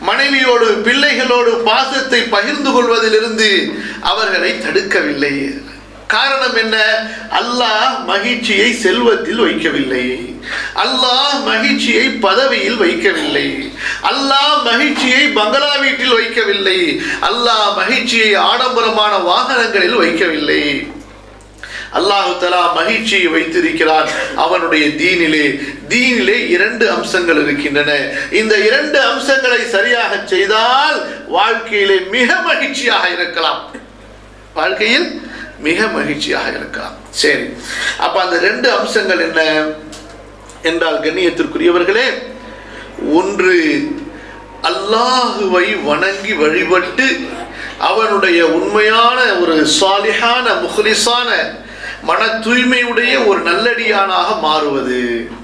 மனைவியோடு பிள்ளைகளோடு பாசத்தை பகிர்ந்து கொள்வதிலிருந்து அவர்களை தடுக்கவில்லை காரணம் என்ன அல்லாஹ் மகிழ்ச்சியை செல்வத்தில் வைக்கவில்லை அல்லாஹ் மகிழ்ச்சியை பதவியில் வைக்கவில்லை அல்லாஹ் மகிழ்ச்சியை பங்களா வீட்டில் வைக்கவில்லை அல்லாஹ் மகிழ்ச்சியை ஆடம்பரமான வாகனங்களில் வைக்கவில்லை அல்லாஹு தலா மகிழ்ச்சியை வைத்திருக்கிறான் அவனுடைய தீனிலே தீனிலே இரண்டு அம்சங்கள் இருக்கின்றன இந்த இரண்டு அம்சங்களை சரியாக செய்தால் வாழ்க்கையிலே மிக மகிழ்ச்சியாக இருக்கலாம் வாழ்க்கையில் மிக மகிழ்ச்சியாக இருக்கலாம் சரி அப்ப அந்த ரெண்டு அம்சங்கள் என்ன என்றால் கண்ணியத்திற்குரியவர்களே ஒன்று அல்லாஹுவை வணங்கி வழிபட்டு அவனுடைய உண்மையான ஒரு சாலிஹான முஹ்லிஸான மன தூய்மையுடைய ஒரு நல்லடியானாக மாறுவது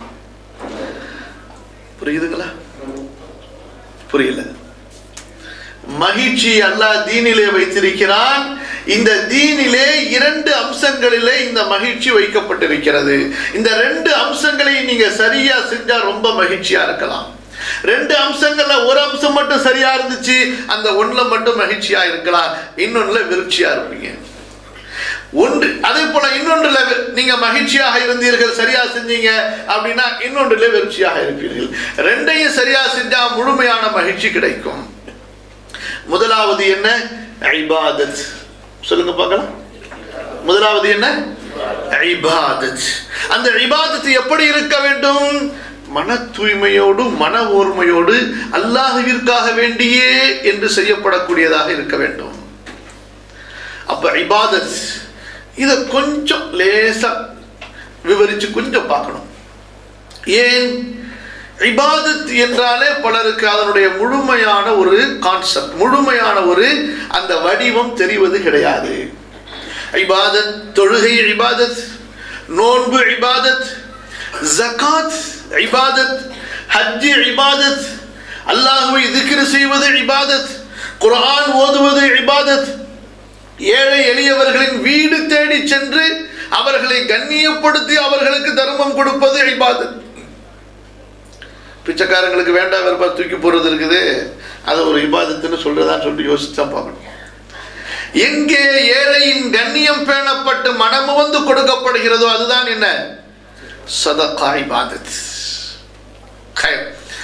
புரியுதுங்களா புரியல மகிழ்ச்சி அல்லாஹ் தீனிலே வைத்திருக்கிறான் இந்த தீனிலே இரண்டு அம்சங்களிலே இந்த மகிழ்ச்சி வைக்கப்பட்டிருக்கிறது இந்த ரெண்டு அம்சங்களை நீங்க சரியா செஞ்சா ரொம்ப மகிழ்ச்சியா இருக்கலாம் ரெண்டு அம்சங்கள்ல ஒரு அம்சம் மட்டும் சரியா இருந்துச்சு அந்த ஒண்ணுல மட்டும் மகிழ்ச்சியா இருக்கலாம் இன்னொன்னுல விருட்சியா இருப்பீங்க ஒன்று அதே போல இன்னொன்றுல வெ- நீங்க மகிழ்ச்சியாக இருந்தீர்கள் சரியா செஞ்சீங்க அப்படின்னா இன்னொன்றுல வெறுச்சியாக இருப்பீர்கள் ரெண்டையும் சரியா செஞ்சா முழுமையான மகிழ்ச்சி கிடைக்கும் முதலாவது என்ன ஐபாதத் சொல்லுங்க பார்க்கலாம் முதலாவது என்ன ஐபாதத் அந்த ஐபாதத் எப்படி இருக்க வேண்டும் மன தூய்மையோடு மன ஓர்மையோடு அல்லாஹுவிற்காக வேண்டியே என்று செய்யப்படக்கூடியதாக இருக்க வேண்டும் அப்ப இபாதத் இதை கொஞ்சம் லேசா விவரிச்சு கொஞ்சம் பார்க்கணும் ஏன் இபாதத் என்றாலே பலருக்கு அதனுடைய முழுமையான ஒரு கான்செப்ட் முழுமையான ஒரு அந்த வடிவம் தெரிவது கிடையாது இபாதத் தொழுகை இபாதத் நோன்பு இபாதத் ஜகாத் இபாதத் ஹஜ் இபாதத் அல்லாஹுவை திக்ரு செய்வது இபாதத் குர்ஆன் ஓதுவது இபாதத் ஏழை எளியவர்களின் வீடு தேடி சென்று அவர்களை கண்ணியப்படுத்தி அவர்களுக்கு தர்மம் கொடுப்பது இபாதத் பிச்சைக்காரங்களுக்கு வேண்டாம் வெறுப்பா தூக்கி போடுறது இருக்குது அது ஒரு இபாதத்துன்னு சொல்றதான்னு சொல்லிட்டு யோசிச்சு தான் பார்க்கணும் எங்கே ஏழையின் கண்ணியம் பேணப்பட்டு மனமுவந்து கொடுக்கப்படுகிறதோ அதுதான் என்ன சதகா இபாதத் கயர்.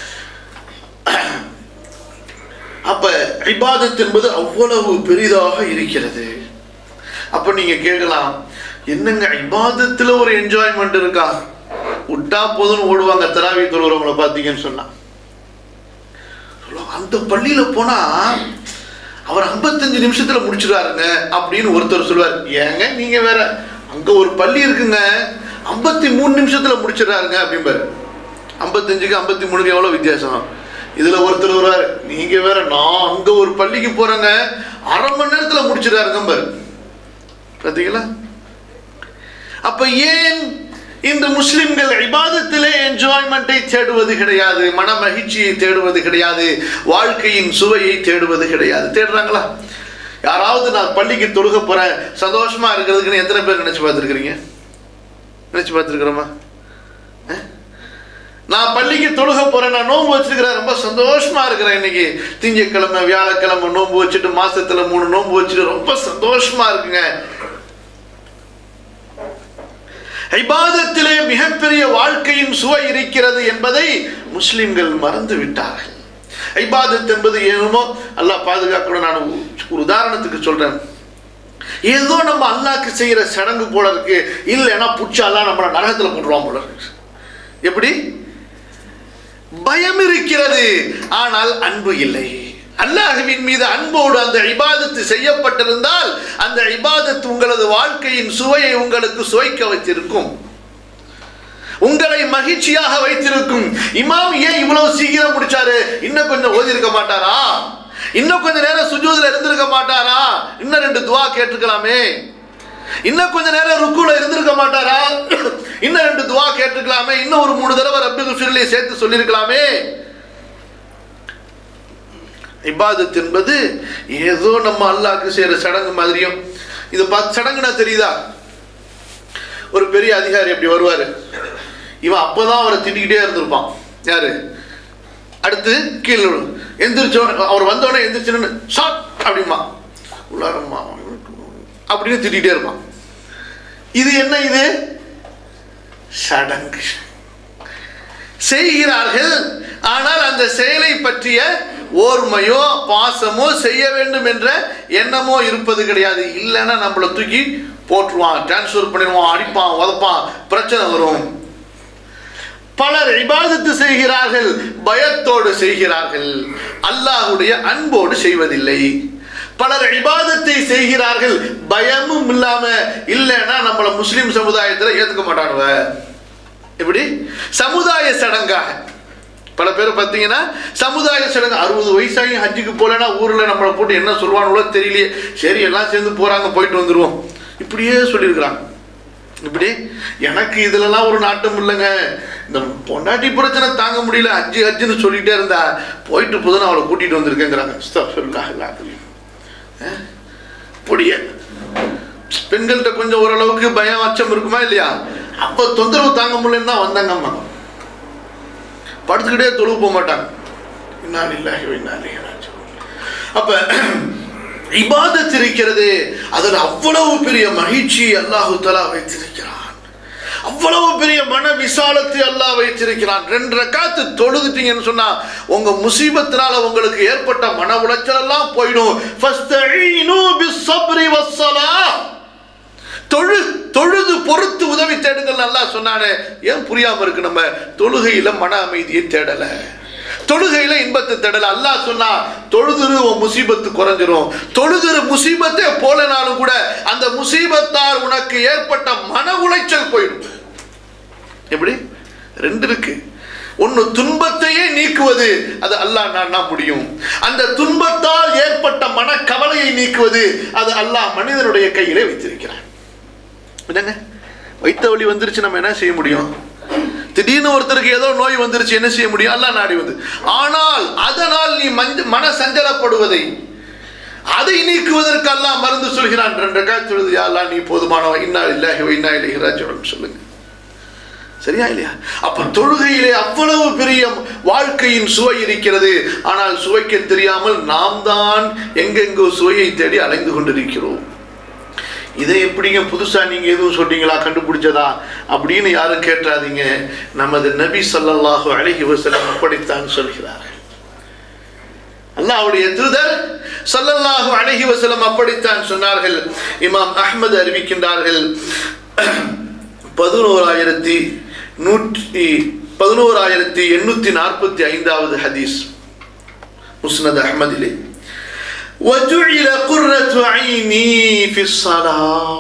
அப்ப இபாதத் என்பது அவ்வளவு பெரிதாக இருக்கிறது அப்ப நீங்க கேட்கலாம் என்னங்க இபாதத்துல ஒரு என்ஜாய்மெண்ட் இருக்கா விட்டா போதும்னு ஓடுவாங்க தராவி தொழுகிறவங்கள பார்த்தீங்கன்னு சொன்னா சொல்லுவாங்க, அந்த பள்ளியில போனா அவர் 55 நிமிஷத்துல முடிச்சிடாருங்க அப்படின்னு ஒருத்தர் சொல்லுவார் ஏங்க நீங்க வேற அங்க ஒரு பள்ளி இருக்குங்க 53 மூணு நிமிஷத்துல முடிச்சிடறாருங்க அப்படிம்பாரு ஐம்பத்தஞ்சுக்கு ஐம்பத்தி மூணுக்கு எவ்வளோ வித்தியாசம் இதுல ஒருத்தர் வருவார் நீங்க வேற நான் அங்க ஒரு பள்ளிக்கு போறேங்க அரை மணி நேரத்துல முடிச்சிடாருங்க பாரு பார்த்தீங்களா அப்ப ஏன் இன்று முஸ்லிம்கள் இபாதத்திலே என்ஜாய்மெண்ட்டை தேடுவது கிடையாது மன மகிழ்ச்சியை தேடுவது கிடையாது வாழ்க்கையின் சுவையை தேடுவது கிடையாது தேடுறாங்களா யாராவது நான் பள்ளிக்கு தொழுக போறேன் சந்தோஷமா இருக்கிறதுக்குன்னு எத்தனை பேர் நினைச்சு பார்த்துருக்கிறீங்க நினைச்சு பார்த்துருக்குறோமா நான் பள்ளிக்கு தொழுக போறேன் நான் நோன்பு வச்சிருக்கிறேன் ரொம்ப சந்தோஷமா இருக்கிறேன் இன்னைக்கு திங்கட்கிழமை வியாழக்கிழமை நோன்பு வச்சுட்டு மாசத்துல மூணு நோன்பு வச்சுட்டு ரொம்ப சந்தோஷமா இருக்குங்க ஐபாதத்திலே மிகப்பெரிய வாழ்க்கையின் சுவை இருக்கிறது என்பதை முஸ்லிம்கள் மறந்து விட்டார்கள் ஐபாதத் என்பது ஏனுமோ அல்லாஹ் பாதுகாக்கணும் நான் ஒரு உதாரணத்துக்கு சொல்றேன் ஏதோ நம்ம அல்லாஹ்க்கு செய்யற சடங்கு போல இருக்கு இல்லைன்னா புச்சாலாம் நம்மள நரகத்துல போட்டுருவான் போல இருக்கு எப்படி பயம் இருக்கிறது ஆனால் அன்பு இல்லை அல்லாஹுவின் மீது அன்போடு அந்த இபாதத்து செய்யப்பட்டிருந்தால் அந்த இபாதத்து உங்களது வாழ்க்கையின் சுவையை உங்களுக்கு சுவைக்க வைத்திருக்கும் உங்களை மகிழ்ச்சியாக வைத்திருக்கும் இமாம் ஏன் இவ்வளவு சீக்கிரம் முடிச்சாரு இன்னும் கொஞ்சம் ஓதி இருக்க மாட்டாரா இன்னும் கொஞ்ச நேரம் சுஜூதுல இருந்திருக்க மாட்டாரா இன்னும் ரெண்டு துவா கேட்டிருக்கலாமே இன்னும் கொஞ்ச நேரம் ருக்குல இருந்திருக்க மாட்டாரா இன்னும் ரெண்டு துவா கேட்டிருக்கலாமே இன்னும் ஒரு மூணு தடவை ரப்பி குஃபிர்லி சேர்த்து சொல்லியிருக்கலாமே இபாதத் என்பது ஏதோ நம்ம அல்லாஹ்க்கு செய்யற சடங்கு மாதிரியும் இது பார்த்து சடங்குனா தெரியுதா ஒரு பெரிய அதிகாரி அப்படி வருவாரு இவன் அப்பதான் அவரை திட்டிக்கிட்டே இருந்திருப்பான் யாரு அடுத்து கீழே விழு. எந்திரிச்சோ அவர் வந்தோடனே எந்திரிச்சுன்னு ஷாட் அப்படிமா உள்ளாரம்மா அப்படின்னு திட்டிகிட்டே இருப்பான் இது என்ன இது சடங்கு செய்கிறார்கள் ஆனால் அந்த செயலை பற்றிய ஓர்மையோ பாசமோ செய்ய வேண்டும் என்ற எண்ணமோ இருப்பது கிடையாது இல்லைன்னா நம்மளை தூக்கி போட்டுருவான் டிரான்ஸ்ஃபர் பண்ணிடுவான் அடிப்பான் உதப்பான் பிரச்சனை வரும் பலர் இபாதத்து செய்கிறார்கள் பயத்தோடு செய்கிறார்கள் அல்லாஹுடைய அன்போடு செய்வதில்லை பலர் இபாதத்தை செய்கிறார்கள் பயமும் இல்லாம இல்லைன்னா நம்மள முஸ்லிம் சமுதாயத்தில் ஏத்துக்க மாட்டானுவ எப்படி சமுதாய சடங்காக பல பேர் பார்த்தீங்கன்னா சமுதாய சடங்கு அறுபது வயசாகி ஹஜ்ஜுக்கு போகலன்னா ஊரில் நம்மளை போட்டு என்ன சொல்லுவானுங்களோ தெரியலையே சரி எல்லாம் சேர்ந்து போகிறாங்க போயிட்டு வந்துடுவோம் இப்படியே சொல்லியிருக்கிறாங்க இப்படி எனக்கு இதுலலாம் ஒரு நாட்டம் இல்லைங்க இந்த பொண்டாட்டி பிரச்சனை தாங்க முடியல அஜ்ஜு அஜ்ஜுன்னு சொல்லிட்டே இருந்தா போயிட்டு போதுன்னு அவளை கூட்டிகிட்டு வந்திருக்கேங்கிறாங்க அஸ்தக்ஃபிருல்லாஹ் எல்லாத்துலையும் பொடிய பெண்கள்கிட்ட கொஞ்சம் ஓரளவுக்கு பயம் அச்சம் இருக்குமா இல்லையா அப்போ தொந்தரவு தாங்க முடியலன்னு தான் வந்தாங்கம்மா படுத்துக்கிட்டே தொழுவு போக மாட்டாங்க இன்னார் இல்லாஹி இன்னார் அப்ப இபாதத் இருக்கிறது அதில் அவ்வளவு பெரிய மகிழ்ச்சி அல்லாஹு தலா வைத்திருக்கிறான் அவ்வளவு பெரிய மன விசாலத்தை அல்லாஹ் வைத்திருக்கிறான் ரெண்டு ரக்காத்து தொழுதுட்டீங்கன்னு சொன்னா உங்க முசீபத்தினால உங்களுக்கு ஏற்பட்ட மன உளைச்சல் எல்லாம் போயிடும் ஃபஸ்தஈனு பிஸ்ஸப்ரி வஸ்ஸலாஹ் தொழு தொழுது பொறுத்து உதவி தேடுங்கள் நல்லா சொன்னானே ஏன் புரியாம இருக்கு நம்ம தொழுகையில மன அமைதியை தேடல தொழுகையில இன்பத்தை தேடல அல்லாஹ் சொன்னா தொழுதுரு உன் முசீபத்து குறைஞ்சிரும் தொழுதுரு முசீபத்தே போலனாலும் கூட அந்த முசீபத்தால் உனக்கு ஏற்பட்ட மன உளைச்சல் போயிடும் எப்படி ரெண்டு இருக்கு ஒன்னு துன்பத்தையே நீக்குவது அது அல்லாஹ் நான்னா முடியும் அந்த துன்பத்தால் ஏற்பட்ட மனக்கவலையை நீக்குவது அது அல்லாஹ் மனிதனுடைய கையிலே வைத்திருக்கிறான் என்னங்க வைத்த வலி வந்துருச்சு நம்ம என்ன செய்ய முடியும் திடீர்னு ஒருத்தருக்கு ஏதோ நோய் வந்துருச்சு என்ன செய்ய முடியும் எல்லாம் நாடி வந்து ஆனால் அதனால் நீ மஞ்ச மன சஞ்சலப்படுவதை அதை நீக்குவதற்கு அல்லாஹ் மருந்து சொல்கிறான் ரெண்டு காய்ச்சல் யாரெல்லாம் நீ போதுமானவன் இன்னா இல்லாஹி இன்னா இல்லாஹி ராஜ்யம் சொல்லுங்க சரியா இல்லையா அப்ப தொழுகையிலே அவ்வளவு பெரிய வாழ்க்கையின் சுவை இருக்கிறது ஆனால் சுவைக்க தெரியாமல் நாம் தான் எங்கெங்கோ சுவையை தேடி அலைந்து கொண்டிருக்கிறோம் இதை எப்படிங்க புதுசா நீங்க எதுவும் சொன்னீங்களா கண்டுபிடிச்சதா அப்படின்னு யாரும் கேட்டாதீங்க நமது நபி ஸல்லல்லாஹு அலைஹி வஸல்லம் அப்படித்தான் சொல்கிறார்கள் அல்லாஹ்வுடைய தூதர் ஸல்லல்லாஹு அலைஹி வஸல்லம் அப்படித்தான் சொன்னார்கள் இமாம் அஹ்மத் அறிவிக்கின்றார்கள் பதினோராயிரத்தி நூற்றி பதினோராயிரத்தி எண்ணூத்தி நாற்பத்தி ஐந்தாவது ஹதீஸ் முஸ்னத் அஹ்மதிலே وجعل قرة عيني في الصلاة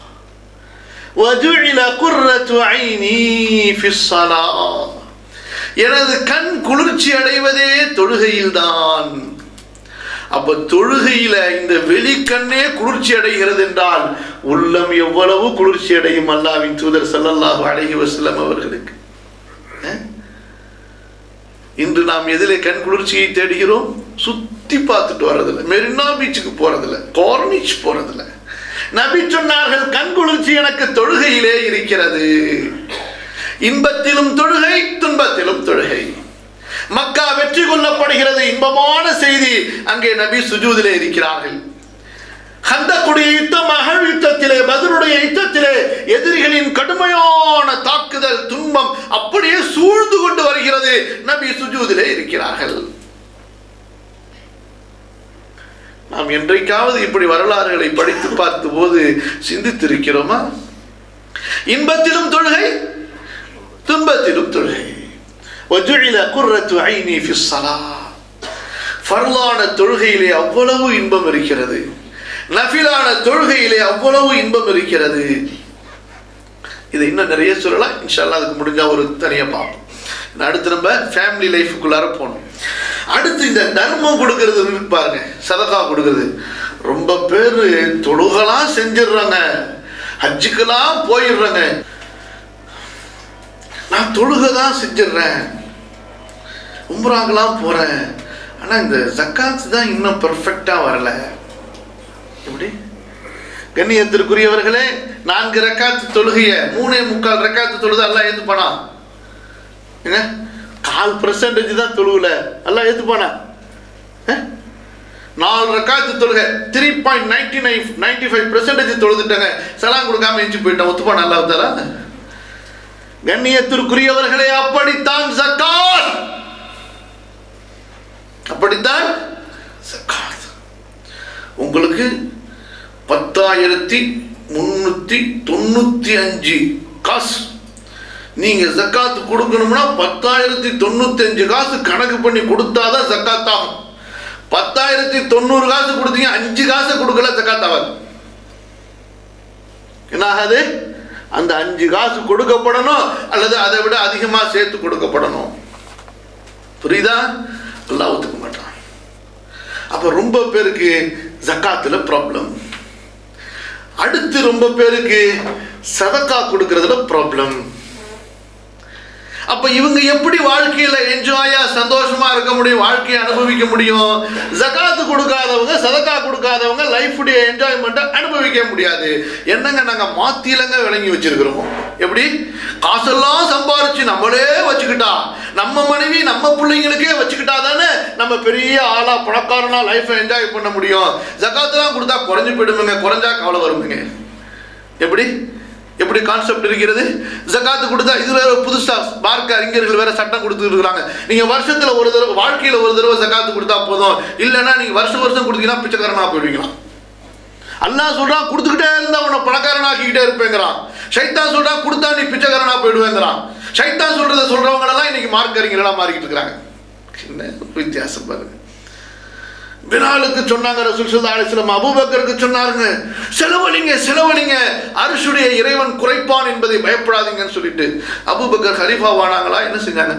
وجعل قرة عيني في الصلاة எனது கண் குளிர்ச்சி அடைவதே தொழுகையில்தான் அப்ப தொழுகையில இந்த வெளிக்கண்ணே குளிர்ச்சி அடைகிறது என்றால் உள்ளம் எவ்வளவு குளிர்ச்சி அடையும் அல்லாவின் தூதர் ஸல்லல்லாஹு அலைஹி வஸல்லம் அவர்களுக்கு அஹ்? இன்று நாம் எதிலே கண் குளிர்ச்சியை தேடுகிறோம் சுத்தி பார்த்துட்டு வர்றதில்ல மெரினா பீச்சுக்கு போறதில்ல கார்னிச் போறதில்ல நபி சொன்னார்கள் கண் குளிர்ச்சி எனக்கு தொழுகையிலே இருக்கிறது இன்பத்திலும் தொழுகை துன்பத்திலும் தொழுகை மக்கா வெற்றி கொள்ளப்படுகிறது இன்பமான செய்தி அங்கே நபி சுஜூதிலே இருக்கிறார்கள் ஹந்தக்குடைய யுத்தம் அகழ் யுத்தத்திலே பதிலுடைய யுத்தத்திலே எதிரிகளின் கடுமையான தாக்குதல் துன்பம் அப்படியே சூழ்ந்து கொண்டு வருகிறது நபி சுஜூதிலே இருக்கிறார்கள் நாம் என்றைக்காவது இப்படி வரலாறுகளை படித்து பார்த்த போது சிந்தித்திருக்கிறோமா இன்பத்திலும் தொழுகை துன்பத்திலும் தொழுகை وجعل قرة عيني في الصلاة ஃபர்லான தொழுகையிலே அவ்வளவு இன்பம் இருக்கிறது நஃபிலான தொழுகையிலே அவ்வளவு இன்பம் இருக்கிறது இது இன்னும் நிறைய சொல்லலாம் இன்ஷால்லா அதுக்கு முடிஞ்சா ஒரு தனியாக பார்ப்போம் நான் அடுத்து நம்ம ஃபேமிலி லைஃபுக்குள்ளார போகணும் அடுத்து இந்த தர்மம் கொடுக்கறது இருக்கு பாருங்க சதகா கொடுக்கறது ரொம்ப பேர் தொழுகலாம் செஞ்சிடுறாங்க ஹஜ்ஜுக்கெல்லாம் போயிடுறாங்க நான் தொழுகை தான் செஞ்சிடுறேன் உம்ராக்கெல்லாம் போகிறேன் ஆனால் இந்த ஜக்காத் தான் இன்னும் பெர்ஃபெக்டாக வரல எப்படி கண்ணியத்திற்குரியவர்களே நான்கு ரக்காத்து தொழுகைய மூணே முக்கால் ரக்காத்து தொழுது எல்லாம் ஏற்றுப்பானா என்ன கால் பர்சன்டேஜ் தான் தொழுவுல எல்லாம் ஏற்றுப்பானா நாலு ரக்காத்து தொழுக three point ninety nine ninety five percentage தொழுதுட்டாங்க சலாம் கொடுக்காம எஞ்சி போயிட்டேன் ஒத்துப்பா நல்லா தரா கண்ணியத்திற்குரியவர்களே அப்படித்தான் ஜக்காத் அப்படித்தான் ஜக்காத் உங்களுக்கு பத்தாயிரத்தி முன்னூத்தி தொண்ணூத்தி அஞ்சு காசு நீங்க ஜக்காத்து கொடுக்கணும்னா பத்தாயிரத்தி தொண்ணூத்தி அஞ்சு காசு கணக்கு பண்ணி கொடுத்தாதான் ஜக்காத் ஆகும் பத்தாயிரத்தி தொண்ணூறு காசு கொடுத்தீங்க அஞ்சு காசு கொடுக்கல ஜக்காத் ஆகாது என்ன ஆகாது அந்த அஞ்சு காசு கொடுக்கப்படணும் அல்லது அதை விட அதிகமா சேர்த்து கொடுக்கப்படணும் புரியுதா அல்லாஹ் ஒத்துக்க மாட்டான் அப்ப ரொம்ப பேருக்கு ஜக்காத்துல ப்ராப்ளம் அடுத்து ரொம்ப பேருக்கு சதக்கா கொடுக்கறதுல ப்ராப்ளம் அப்ப இவங்க எப்படி வாழ்க்கையில என்ஜாயா சந்தோஷமா இருக்க முடியும் வாழ்க்கையை அனுபவிக்க முடியும் ஜகாத்து கொடுக்காதவங்க சதக்கா கொடுக்காதவங்க லைஃபுடைய என்ஜாய்மெண்ட்டை அனுபவிக்க முடியாது என்னங்க நாங்க மாத்திலங்க விளங்கி வச்சிருக்கிறோம் எப்படி காசெல்லாம் சம்பாரிச்சு நம்மளே வச்சுக்கிட்டா நம்ம மனைவி நம்ம பிள்ளைங்களுக்கே வச்சுக்கிட்டா தானே நம்ம பெரிய ஆளா பணக்காரனா லைஃப்பை என்ஜாய் பண்ண முடியும் ஜகாத்துலாம் கொடுத்தா குறைஞ்சு போயிடுமுங்க குறைஞ்சா கவலை வருமுங்க எப்படி எப்படி கான்செப்ட் இருக்கிறது ஜகாத்து கொடுத்தா இதுல புதுசா மார்க்க அறிஞர்கள் வேற சட்டம் கொடுத்துட்டு இருக்காங்க நீங்க வருஷத்துல ஒரு தடவை வாழ்க்கையில ஒரு தடவை ஜகாத்து கொடுத்தா போதும் இல்லைன்னா நீங்க வருஷம் வருஷம் கொடுத்தீங்கன்னா பிச்சைக்காரனா போயிடுவீங்களா அல்லாஹ் சொல்றான் கொடுத்துக்கிட்டே இருந்தா உன்னை பணக்காரன் ஆக்கிக்கிட்டே இருப்பேங்கிறான் ஷைத்தான் சொல்றான் கொடுத்தா நீ பிச்சைக்காரனா போயிடுவேங்கிறான் ஷைத்தான் சொல்றத சொல்றவங்க எல்லாம் இன்னைக்கு மார்க் அறிஞர்களா மாறிக்கிட்டு இருக்கிறாங்க என்ன வித்தியாசம் பாருங்க பிலாலுக்கு சொன்னாங்க ரசூல் சல்லா அலிஸ்லாம் அபூபக்கருக்கு சொன்னாருங்க செலவழிங்க செலவழிங்க அரிசுடைய இறைவன் குறைப்பான் என்பதை பயப்படாதீங்கன்னு சொல்லிட்டு அபூபக்கர் ஹரிஃபா வானாங்களா என்ன செஞ்சாங்க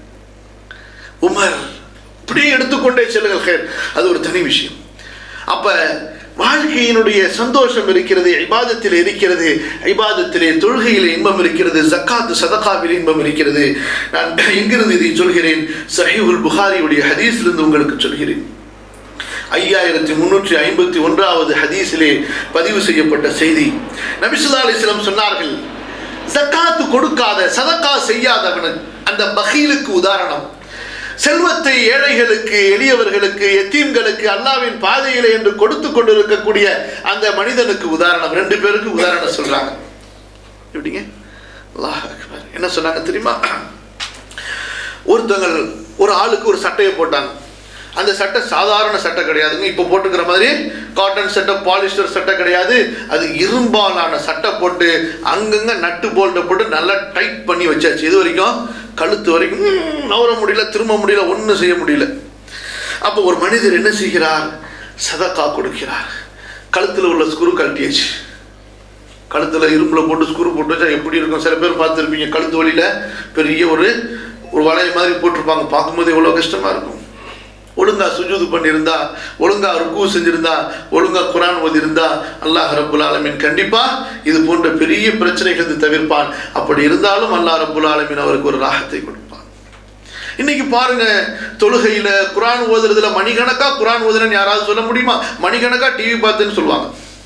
உமர் இப்படியே எடுத்துக்கொண்டே செல்லுங்கள் ஹேர் அது ஒரு தனி விஷயம் அப்ப வாழ்க்கையினுடைய சந்தோஷம் இருக்கிறது ஐபாதத்தில் இருக்கிறது ஐபாதத்திலே தொழுகையில் இன்பம் இருக்கிறது ஜக்காத்து சதகாவில் இன்பம் இருக்கிறது நான் எங்கிருந்து இதை சொல்கிறேன் சஹீஹுல் புகாரியுடைய ஹதீஸிலிருந்து உங்களுக்கு சொல்கிறேன் ஐயாயிரத்தி முன்னூற்றி ஐம்பத்தி ஒன்றாவது ஹதீஸிலே பதிவு செய்யப்பட்ட செய்தி நபிசுல்லா அலிஸ்லம் சொன்னார்கள் ஜக்காத்து கொடுக்காத சதக்கா செய்யாதவன் அந்த பகீலுக்கு உதாரணம் செல்வத்தை ஏழைகளுக்கு எளியவர்களுக்கு எத்தீம்களுக்கு அல்லாவின் பாதையிலே என்று கொடுத்து கொண்டிருக்கக்கூடிய அந்த மனிதனுக்கு உதாரணம் ரெண்டு பேருக்கு உதாரணம் சொல்றாங்க எப்படிங்க அல்லாஹ் அக்பர். என்ன சொன்னாங்க தெரியுமா ஒருத்தவங்க ஒரு ஆளுக்கு ஒரு சட்டையை போட்டாங்க அந்த சட்டை சாதாரண சட்டை கிடையாதுங்க இப்போ போட்டுக்கிற மாதிரி காட்டன் சட்டை பாலிஸ்டர் சட்டை கிடையாது அது இரும்பாலான சட்டை போட்டு அங்கங்க நட்டு போல்ட்டை போட்டு நல்லா டைட் பண்ணி வச்சாச்சு இது வரைக்கும் கழுத்து வரைக்கும் ம், நவர முடியல திரும்ப முடியல ஒன்றும் செய்ய முடியல அப்போ ஒரு மனிதர் என்ன செய்கிறார் சதக்கா கொடுக்கிறார் கழுத்தில் உள்ள ஸ்குரு கழட்டியாச்சு கழுத்தில் இரும்பில் போட்டு ஸ்க்ரூ போட்டு வச்சா எப்படி இருக்கும் சில பேர் பார்த்துருப்பீங்க கழுத்து வழியில் பெரிய ஒரு ஒரு வளைய மாதிரி போட்டிருப்பாங்க பார்க்கும்போது எவ்வளோ கஷ்டமாக இருக்கும் ஒழுங்கா சுஜூது பண்ணியிருந்தா ஒழுங்கா ருக்கு செஞ்சிருந்தா ஒழுங்கா குரான் ஓதியிருந்தா அல்லாஹ் ரப்புல் ஆலமீன் கண்டிப்பா இது போன்ற பெரிய பிரச்சனைகளை தவிர்ப்பான் அப்படி இருந்தாலும் அல்லாஹ் ரப்புல் ஆலமீன் அவருக்கு ஒரு ராகத்தை கொடுப்பான் இன்னைக்கு பாருங்க தொழுகையில குரான் ஓதுறதுல மணிக்கணக்கா குரான் ஓதுறேன்னு யாராவது சொல்ல முடியுமா மணிக்கணக்கா டிவி பார்த்துன்னு சொல்லுவாங்க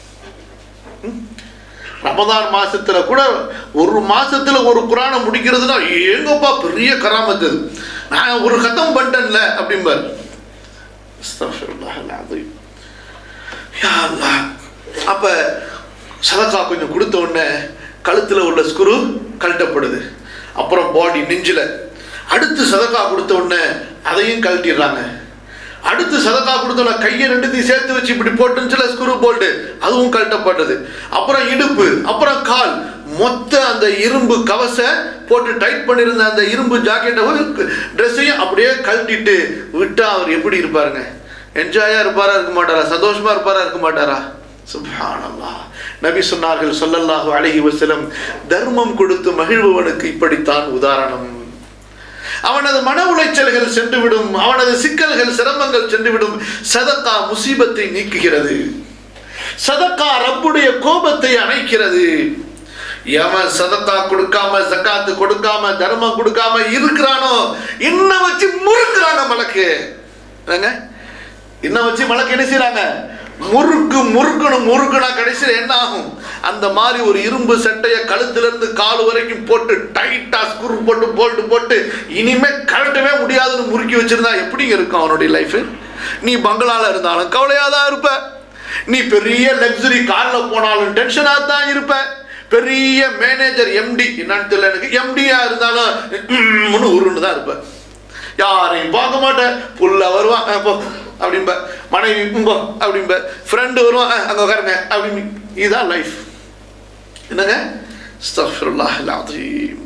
ரமதான் மாசத்துல கூட ஒரு மாசத்துல ஒரு குரானை முடிக்கிறதுனா ஏங்கப்பா பெரிய கராமத்து அது. நான் ஒரு கத்தம் பண்ணிட்டேன்ல அப்படிம்பார் அஸ்தக்ஃபிருல்லாஹ் அல்-அஸீம். யா அல்லாஹ். அப்ப சதக்கா கொஞ்சம் கொடுத்த உடனே கழுத்துல உள்ள ஸ்குரு கழட்டப்படுது அப்புறம் பாடி நெஞ்சில அடுத்து சதக்கா கொடுத்த உடனே அதையும் கழட்டிடுறாங்க அடுத்து சதக்கா கொடுத்தோம்னா கையை ரெண்டுத்தையும் சேர்த்து வச்சு இப்படி போட்டுச்சுல ஸ்க்ரூ போல்ட்டு அதுவும் கழட்டப்பட்டது அப்புறம் இடுப்பு அப்புறம் கால் மொத்த அந்த இரும்பு கவசை போட்டு டைட் பண்ணியிருந்த அந்த இரும்பு ஜாக்கெட்டை ட்ரெஸ்ஸையும் அப்படியே கழட்டிட்டு விட்டா அவர் எப்படி இருப்பாருங்க என்ஜாயா இருப்பாரா இருக்க மாட்டாரா சந்தோஷமா இருப்பாரா இருக்க மாட்டாரா சுப்ஹானல்லாஹ் நபி சொன்னார்கள் ஸல்லல்லாஹு அலைஹி வஸல்லம் தர்மம் கொடுத்து மகிழ்பவனுக்கு இப்படித்தான் உதாரணம் அவனது மன உளைச்சல்கள் சென்றுவிடும் அவனது சிக்கல்கள் சிரமங்கள் சென்றுவிடும் சதக்கா முசீபத்தை நீக்குகிறது சதக்கா ரப்புடைய கோபத்தை அணைக்கிறது எவன் சதக்கா கொடுக்காம ஜக்காத்து கொடுக்காம தர்மம் கொடுக்காம இருக்கிறானோ இன்னும் வச்சு முறுக்குறாங்க மலக்கு என்னங்க இன்னும் வச்சு மலக்கு என்ன செய்றாங்க முறுக்கு முறுக்கணும் முறுக்குனா கடைசியில் என்ன ஆகும் அந்த மாதிரி ஒரு இரும்பு சட்டையை கழுத்துல இருந்து கால் வரைக்கும் போட்டு டைட்டா ஸ்க்ரூ போட்டு போல்ட்டு போட்டு இனிமே கழட்டவே முடியாதுன்னு முறுக்கி வச்சிருந்தா எப்படிங்க இருக்கும் அவனுடைய லைஃப் நீ பங்களால இருந்தாலும் கவலையாக தான் இருப்ப நீ பெரிய லக்ஸுரி காரில் போனாலும் டென்ஷனாக தான் இருப்ப பெரிய மேனேஜர் எம்டி என்னன்னு தெரியல எனக்கு எம்டியா இருந்தாலும் உம்முன்னு உருன்னு தான் இருப்ப யாரையும் பார்க்க மாட்டேன் புள்ள வருவான் அஹ் போ அப்படிம்ப மனைவி "ம், போ அப்படிம்ப ஃப்ரெண்டு வருவான் "அஹ், அங்க உட்காருங்க அப்படின்னு இதுதான் லைஃப் என்னங்க அஸ்தக்ஃபிருல்லாஹ் அல்-அஸீம்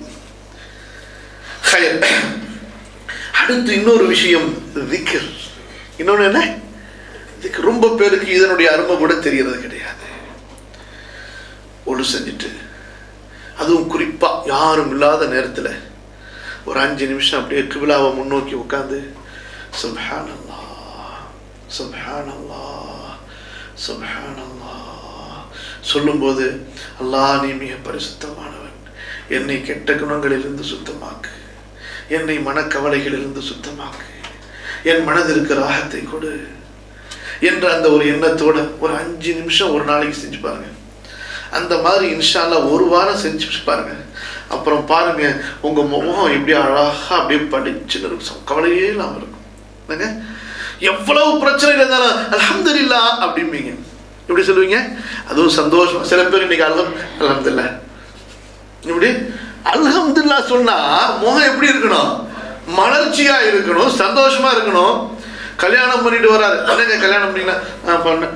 ஹயர் அடுத்து இன்னொரு விஷயம் திக்ர் இன்னொன்று என்ன இதுக்கு ரொம்ப பேருக்கு இதனுடைய அருமை கூட தெரியறது கிடையாது ஒழு செஞ்சுட்டு அதுவும் குறிப்பா யாரும் இல்லாத நேரத்துல ஒரு அஞ்சு நிமிஷம் அப்படியே கிபிலாவை முன்னோக்கி உட்காந்து சுப்ஹானல்லாஹ் சுப்ஹானல்லாஹ் சுப்ஹானல்லாஹ் சொல்லும்போது அல்லாஹ் நீ மிக பரிசுத்தமானவன் என்னை கெட்ட குணங்களிலிருந்து சுத்தமாக்கு என்னை மனக்கவலைகளிலிருந்து சுத்தமாக்கு என் மனதிற்கு ராகத்தை கொடு என்ற அந்த ஒரு எண்ணத்தோட ஒரு அஞ்சு நிமிஷம் ஒரு நாளைக்கு செஞ்சு பாருங்க அந்த மாதிரி இன்ஷால்லா ஒரு வாரம் செஞ்சு பாருங்க அப்புறம் பாருங்க உங்க முகம் எப்படி அழகா அப்படியே படிச்சுன்னு இருக்கும் கவலையே இல்லாம இருக்கும் என்னங்க எவ்வளவு பிரச்சனை இருந்தாலும் அல்ஹம்துலில்லா அப்படிம்பீங்க எப்படி சொல்லுவீங்க அதுவும் சந்தோஷம் சில பேர் இன்னைக்கு அல்ஹம் அல்ஹம்துலில்லா இப்படி அல்ஹம்துலில்லா சொன்னா முகம் எப்படி இருக்கணும் மலர்ச்சியா இருக்கணும் சந்தோஷமா இருக்கணும் கல்யாணம் பண்ணிட்டு வராரு என்னங்க கல்யாணம் பண்ணீங்களா ஆ பண்ணேன்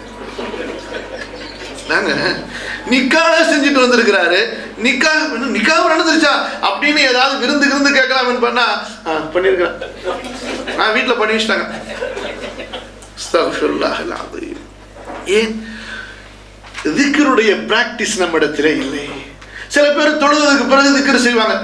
நாங்க நிக்காக செஞ்சுட்டு வந்திருக்கிறாரு நிக்கா இன்னும் நிக்காக நடந்துருச்சா அப்படின்னு ஏதாவது விருந்து விருந்து கேட்கலாம்னு பண்ணா ஆ, பண்ணியிருக்கிறேன் நான் வீட்டில் பண்ணி வச்சிட்டாங்க அஸ்தக்ஃபிருல்லாஹ் அல்-அஸீம். ஏன் திக்ருடைய பிராக்டிஸ் நம்மிடத்திலே இல்லை சில பேர் தொழுதுக்கு பிறகு திக்ரு செய்வாங்க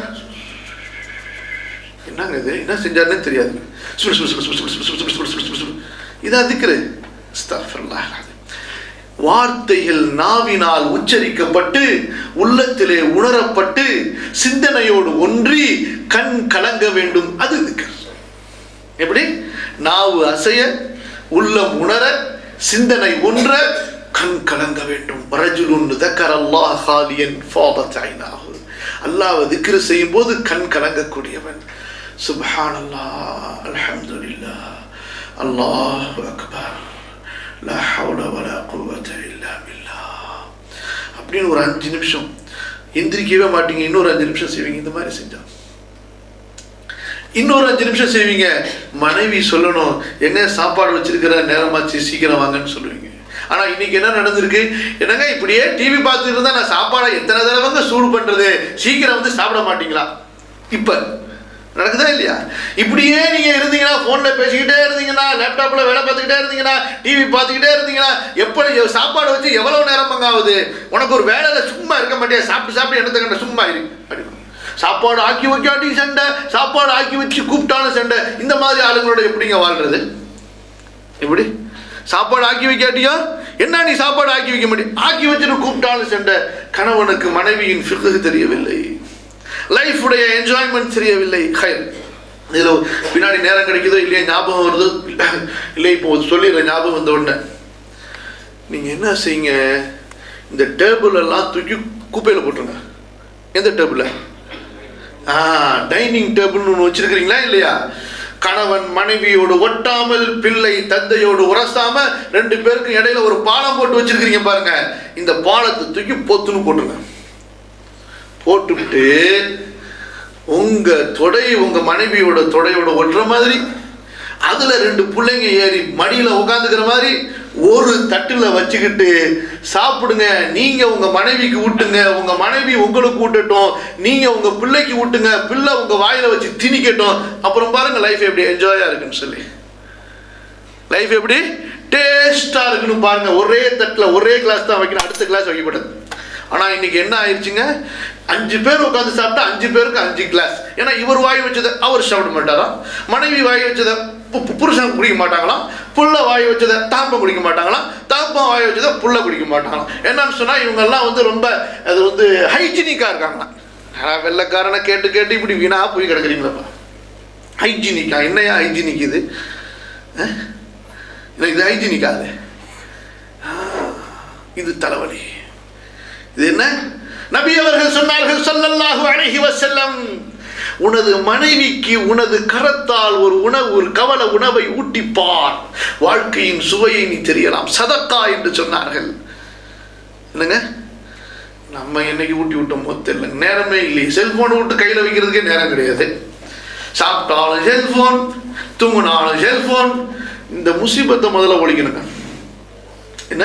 என்னங்க இது என்ன செஞ்சாருன்னே தெரியாது சுடு சுடு சுடு சுடு சுடு சுடு சுடு சுடு சுடு சுடு சுடு. இதான் திக்ரு அஸ்தக்ஃபிருல்லாஹ் அல்-அஸீம். வார்த்தைகள் நாவினால் உச்சரிக்கப்பட்டு உள்ளத்திலே உணரப்பட்டு சிந்தனையோடு ஒன்றி கண் கலங்க வேண்டும் அது திக்ர் எப்படி நாவு அசைய உள்ளம் உணர சிந்தனை ஒன்ற கண் கலங்க வேண்டும் ரஜுலுன் தக்கர் அல்லாஹ் ஹாலியன் ஃபாதத் ஐனாஹு அல்லாஹ் திக்ரு செய்யும் போது கண் கலங்கக்கூடியவன் சுப்ஹானல்லாஹ் அல்ஹம்துலில்லாஹ் அல்லாஹு அக்பர் லா ஹவுல வலா குவத இல்லா பில்லாஹ் அப்படின்னு ஒரு அஞ்சு நிமிஷம் எந்திரிக்கவே மாட்டீங்க இன்னொரு அஞ்சு நிமிஷம் செய்வீங்க இந்த மாதிரி செஞ்சா இன்னொரு அஞ்சு நிமிஷம் செய்வீங்க மனைவி சொல்லணும் எங்க சாப்பாடு வச்சிருக்கிற நேரமாச்சு சீக்கிரம் வாங்கன்னு சொல்லுவீங்க ஆனா இன்னைக்கு என்ன நடந்திருக்கு என்னங்க இப்படியே டிவி பார்த்துட்டு இருந்தா நான் சாப்பாடை எத்தனை தடவைங்க சூடு பண்றது சீக்கிரம் வந்து சாப்பிட மாட்டீங்களா இப்ப நடக்குதா இல்லையா இப்படியே நீங்க இருந்தீங்கன்னா போன்ல பேசிக்கிட்டே இருந்தீங்கன்னா லேப்டாப்ல வேலை பார்த்துக்கிட்டே இருந்தீங்கன்னா டிவி பார்த்துக்கிட்டே இருந்தீங்கன்னா எப்படி எவ் சாப்பாடு வச்சு எவ்வளவு நேரம் ஆகுது உனக்கு ஒரு வேலையில சும்மா இருக்க மாட்டியா சாப்பிட்டு சாப்பிட்டு என்னத்தை கண்ட சும்மா இரு அப்படின்னு சாப்பாடு ஆக்கி வைக்காட்டி சண்டை சாப்பாடு ஆக்கி வச்சு கூப்பிட்டாலும் சண்டை இந்த மாதிரி ஆளுங்களோட எப்படிங்க வாழ்றது எப்படி சாப்பாடு ஆக்கி வைக்காட்டியா என்ன நீ சாப்பாடு ஆக்கி வைக்க முடியும் ஆக்கி வச்சுட்டு கூப்பிட்டாலும் சண்டை கணவனுக்கு மனைவியின் ஃபிqh தெரியவில்லை லைஃபுடைய என்ஜாய்மெண்ட் தெரியவில்லை ஹயர் இதில் பின்னாடி நேரம் கிடைக்குதோ இல்லையா ஞாபகம் வருது இல்லை இப்போ சொல்லிடுறேன் ஞாபகம் வந்த உடனே நீங்கள் என்ன செய்யுங்க இந்த டேபிள் எல்லாம் தூக்கி குப்பையில் போட்டுருங்க எந்த டேபிளில் ஆ டைனிங் டேபிள்னு ஒன்று வச்சிருக்கிறீங்களா இல்லையா கணவன் மனைவியோடு ஒட்டாமல் பிள்ளை தந்தையோடு உரசாம ரெண்டு பேருக்கும் இடையில ஒரு பாலம் போட்டு வச்சிருக்கிறீங்க பாருங்க இந்த பாலத்தை தூக்கி பொத்துன்னு போட்டுருங்க போட்டுவிட்டு உங்க தொடை உங்க மனைவியோட தொடையோட ஒட்டுற மாதிரி அதுல ரெண்டு பிள்ளைங்க ஏறி மடியில உட்காந்துக்கிற மாதிரி ஒரு தட்டுல வச்சுக்கிட்டு சாப்பிடுங்க நீங்க உங்க மனைவிக்கு ஊட்டுங்க உங்க மனைவி உங்களுக்கு ஊட்டட்டும் நீங்க உங்க பிள்ளைக்கு ஊட்டுங்க பிள்ளை உங்க வாயில வச்சு திணிக்கட்டும் அப்புறம் பாருங்க லைஃப் எப்படி என்ஜாயா இருக்குன்னு சொல்லி லைஃப் எப்படி டேஸ்டா இருக்குன்னு பாருங்க ஒரே தட்டுல ஒரே கிளாஸ் தான் வைக்கணும் அடுத்த கிளாஸ் வைக்கப்பட்டது ஆனா இன்னைக்கு என்ன ஆயிடுச்சுங்க அஞ்சு பேர் உட்காந்து சாப்பிட்டா அஞ்சு பேருக்கு அஞ்சு கிளாஸ் ஏன்னா இவர் வாய் வச்சதை அவர் சாப்பிட மாட்டாராம் மனைவி வாய் வச்சதை பு- பு- புருஷன் குடிக்க மாட்டாங்களாம் புள்ள வாய் வச்சதை தாப்பம் குடிக்க மாட்டாங்களாம் தாப்பம் வாய் வச்சதை புள்ள குடிக்க மாட்டாங்களாம் என்னன்னு சொன்னா இவங்க எல்லாம் வந்து ரொம்ப அது வந்து ஹைஜீனிக்கா இருக்காங்களாம் ஆனா வெள்ளைக்காரனை கேட்டு கேட்டு இப்படி வீணா போய் கிடக்குறீங்களப்பா ஹைஜீனிக்கா என்னையா ஹைஜீனிக் இது அஹ்? இல்லை, இது ஹைஜீனிக்கா அது ஆ, இது தலைவலி இது என்ன நபி அவர்கள் சொன்னார்கள் ஸல்லல்லாஹு அலைஹி வஸல்லம் உனது மனைவிக்கு உனது கரத்தால் ஒரு உணவு ஒரு கவல உணவை ஊட்டிப்பார் வாழ்க்கையின் சுவையை நீ தெரியலாம் சதக்கா என்று சொன்னார்கள் என்னங்க நம்ம என்னைக்கு ஊட்டி விட்டோமோ தெரியல நேரமே இல்லையே செல்போனை விட்டு கையில் வைக்கிறதுக்கே நேரம் கிடையாது சாப்பிட்டாலும் செல்போன் தூங்கினாலும் செல்போன் இந்த முசீபத்தை முதல்ல ஒழிக்கணுங்க என்ன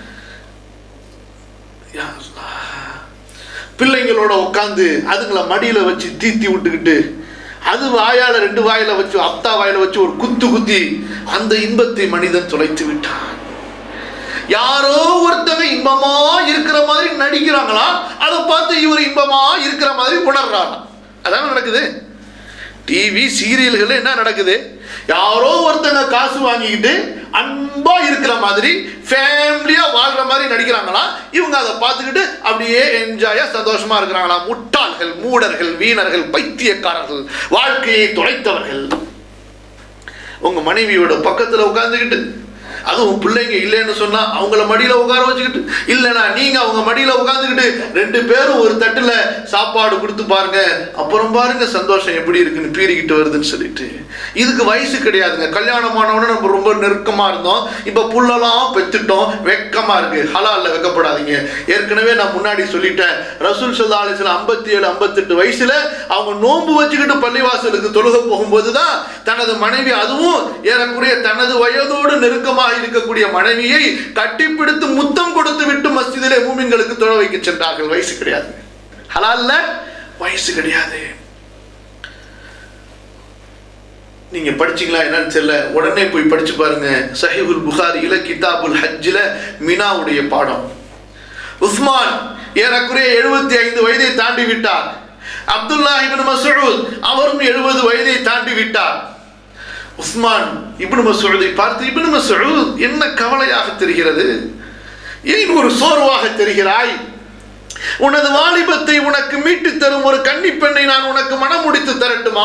யா அல்லாஹ். பிள்ளைங்களோட உட்காந்து அதுங்களை மடியில வச்சு தீத்தி விட்டுக்கிட்டு அது வாயால ரெண்டு வாயில வச்சு அத்தா வாயில வச்சு ஒரு குத்து குத்தி அந்த இன்பத்தை மனிதன் தொலைத்து விட்டான் யாரோ ஒருத்தங்க இன்பமா இருக்கிற மாதிரி நடிக்கிறாங்களா அதை பார்த்து இவர் இன்பமா இருக்கிற மாதிரி உணர்றாராம் அதான் நடக்குது டிவி சீரியல்கள் என்ன நடக்குது யாரோ ஒருத்தங்க காசு வாங்கிக்கிட்டு அன்பா இருக்கிற மாதிரி ஃபேமிலியா வாழ்ற மாதிரி நடிக்கிறாங்களா இவங்க அதை பார்த்துக்கிட்டு அப்படியே என்ஜாயா சந்தோஷமா இருக்கிறாங்களா முட்டாள்கள் மூடர்கள் வீணர்கள் பைத்தியக்காரர்கள் வாழ்க்கையை தொலைத்தவர்கள் உங்க மனைவியோட பக்கத்துல உட்காந்துக்கிட்டு அதுவும் பிள்ளைங்க இல்லைன்னு சொன்னா அவங்கள மடியில உட்கார வச்சுக்கிட்டு இல்லைனா நீங்க அவங்க மடியில உட்காந்துக்கிட்டு ரெண்டு பேரும் ஒரு தட்டுல சாப்பாடு கொடுத்து பாருங்க அப்புறம் பாருங்க சந்தோஷம் எப்படி இருக்குன்னு பீறிக்கிட்டு வருதுன்னு சொல்லிட்டு இதுக்கு வயசு கிடையாதுங்க கல்யாணமானவன நம்ம ரொம்ப நெருக்கமா இருந்தோம் இப்ப புள்ளலாம் பெத்துட்டோம் வெக்கமா இருக்கு ஹலால்ல வெக்கப்படாதீங்க ஏற்கனவே நான் முன்னாடி சொல்லிட்டேன் ரசூல் சல்லா அலிஸ்லாம் ஐம்பத்தி ஏழு ஐம்பத்தெட்டு வயசுல அவங்க நோன்பு வச்சுக்கிட்டு பள்ளிவாசலுக்கு தொழுக போகும்போது தான் தனது மனைவி அதுவும் ஏறக்குறைய தனது வயதோடு நெருக்கமாக இருக்கக்கூடிய மனைவியை கட்டிப்பிடித்து முத்தம் கொடுத்து விட்டு மஸ்ஜிதிலே மூமின்களுக்கு தொழ வைக்க சென்றார்கள் வயசு கிடையாது ஹலால்ல வயசு கிடையாது நீங்க படிச்சீங்களா என்னன்னு தெரியல உடனே போய் படிச்சு பாருங்க சஹிபுல் புகாரியில கிதாபுல் ஹஜ்ஜில மினாவுடைய பாடம் உஸ்மான் ஏறக்குறைய எழுபத்தி ஐந்து வயதை தாண்டி விட்டார் அப்துல்லா இப்னு மசூத் அவரும் எழுபது வயதை தாண்டி விட்டார் உஸ்மான் இப்னு மசூதை பார்த்து இப்னு மசூத் என்ன கவலையாக தெரிகிறது ஏன் ஒரு சோர்வாக தெரிகிறாய் உனது வாலிபத்தை உனக்கு மீட்டு தரும் ஒரு கன்னி பெண்ணை நான் உனக்கு மனம் முடித்து தரட்டுமா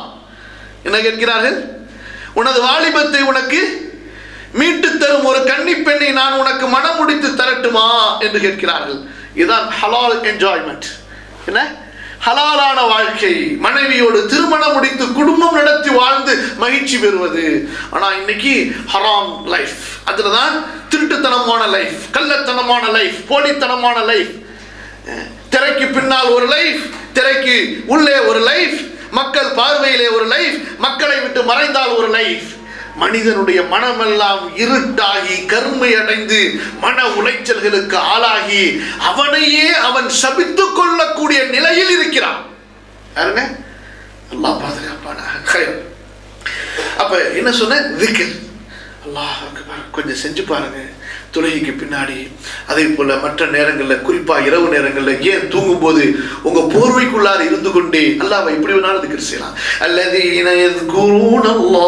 என்ன கேட்கிறார்கள் உனது வாலிபத்தை உனக்கு மீட்டு தரும் ஒரு கன்னி பெண்ணை நான் உனக்கு மனம் முடித்து தரட்டுமா என்று கேட்கிறார்கள் இதுதான் ஹலால் என்ஜாய்மெண்ட் என்ன ஹலாலான வாழ்க்கை மனைவியோடு திருமணம் முடித்து குடும்பம் நடத்தி வாழ்ந்து மகிழ்ச்சி பெறுவது ஆனா இன்னைக்கு ஹராம் லைஃப் அதுல தான் திருட்டுத்தனமான லைஃப் கள்ளத்தனமான லைஃப் போலித்தனமான லைஃப் திரைக்கு பின்னால் ஒரு லைஃப் திரைக்கு உள்ளே ஒரு லைஃப் மக்கள் பார்வையிலே ஒரு லைஃப் மக்களை விட்டு மறைந்தால் ஒரு லைஃப் மனிதனுடைய மனமெல்லாம் இருட்டாகி கருமை அடைந்து மன உளைச்சல்களுக்கு ஆளாகி அவனையே அவன் சபித்துக் கொள்ளக்கூடிய நிலையில் இருக்கிறான் யாருங்க அல்லாஹ் பாதுகாப்பானாக ஹைர். அப்ப என்ன சொன்ன திக்ர் அல்லாஹ் அக்பர் கொஞ்சம் செஞ்சு பாருங்க தொழுகைக்கு பின்னாடி அதே போல மற்ற நேரங்களில் குறிப்பா இரவு நேரங்களில் ஏன் தூங்கும்போது உங்க போர்வைக்குள்ளார இருந்து கொண்டே அல்லாஹ் எப்படி வேணாலும் திக்ர் செய்யலாம் الذين يذكرون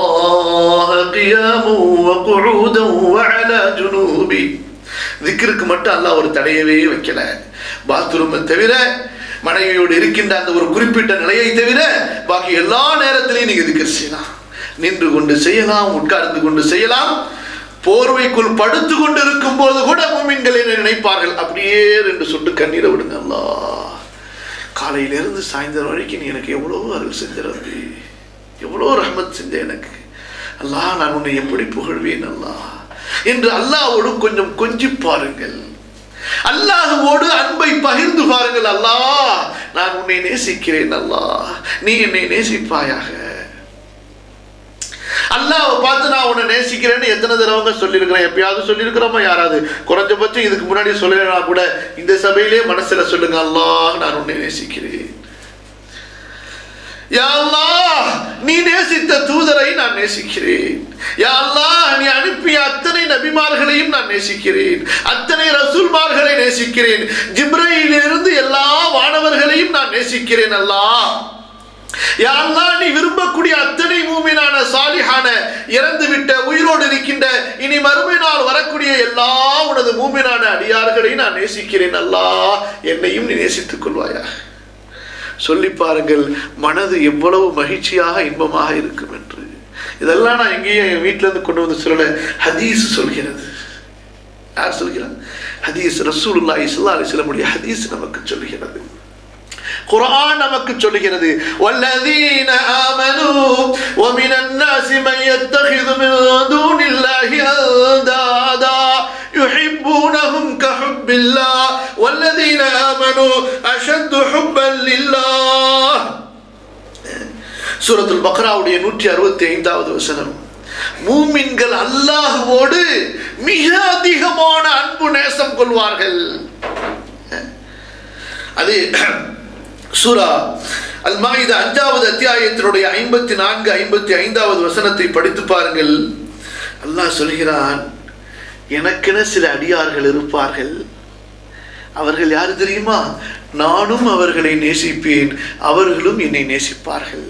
الله قياما وقعودا وعلى جنوبهم திக்ருக்கு மட்டும் அல்லாஹ் ஒரு தடையவே வைக்கல பாத்ரூமை தவிர மனைவியோடு இருக்கின்ற அந்த ஒரு குறிப்பிட்ட நிலையை தவிர பாக்கி எல்லா நேரத்திலையும் நீங்க திக்ர் செய்யலாம் நின்று கொண்டு செய்யலாம் உட்கார்ந்து கொண்டு செய்யலாம் போர்வைக்குள் படுத்து கொண்டு இருக்கும் போது கூட மூமின்களை நினைப்பார்கள் அப்படியே ரெண்டு சொட்டு கண்ணீரை விடுங்க அல்லாஹ் காலையிலிருந்து சாயந்தரம் வரைக்கும் நீ எனக்கு எவ்வளோ அருள் செஞ்ச ரப்பி எவ்வளோ ரஹ்மத் செஞ்ச எனக்கு அல்லாஹ் நான் உன்னை எப்படி புகழ்வேன் அல்லாஹ் என்று அல்லாஹ்வோடு கொஞ்சம் கொஞ்சி பாருங்கள் அல்லாஹுவோடு அன்பை பகிர்ந்து பாருங்கள் அல்லாஹ் நான் உன்னை நேசிக்கிறேன் அல்லாஹ் நீ என்னை நேசிப்பாயாக அல்லாஹ் பார்த்து நான் உன்னை நேசிக்கிறேன்னு எத்தனை தடவைங்க சொல்லியிருக்கிறேன் எப்பயாவது சொல்லியிருக்கிறோமா யாராவது குறைஞ்சபட்சம் இதுக்கு முன்னாடி சொல்லலைனா கூட இந்த சபையிலே மனசுல சொல்லுங்க அல்லாஹ் நான் உன்னை நேசிக்கிறேன் யா அல்லாஹ் நீ நேசித்த தூதரை நான் நேசிக்கிறேன் யா அல்லாஹ் நீ அனுப்பிய அத்தனை நபிமார்களையும் நான் நேசிக்கிறேன் அத்தனை ரசூல்மார்களை நேசிக்கிறேன் ஜிப்ரையிலிருந்து எல்லா வானவர்களையும் நான் நேசிக்கிறேன் அல்லாஹ் யா அல்லாஹ் நீ விரும்பக்கூடிய அத்தனை மூமினான சாலிஹான இறந்து விட்ட உயிரோடு இருக்கின்ற இனி மறுமை நாள் வரக்கூடிய எல்லா உனது மூமினான அடியார்களை நான் நேசிக்கிறேன் அல்லாஹ் என்னையும் நீ நேசித்துக் கொள்வாயா சொல்லி பாருங்கள் மனது எவ்வளவு மகிழ்ச்சியாக இன்பமாக இருக்கும் என்று இதெல்லாம் நான் எங்கேயும் என் வீட்டுல இருந்து கொண்டு வந்து சொல்லல ஹதீஸ் சொல்கிறது யார் சொல்கிறார் ஹதீஸ் ரசூலுல்லாஹி ஸல்லல்லாஹு அலைஹி வஸல்லம் ஹதீஸ் நமக்கு சொல்கிறது குர்ஆன் நமக்கு சொல்லுகிறது வல்லதீன ஆமனு ومن الناس من يتخذ من دون الله أندادا يحبونهم كحب الله والذين آمنوا أشد حبا لله சூரத்துல் பக்ராவுடைய நூற்றி அறுபத்தி ஐந்தாவது வசனம் மூமின்கள் அல்லாஹுவோடு மிக அதிகமான அன்பு நேசம் கொள்வார்கள் அது சூரா அல் மாயித அஞ்சாவது அத்தியாயத்தினுடைய ஐம்பத்தி நான்கு ஐம்பத்தி ஐந்தாவது வசனத்தை படித்து பாருங்கள் அல்லாஹ் சொல்கிறான் எனக்கென சில அடியார்கள் இருப்பார்கள் அவர்கள் யாரு தெரியுமா நானும் அவர்களை நேசிப்பேன் அவர்களும் என்னை நேசிப்பார்கள்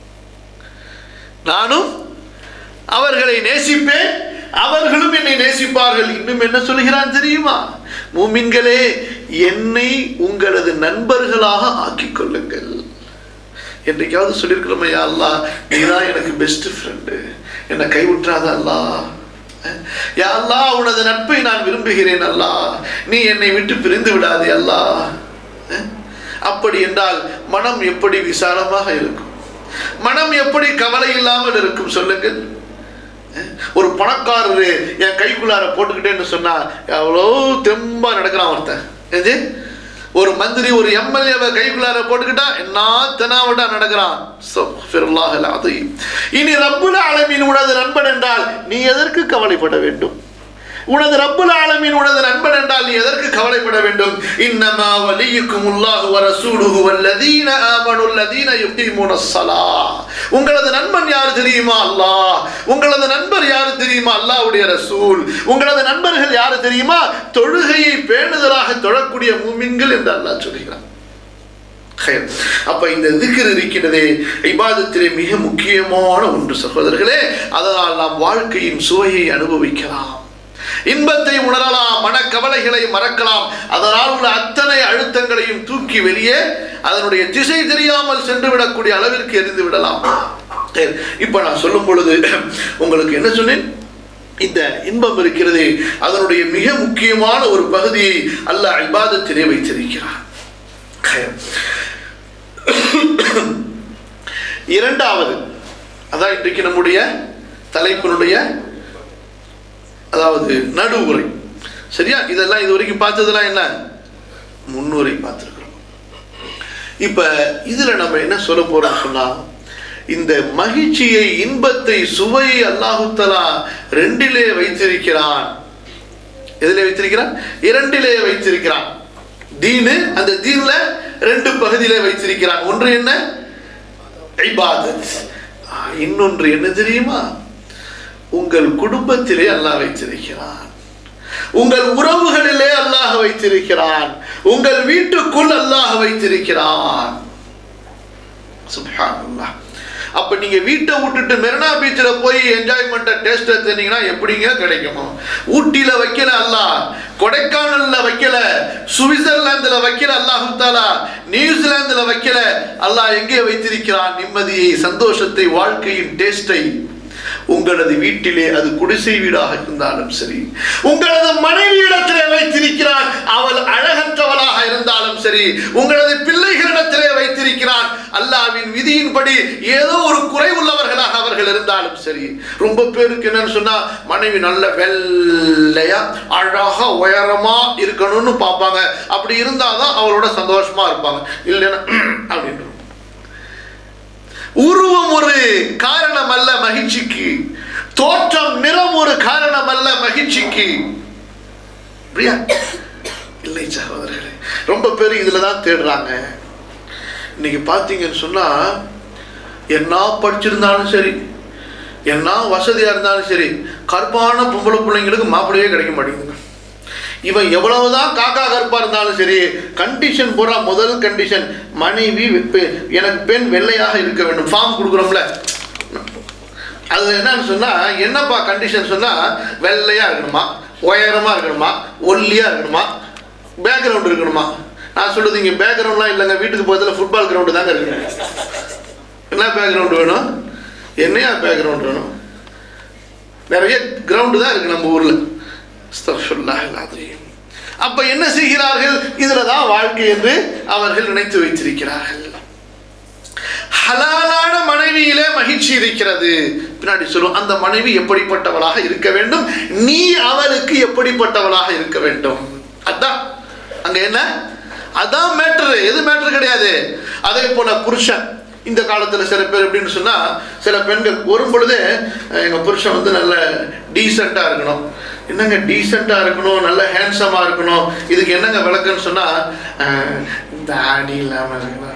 நானும் அவர்களை நேசிப்பேன் அவர்களும் என்னை நேசிப்பார்கள் இன்னும் என்ன சொல்கிறான் தெரியுமா மூமின்களே என்னை உங்களது நண்பர்களாக ஆக்கிக் கொள்ளுங்கள் என்றைக்காவது சொல்லியிருக்கிறோமே யா அல்லாஹ் நீதான் எனக்கு பெஸ்ட் ஃப்ரெண்டு என்னை கைவிட்டுறாத அல்லாஹ் யா அல்லாஹ் உனது நட்பை நான் விரும்புகிறேன் அல்லாஹ் நீ என்னை விட்டு பிரிந்து விடாதே அல்லாஹ் அப்படி என்றால் மனம் எப்படி விசாலமாக இருக்கும் மனம் எப்படி கவலை இல்லாமல் இருக்கும் சொல்லுங்கள் ஒரு பணக்காரரு என் கைக்குள்ளார போட்டுக்கிட்டேன்னு சொன்னா எவ்வளோ தெம்பா நடக்கிறான் ஒருத்தன் எது ஒரு மந்திரி ஒரு எம்எல்ஏவை கைக்குள்ளார போட்டுக்கிட்டா என்ன தெனாவட்டா நடக்கிறான் அஸ்தக்ஃபிருல்லாஹ் அல்-அஸீம். இனி ரப்புல் ஆலமீன் உனது நண்பன் என்றால் நீ எதற்கு கவலைப்பட வேண்டும் உனது ரப்புல் ஆலமீன் உனது நண்பன் என்றால் நீ எதற்கு கவலைப்பட வேண்டும் இன்னமா வலியுக்கும் உல்லாஹு வ ரசூலுஹு வல்லதீன ஆமனு அல்லதீன யுகீமுன ஸலாஹ் உங்களது நண்பன் யார் தெரியுமா அல்லாஹ் உங்களது நண்பர் யார் தெரியுமா அல்லாஹ்வுடைய ரசூல் உங்களது நண்பர்கள் யார் தெரியுமா தொழுகையை பேணுதலாக தொழக்கூடிய மூமின்கள் என்று அல்லாஹ் சொல்கிறான் ஹைர். அப்ப இந்த திக்ர் இருக்கிறதே இபாதத்திலே மிக முக்கியமான ஒன்று சகோதரர்களே அதனால் நாம் வாழ்க்கையின் சுவையை அனுபவிக்கலாம் இன்பத்தை உணரலாம் மனக்கவலைகளை மறக்கலாம் அதனால் உள்ள அத்தனை அழுத்தங்களையும் தூக்கி வெளியே அதனுடைய திசை தெரியாமல் சென்று விடக்கூடிய அளவிற்கு எரிந்து விடலாம் சரி, இப்ப நான் சொல்லும் பொழுது உங்களுக்கு என்ன சொன்னேன் இந்த இன்பம் இருக்கிறது அதனுடைய மிக முக்கியமான ஒரு பகுதியை அல்லாஹ் இபாதத்திலே வைத்திருக்கிறார் ஹைர். இரண்டாவது அதான் இன்றைக்கு நம்முடைய தலைப்பினுடைய அதாவது நடுவுரை சரியா இதெல்லாம் இது வரைக்கும் பார்த்ததெல்லாம் என்ன முன்னுரை பார்த்துருக்குறோம் இப்ப இதுல நம்ம என்ன சொல்ல போறோம் சொன்னா இந்த மகிழ்ச்சியை இன்பத்தை சுவையை அல்லாஹு தலா ரெண்டிலே வைத்திருக்கிறான் எதிலே வைத்திருக்கிறான் இரண்டிலே வைத்திருக்கிறான் தீனு அந்த தீன்ல ரெண்டு பகுதியிலே வைத்திருக்கிறான் ஒன்று என்ன இபாதத் ஆ, இன்னொன்று என்ன தெரியுமா உங்கள் குடும்பத்திலே அல்லாஹ் வைத்திருக்கிறான் உங்கள் உறவுகளிலே அல்லாஹ் வைத்திருக்கிறான் உங்கள் வீட்டுக்குள் அல்லாஹ் வைத்திருக்கிறான் சுப்ஹானல்லாஹ் அப்ப நீங்க வீட்டை விட்டுட்டு மெரினா பீச்சில் போய் என்ஜாய்மெண்ட்டை டேஸ்ட் எடுத்தீங்கன்னா எப்படிங்க கிடைக்கும் ஊட்டியில வைக்கல அல்லாஹ் கொடைக்கானல்ல வைக்கல சுவிட்சர்லாந்துல வைக்கல அல்லாஹு தாலா நியூசிலாந்துல வைக்கல அல்லாஹ் எங்கே வைத்திருக்கிறான் நிம்மதியை சந்தோஷத்தை வாழ்க்கையின் டேஸ்டை உங்களது வீட்டிலே அது குடிசை வீடாக இருந்தாலும் சரி உங்களது மனைவியிடத்திலே வைத்திருக்கிறான் அவள் அழகற்றவளாக இருந்தாலும் சரி உங்களது பிள்ளைகளிடத்திலே வைத்திருக்கிறான் அல்லாவின் விதியின்படி ஏதோ ஒரு குறை உள்ளவர்களாக அவர்கள் இருந்தாலும் சரி ரொம்ப பேருக்கு என்னன்னு சொன்னா மனைவி நல்ல வெள்ளையா அழகா உயரமா இருக்கணும்னு பார்ப்பாங்க அப்படி இருந்தாதான் அவளோட சந்தோஷமா இருப்பாங்க இல்லைன்னா அப்படின்னு உருவம் ஒரு காரணம் அல்ல மகிழ்ச்சிக்கு தோற்றம் நிறம் ஒரு காரணம் அல்ல மகிழ்ச்சிக்கு அப்படியா இல்லை சகோதரர்களே ரொம்ப பேர் இதுல தான் தேடுறாங்க இன்னைக்கு பார்த்தீங்கன்னு சொன்னா என்ன படிச்சிருந்தாலும் சரி என்ன வசதியா இருந்தாலும் சரி கற்பான பொம்பளை பிள்ளைங்களுக்கு மாப்பிள்ளையே கிடைக்க மாட்டேங்குதுங்க இவன் எவ்வளவுதான் காக்கா கருப்பா இருந்தாலும் சரி கண்டிஷன் பூரா முதல் கண்டிஷன் மனைவி பெ- எனக்கு பெண் வெள்ளையாக இருக்க வேண்டும் ஃபார்ம் கொடுக்குறோம்ல அது என்னன்னு சொன்னா என்னப்பா கண்டிஷன் சொன்னா வெள்ளையா இருக்கணுமா உயரமா இருக்கணுமா ஒல்லியா இருக்கணுமா பேக்ரவுண்ட் இருக்கணுமா நான் சொல்லுது இங்க பேக்ரவுண்ட்லாம் இல்லைங்க வீட்டுக்கு பக்கத்தில் ஃபுட்பால் கிரவுண்டு தாங்க இருக்கு என்ன பேக்ரவுண்ட் வேணும் என்னையா பேக்ரவுண்ட் வேணும் நிறைய கிரவுண்டு தான் இருக்கு நம்ம ஊர்ல அஸ்தக்ஃபிருல்லாஹ் அல்-அஸீம். அப்ப என்ன செய்கிறார்கள் இதுல தான் வாழ்க்கை என்று அவர்கள் நினைத்து வைத்திருக்கிறார்கள் ஹலாலான மனைவியிலே மகிழ்ச்சி இருக்கிறது பின்னாடி சொல்லும் அந்த மனைவி எப்படிப்பட்டவளாக இருக்க வேண்டும் நீ அவளுக்கு எப்படிப்பட்டவளாக இருக்க வேண்டும் அதான் அங்க என்ன அதான் மேட்ரு எது மேட்ரு கிடையாது அதே போல புருஷன் இந்த காலத்தில் சில பேர் எப்படின்னு சொன்னால் சில பெண்கள் வரும் பொழுதே எங்கள் புருஷன் வந்து நல்ல டீசெண்டாக இருக்கணும் என்னங்க டீசெண்டாக இருக்கணும் நல்ல ஹேண்ட்ஸமாக இருக்கணும் இதுக்கு என்னங்க விளக்குன்னு சொன்னால் இந்த ஆடி இல்லாமல் இருக்கணும்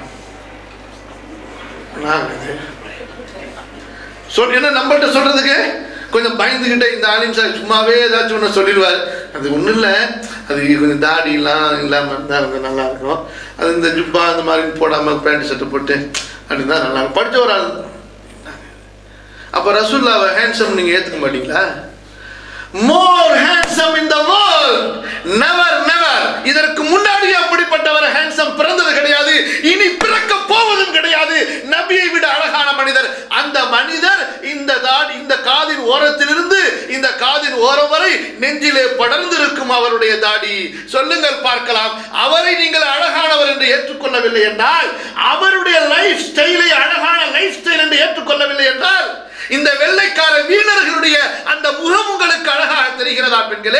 நாங்கள் சொல் என்ன நம்மள்ட்ட சொல்றதுக்கு கொஞ்சம் பயந்துக்கிட்டே இந்த ஆலிம் சார் சும்மாவே ஏதாச்சும் ஒன்று சொல்லிடுவார் அது ஒன்றும் இல்லை அது கொஞ்சம் தாடிலாம் இல்லாமல் இருந்தால் கொஞ்சம் நல்லா இருக்கும் அது இந்த ஜுப்பா இந்த மாதிரி போடாமல் பேண்ட் ஷர்ட்டு போட்டு அப்படின்னு தான் நல்லா இருக்கும் படித்த ஒரு ஆள் அப்போ ரசூல்லாவை ஹேண்ட்ஸம் நீங்கள் ஏற்றுக்க மாட்டீங்களா more handsome in the world never never இதற்கு முன்னாடி அப்படிப்பட்டவர் ஹேண்ட்ஸம் பிறந்தது கிடையாது இனி பிறக்க போவதும் கிடையாது நபியை விட அழகான மனிதர் அந்த மனிதர் இந்த தாடி இந்த காதின் ஓரத்திலிருந்து இந்த காதின் ஓரம் வரை நெஞ்சிலே படர்ந்திருக்கும் அவருடைய தாடி சொல்லுங்கள் பார்க்கலாம் அவரை நீங்கள் அழகானவர் என்று ஏற்றுக்கொள்ளவில்லை என்றால் அவருடைய லைஃப் ஸ்டைலை அழகான லைஃப் ஸ்டைல் என்று ஏற்றுக்கொள்ளவில்லை என்றால் இந்த வெள்ளைக்கார வீரர்களுடைய அந்த முகம் உங்களுக்கு அழகாக தெரிகிறதா பெண்களே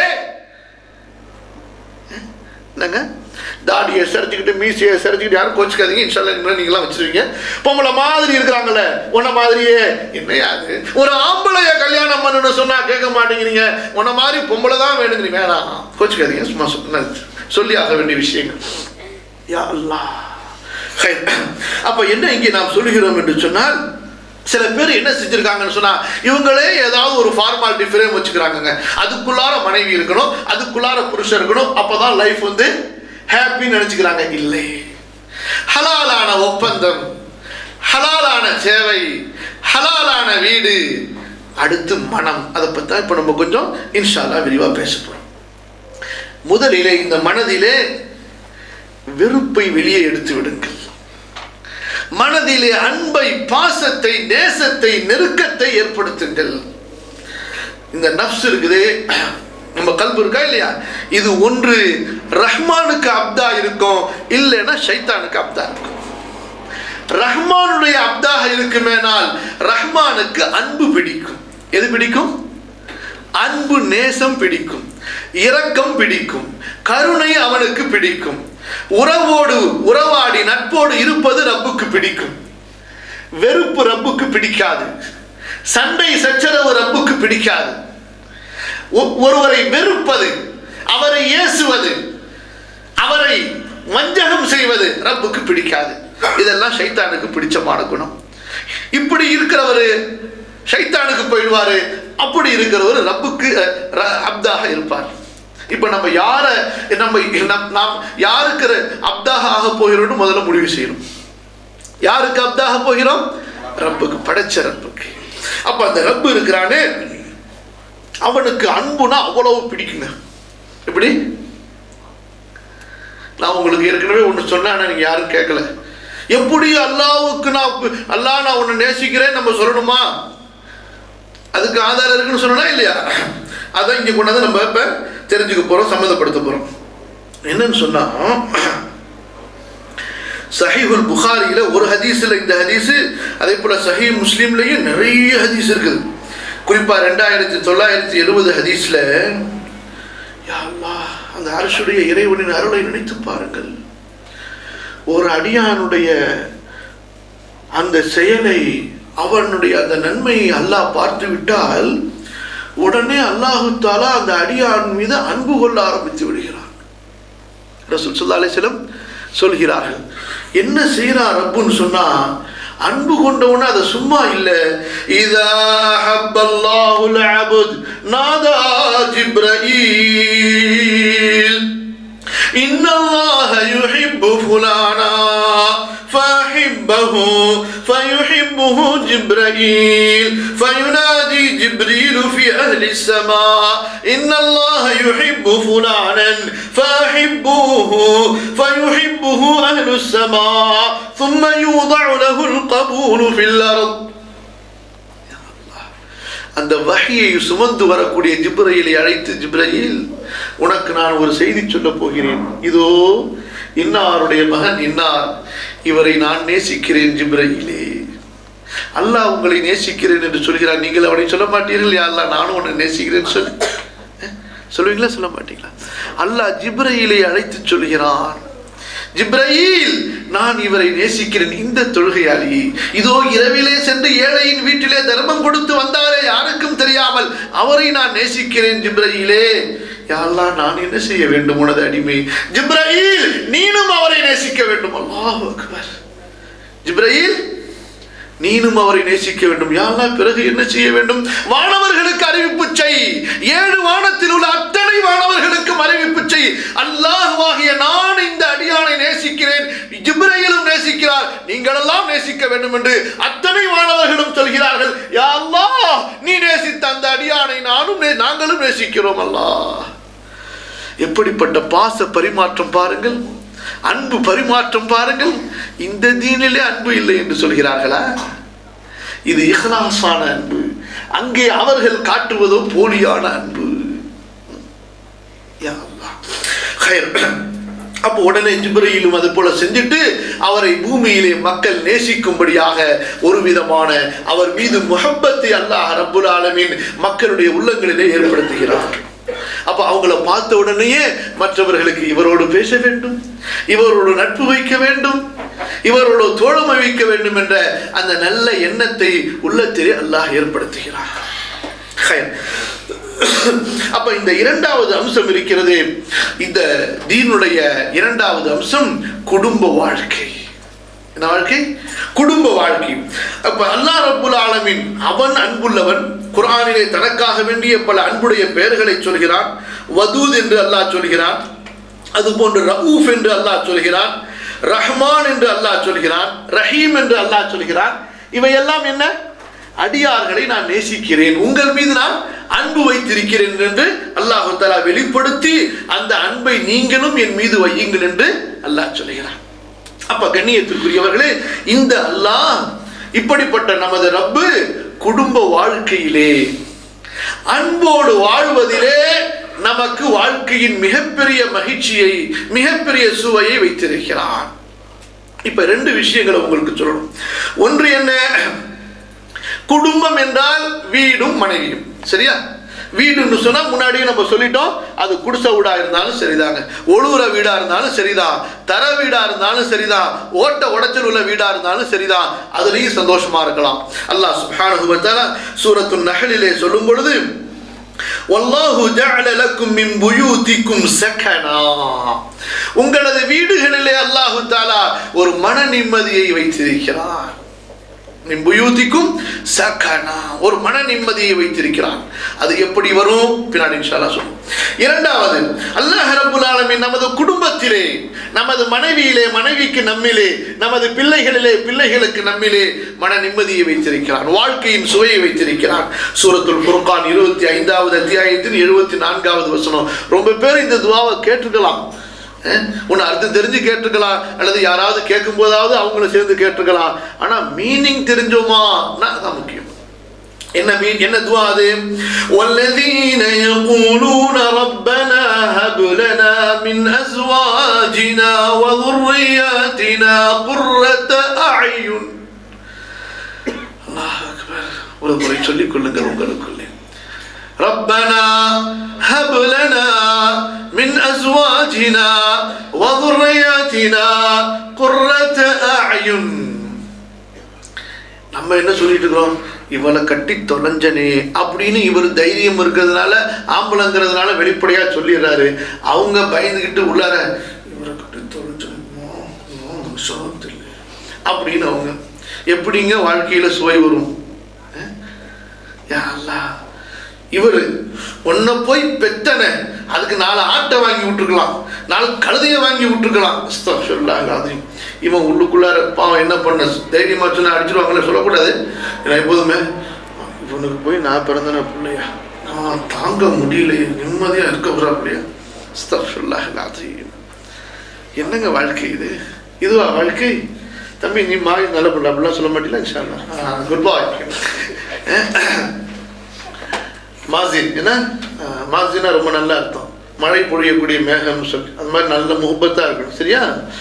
என்னங்க தாடியை சரிச்சுக்கிட்டு மீசையை சரிச்சுக்கிட்டு யாரும் கோச்சிக்காதீங்க இன்ஷால்லா இனிமேல் நீங்களாம் வச்சிருவீங்க பொம்பளை மாதிரி இருக்கிறாங்கல்ல உன்ன மாதிரியே என்னையா அது ஒரு ஆம்பளைய கல்யாணம் பண்ணணும்னு சொன்னா கேட்க மாட்டேங்கிறீங்க உன்ன மாதிரி பொம்பளை தான் வேணுங்கிறீங்க வேணாம் கோச்சிக்காதீங்க சும்மா சொன்ன சொல்லி ஆக வேண்டிய விஷயங்கள் யா அல்லாஹ் ஹைர். அப்ப என்ன இங்கே நாம் சொல்லுகிறோம் என்று சொன்னால் சில பேர் என்ன செஞ்சிருக்காங்கன்னு சொன்னா இவங்களே ஏதாவது ஒரு ஃபார்மாலிட்டி ஃப்ரேம் வச்சுக்கிறாங்கங்க அதுக்குள்ளார மனைவி இருக்கணும் அதுக்குள்ளார புருஷன் இருக்கணும் அப்பதான் லைஃப் வந்து ஹாப்பின்னு நினைச்சுக்கிறாங்க இல்லை ஹலாலான ஒப்பந்தம் ஹலாலான சேவை ஹலாலான வீடு அடுத்து மனம் அதை பற்றி தான் இப்போ நம்ம கொஞ்சம் இன்ஷால்லா விரிவாக பேச போகிறோம் முதலிலே இந்த மனதிலே வெறுப்பை வெளியே எடுத்து விடுங்கள் மனதிலே அன்பை பாசத்தை நேசத்தை நெருக்கத்தை ஏற்படுத்துங்கள் இந்த நப்ஸ் இருக்குது நம்ம கல்பு இருக்கா இல்லையா இது ஒன்று ரஹ்மானுக்கு அப்தா இருக்கும் இல்லைன்னா ஷைத்தானுக்கு அப்தா இருக்கும் ரஹ்மானுடைய அப்தாக இருக்குமேனால் ரஹ்மானுக்கு அன்பு பிடிக்கும் எது பிடிக்கும் அன்பு நேசம் பிடிக்கும் இரக்கம் பிடிக்கும் கருணை அவனுக்கு பிடிக்கும் உறவோடு உறவாடி நட்போடு இருப்பது ரப்புக்கு பிடிக்கும் வெறுப்பு ரப்புக்கு பிடிக்காது சண்டை சச்சரவு ரப்புக்கு பிடிக்காது ஒ- ஒருவரை வெறுப்பது அவரை ஏசுவது அவரை வஞ்சகம் செய்வது ரப்புக்கு பிடிக்காது இதெல்லாம் சைத்தானுக்கு பிடிச்சமான குணம் இப்படி இருக்கிறவர் சைத்தானுக்கு போயிடுவாரு அப்படி இருக்கிறவர் ரப்புக்கு அஹ், ர- அப்தாக இருப்பார் இப்போ நம்ம யாரை நம்ம நம்- நாம் யாருக்கு அப்தாக ஆக போகிறோம்னு முதல்ல முடிவு செய்யணும் யாருக்கு அப்தாக போகிறோம் ரப்புக்கு படைச்ச ரப்புக்கு அப்ப அந்த ரப்பு இருக்கிறானே அவனுக்கு அன்புனா அவ்வளவு பிடிக்குங்க எப்படி நான் உங்களுக்கு ஏற்கனவே ஒன்று சொன்னேன் ஆனா நீங்க யாரும் கேட்கல எப்படி அல்லாவுக்கு நான் பு- அல்லாஹ் நான் உன்னை நேசிக்கிறேன் நம்ம சொல்லணுமா அதுக்கு ஆதாரம் இருக்குன்னு சொன்னா இல்லையா அதான் இங்க கொண்டாந்து நம்ம இப்ப தெரிஞ்சுக்க போறோம் சம்மந்தப்படுத்த போறோம் என்னன்னு சொன்னா சஹீஹுல் புகாரியில ஒரு ஹதீஸ்ல இந்த ஹதீஸ் அதே போல சஹீஹ் முஸ்லீம்லயும் நிறைய ஹதீஸ் இருக்குது குறிப்பா ரெண்டாயிரத்தி தொள்ளாயிரத்தி எழுபது ஹதீஸ்ல யா அல்லாஹ், அந்த அரசுடைய இறைவனின் அருளை நினைத்து பாருங்கள் ஒரு அடியானுடைய அந்த செயலை அவனுடைய அந்த நன்மையை அல்லாஹ் பார்த்து விட்டால் உடனே அல்லாஹு தாலா அந்த அடியான் மீது அன்பு கொள்ள ஆரம்பித்து விடுகிறான் ரசூல் ஸல்லல்லாஹு அலைஹி வஸல்லம் சொல்கிறார்கள் என்ன செய்கிறார் ரப்புன்னு சொன்னா அன்பு கொண்டவன அது சும்மா இல்ல இதா ஹப்பல்லாஹுல் அபுத் நாதா ஜிப்ரீல் إن الله يحب فلانا فأحبه فيحبه جبرائيل فينادي جبريل في أهل السماء إن الله يحب فلانا فأحبوه فيحبه أهل السماء ثم يوضع له القبول في الأرض அந்த வகையை சுமந்து வரக்கூடிய ஜிப்ரையிலை அழைத்து ஜிப்ரையில் உனக்கு நான் ஒரு செய்தி சொல்ல போகிறேன் இதோ இன்னாருடைய மகன் இன்னார் இவரை நான் நேசிக்கிறேன் ஜிப்ரையிலே அல்லாஹ் உங்களை நேசிக்கிறேன் என்று சொல்கிறார் நீங்கள் அவனை சொல்ல மாட்டீர்கள் யா அல்லாஹ் நானும் உன்னை நேசிக்கிறேன் சொல்லு அஹ், சொல்லுவீங்களா சொல்ல மாட்டீங்களா அல்லாஹ் ஜிப்ரையிலை அழைத்து சொல்கிறான் ஜிப்ரயில் நான் இவரை நேசிக்கிறேன் இந்த தொழுகையாளி இதோ இரவிலே சென்று ஏழையின் வீட்டிலே தர்மம் கொடுத்து வந்தாரே யாருக்கும் தெரியாமல் அவரை நான் நேசிக்கிறேன் ஜிப்ரயிலே யாரெல்லாம் நான் என்ன செய்ய வேண்டும் உனது அடிமை ஜிப்ரயில் நீனும் அவரை நேசிக்க வேண்டும் அல்லாஹ் அக்பர் ஜிப்ரயில் நீனும் அவரை நேசிக்க வேண்டும் யாரெல்லாம் பிறகு என்ன செய்ய வேண்டும் வானவர்களுக்கு அறிவிப்பு செய் ஏழு வானத்தில் உள்ள அத்தனை வானவர்களுக்கும் அறிவிப்பு செய் அல்லாஹ்வாகிய நான் இந்த அடியானை நேசிக்கிறேன் ஜிப்ரையிலும் நேசிக்கிறார் நீங்கள் எல்லாம் நேசிக்க வேண்டும் என்று அத்தனை வானவர்களும் சொல்கிறார்கள் யா அல்லாஹ் நீ நேசித்த அந்த அடியானை நானும் நே- நாங்களும் நேசிக்கிறோம் அல்லாஹ் எப்படிப்பட்ட பாச பரிமாற்றம் பாருங்கள் அன்பு பரிமாற்றம் பாருங்கள் இந்த தீனிலே அன்பு இல்லை என்று சொல்கிறார்களா இது இஹ்லாஸான அன்பு அங்கே அவர்கள் காட்டுவதோ போலியான அன்பு யா அல்லாஹ். ஹைர். அப்போ உடனே ஜிப்ரையிலும் அது போல செஞ்சுட்டு அவரை பூமியிலே மக்கள் நேசிக்கும்படியாக ஒரு விதமான அவர் மீது முஹப்பத்தை அல்லாஹ் ரப்புல் ஆலமீன் மக்களுடைய உள்ளங்களிலே ஏற்படுத்துகிறார் அப்ப அவங்கள பார்த்த உடனேயே மற்றவர்களுக்கு இவரோடு பேச வேண்டும் இவரோடு நட்பு வைக்க வேண்டும் இவரோடு தோழமை வைக்க வேண்டும் என்ற அந்த நல்ல எண்ணத்தை உள்ளத்திலே அல்லாஹ் ஏற்படுத்துகிறார் ஹைர். அப்ப இந்த இரண்டாவது அம்சம் இருக்கிறது இந்த தீனுடைய இரண்டாவது அம்சம் குடும்ப வாழ்க்கை என்ன வாழ்க்கை குடும்ப வாழ்க்கை அப்ப அல்லாஹ் ரப்புல் ஆலமீன் அவன் அன்புள்ளவன் குர்ஆனிலே தனக்காக வேண்டிய பல அன்புடைய பெயர்களை சொல்கிறான் வதூத் என்று அல்லாஹ் சொல்கிறான் அதுபோன்று ரவுஃப் என்று அல்லாஹ் சொல்கிறான் ரஹ்மான் என்று அல்லாஹ் சொல்கிறான் ரஹீம் என்று அல்லாஹ் சொல்கிறான் இவையெல்லாம் என்ன அடியார்களை நான் நேசிக்கிறேன் உங்கள் மீது நான் அன்பு வைத்திருக்கிறேன் என்று அல்லாஹு தஆலா வெளிப்படுத்தி அந்த அன்பை நீங்களும் என் மீது வையுங்கள் என்று அல்லாஹ் சொல்கிறான் அப்ப கண்ணியத்திற்குரியவர்களே இந்த அல்லாஹ் இப்படிப்பட்ட நமது ரப்பு குடும்ப வாழ்க்கையிலே அன்போடு வாழ்வதிலே நமக்கு வாழ்க்கையின் மிகப்பெரிய மகிழ்ச்சியை மிகப்பெரிய சுவையை வைத்திருக்கிறான் இப்ப ரெண்டு விஷயங்களை உங்களுக்கு சொல்லணும் ஒன்று என்ன குடும்பம் என்றால் வீடும் மனைவியும் சரியா வீடுன்னு சொன்னா முன்னாடியே நம்ம சொல்லிட்டோம் அது குடிசை வீடா இருந்தாலும் சரிதாங்க ஒழுகுற வீடா இருந்தாலும் சரிதான் தர வீடா இருந்தாலும் சரிதான் ஓட்ட உடைச்சல் உள்ள வீடா இருந்தாலும் சரிதான் அதுலயும் சந்தோஷமா இருக்கலாம் அல்லாஹ் சுப்ஹானஹு வ தஆலா சூரத்துன் நஹ்லிலே சொல்லும் பொழுது வல்லாஹு ஜஅல லக்கும் மின் புயூதிக்கும் சகனா உங்களது வீடுகளிலே அல்லாஹு தஆலா ஒரு மன நிம்மதியை வைத்திருக்கிறார் மின் புயூதிக்கும் சகனா ஒரு மன நிம்மதியை வைத்திருக்கிறான் அது எப்படி வரும் பின்னாடி இன்ஷால்லா சொல்லும் இரண்டாவது அல்லாஹ் ரப்புல் ஆலமீன் நமது குடும்பத்திலே நமது மனைவியிலே மனைவிக்கு நம்மிலே நமது பிள்ளைகளிலே பிள்ளைகளுக்கு நம்மிலே மன நிம்மதியை வைத்திருக்கிறான் வாழ்க்கையின் சுவையை வைத்திருக்கிறான் சூரத்துல் ஃபுர்கான் இருபத்தி ஐந்தாவது அத்தியாயத்தின் எழுபத்தி நான்காவது வசனம் ரொம்ப பேர் இந்த துவாவை கேட்டுக்கலாம் அஹ், உன்னை அர்த்தம் தெரிஞ்சு கேட்டுக்கலாம் அல்லது யாராவது கேட்கும் போதாவது அவங்களும் சேர்ந்து கேட்டுக்கலாம் ஆனா மீனிங் தெரிஞ்சோமா அதான் முக்கியம் என்ன மீன் என்ன துவா அது والذين يقولون ربنا هب لنا من ازواجنا وذرياتنا قرة اعين அல்லாஹ் அக்பர் ஒரு முறை சொல்லிக் கொள்ளுங்கள் உங்களுக்குள்ளே ربنا هب لنا من أزواجنا وذرياتنا قرة أعين நம்ம என்ன சொல்லிட்டு இருக்கிறோம் இவளை கட்டி தொலைஞ்சனே அப்படின்னு இவர் தைரியம் இருக்கிறதுனால ஆம்பளைங்கிறதுனால வெளிப்படையா சொல்லிடுறாரு அவங்க பயந்துகிட்டு உள்ளார இவரை கட்டி தொலைஞ்சனோ தெரியல அப்படின்னு அவங்க எப்படிங்க வாழ்க்கையில சுவை வரும் அஹ்? யா அல்லாஹ் இவர் உன்னை போய் பெத்தன அதுக்கு நாலு ஆட்டை வாங்கி விட்டுருக்கலாம் நாலு கழுதையை வாங்கி விட்டுருக்கலாம் சொல்லாங்க அதையும் இவன் உள்ளுக்குள்ளார பாவம் என்ன பண்ண தைரியமாக சொன்னா அடிச்சிருவாங்களே சொல்லக்கூடாது ஏன்னா எப்போதுமே இவனுக்கு போய் நான் பிறந்தன பிள்ளையா நான் தாங்க முடியலையே நிம்மதியாக இருக்க விடுறா பிள்ளையா சொல்லாங்க அதையும் என்னங்க வாழ்க்கை இது இதுவா வாழ்க்கை தம்பி நீ மாறி நல்ல பிள்ளை அப்படிலாம் சொல்ல மாட்டீங்களா குட் பாய் மாசின் என்ன அஹ், மாசின்னா ரொம்ப நல்ல அர்த்தம் மழை பொழியக்கூடிய மேகம்னு சொல்லி அந்த மாதிரி நல்ல முகப்பத்தாக இருக்கணும் சரியா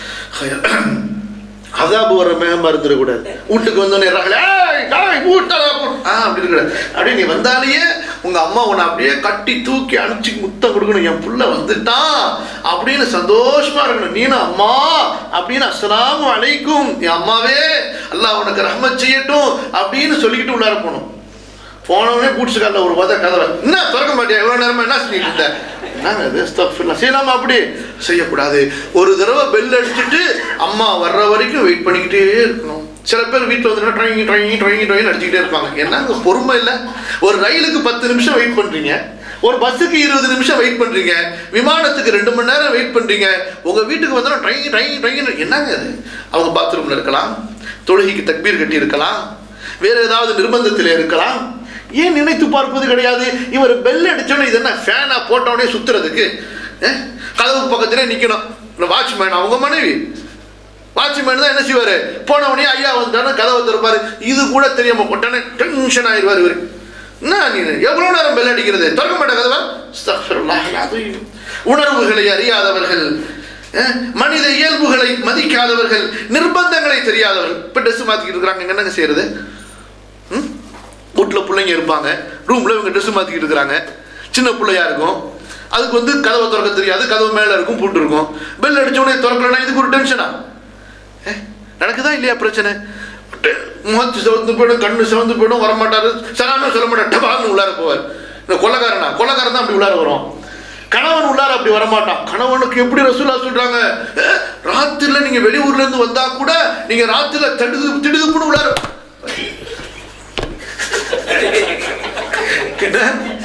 அதாபு வர மேகமா இருந்துடக்கூடாது வீட்டுக்கு வந்தோடனே ராகல, "ஏய், காய், ஊட்டடா, போ." ஆ அப்படி இருக்கக்கூடாது அப்படியே நீ வந்தாலேயே உங்க அம்மா உன்னை அப்படியே கட்டி தூக்கி அனுப்பிச்சு முத்தம் கொடுக்கணும் என் புள்ள வந்துட்டான் அப்படின்னு சந்தோஷமா இருக்கணும் நீனும் அம்மா அப்படின்னு அஸ்ஸலாமு அலைக்கும் என் அம்மாவே அல்லாஹ் உனக்கு ரஹ்மத் செய்யட்டும் அப்படின்னு சொல்லிக்கிட்டு உள்ளார போகணும் போனவனே பூட்ஸ் காலில் ஒரு வத கதவை என்ன திறக்க மாட்டியா எவ்வளோ நேரமா என்ன செஞ்சுட்டு இருந்த என்னங்க இது ஸ்தஃபில்லாம் செய்யலாமா அப்படி செய்யக்கூடாது ஒரு தடவை பெல் அடிச்சுட்டு அம்மா வர்ற வரைக்கும் வெயிட் பண்ணிக்கிட்டே இருக்கணும் சில பேர் வீட்டில் வந்து ட்ரைங் ட்ரைங் ட்ரைங் ட்ரைங் அடிச்சுக்கிட்டே இருப்பாங்க என்னங்க பொறுமை இல்லை ஒரு ரயிலுக்கு பத்து நிமிஷம் வெயிட் பண்ணுறீங்க ஒரு பஸ்ஸுக்கு இருபது நிமிஷம் வெயிட் பண்ணுறீங்க விமானத்துக்கு ரெண்டு மணி நேரம் வெயிட் பண்ணுறீங்க உங்கள் வீட்டுக்கு வந்தோன்னா ட்ரைங் ட்ரைங் ட்ரைங் என்னங்க அது அவங்க பாத்ரூமில் இருக்கலாம் தொழுகைக்கு தக்பீர் கட்டி இருக்கலாம் வேற ஏதாவது நிர்பந்தத்தில் இருக்கலாம் ஏன் நினைத்து பார்ப்பது கிடையாது இவர் பெல் அடிச்சோன்னே இது என்ன ஃபேனா போட்டோடனே சுத்துறதுக்கு அஹ்? கதவு பக்கத்திலே நிற்கணும் இந்த வாட்ச்மேன் அவங்க மனைவி வாட்ச்மேன் தான் என்ன செய்வார் போனவனே ஐயா வந்துட்டானே கதவை திறப்பாரு இது கூட தெரியாம போட்டானே டென்ஷன் ஆயிடுவார் இவர் என்ன நீ எவ்வளோ நேரம் பெல் அடிக்கிறது திறக்க மாட்ட கதவை அஸ்தக்ஃபிருல்லாஹ் அல்-அஸீம். உணர்வுகளை அறியாதவர்கள் அஹ், மனித இயல்புகளை மதிக்காதவர்கள் நிர்பந்தங்களை தெரியாதவர்கள் இப்போ ட்ரெஸ் மாற்றிக்கிட்டு இருக்கிறாங்க என்னங்க செய்யறது ம் வீட்டில் பிள்ளைங்க இருப்பாங்க ரூமில் இவங்க ட்ரெஸ் மாற்றிக்கிட்டு இருக்கிறாங்க சின்ன பிள்ளையா இருக்கும் அதுக்கு வந்து கதவை திறக்க தெரியாது கதவு மேலே இருக்கும் பூட்டு இருக்கும் பெல் அடிச்ச உடனே திறக்கலன்னா இதுக்கு ஒரு டென்ஷனா ஏ, நடக்குதா இல்லையா பிரச்சனை டெ- முகத்து சிவந்து போயிடும் கண்ணு சிவந்து போயிடும் வரமாட்டாரு சரானும் சொல்ல மாட்டார் டபால்னு உள்ளார போவார் இந்த கொள்ளக்காரனா கொள்ளக்காரன் தான் அப்படி உள்ளார வரும் கணவன் உள்ளார அப்படி வரமாட்டான் கணவனுக்கு எப்படி ரசூலா சொல்றாங்க ஏ, ராத்திரில நீங்க வெளியூர்ல இருந்து வந்தா கூட நீங்க ராத்திரில தடுது திடுதுப்புன்னு உள்ளார என்ன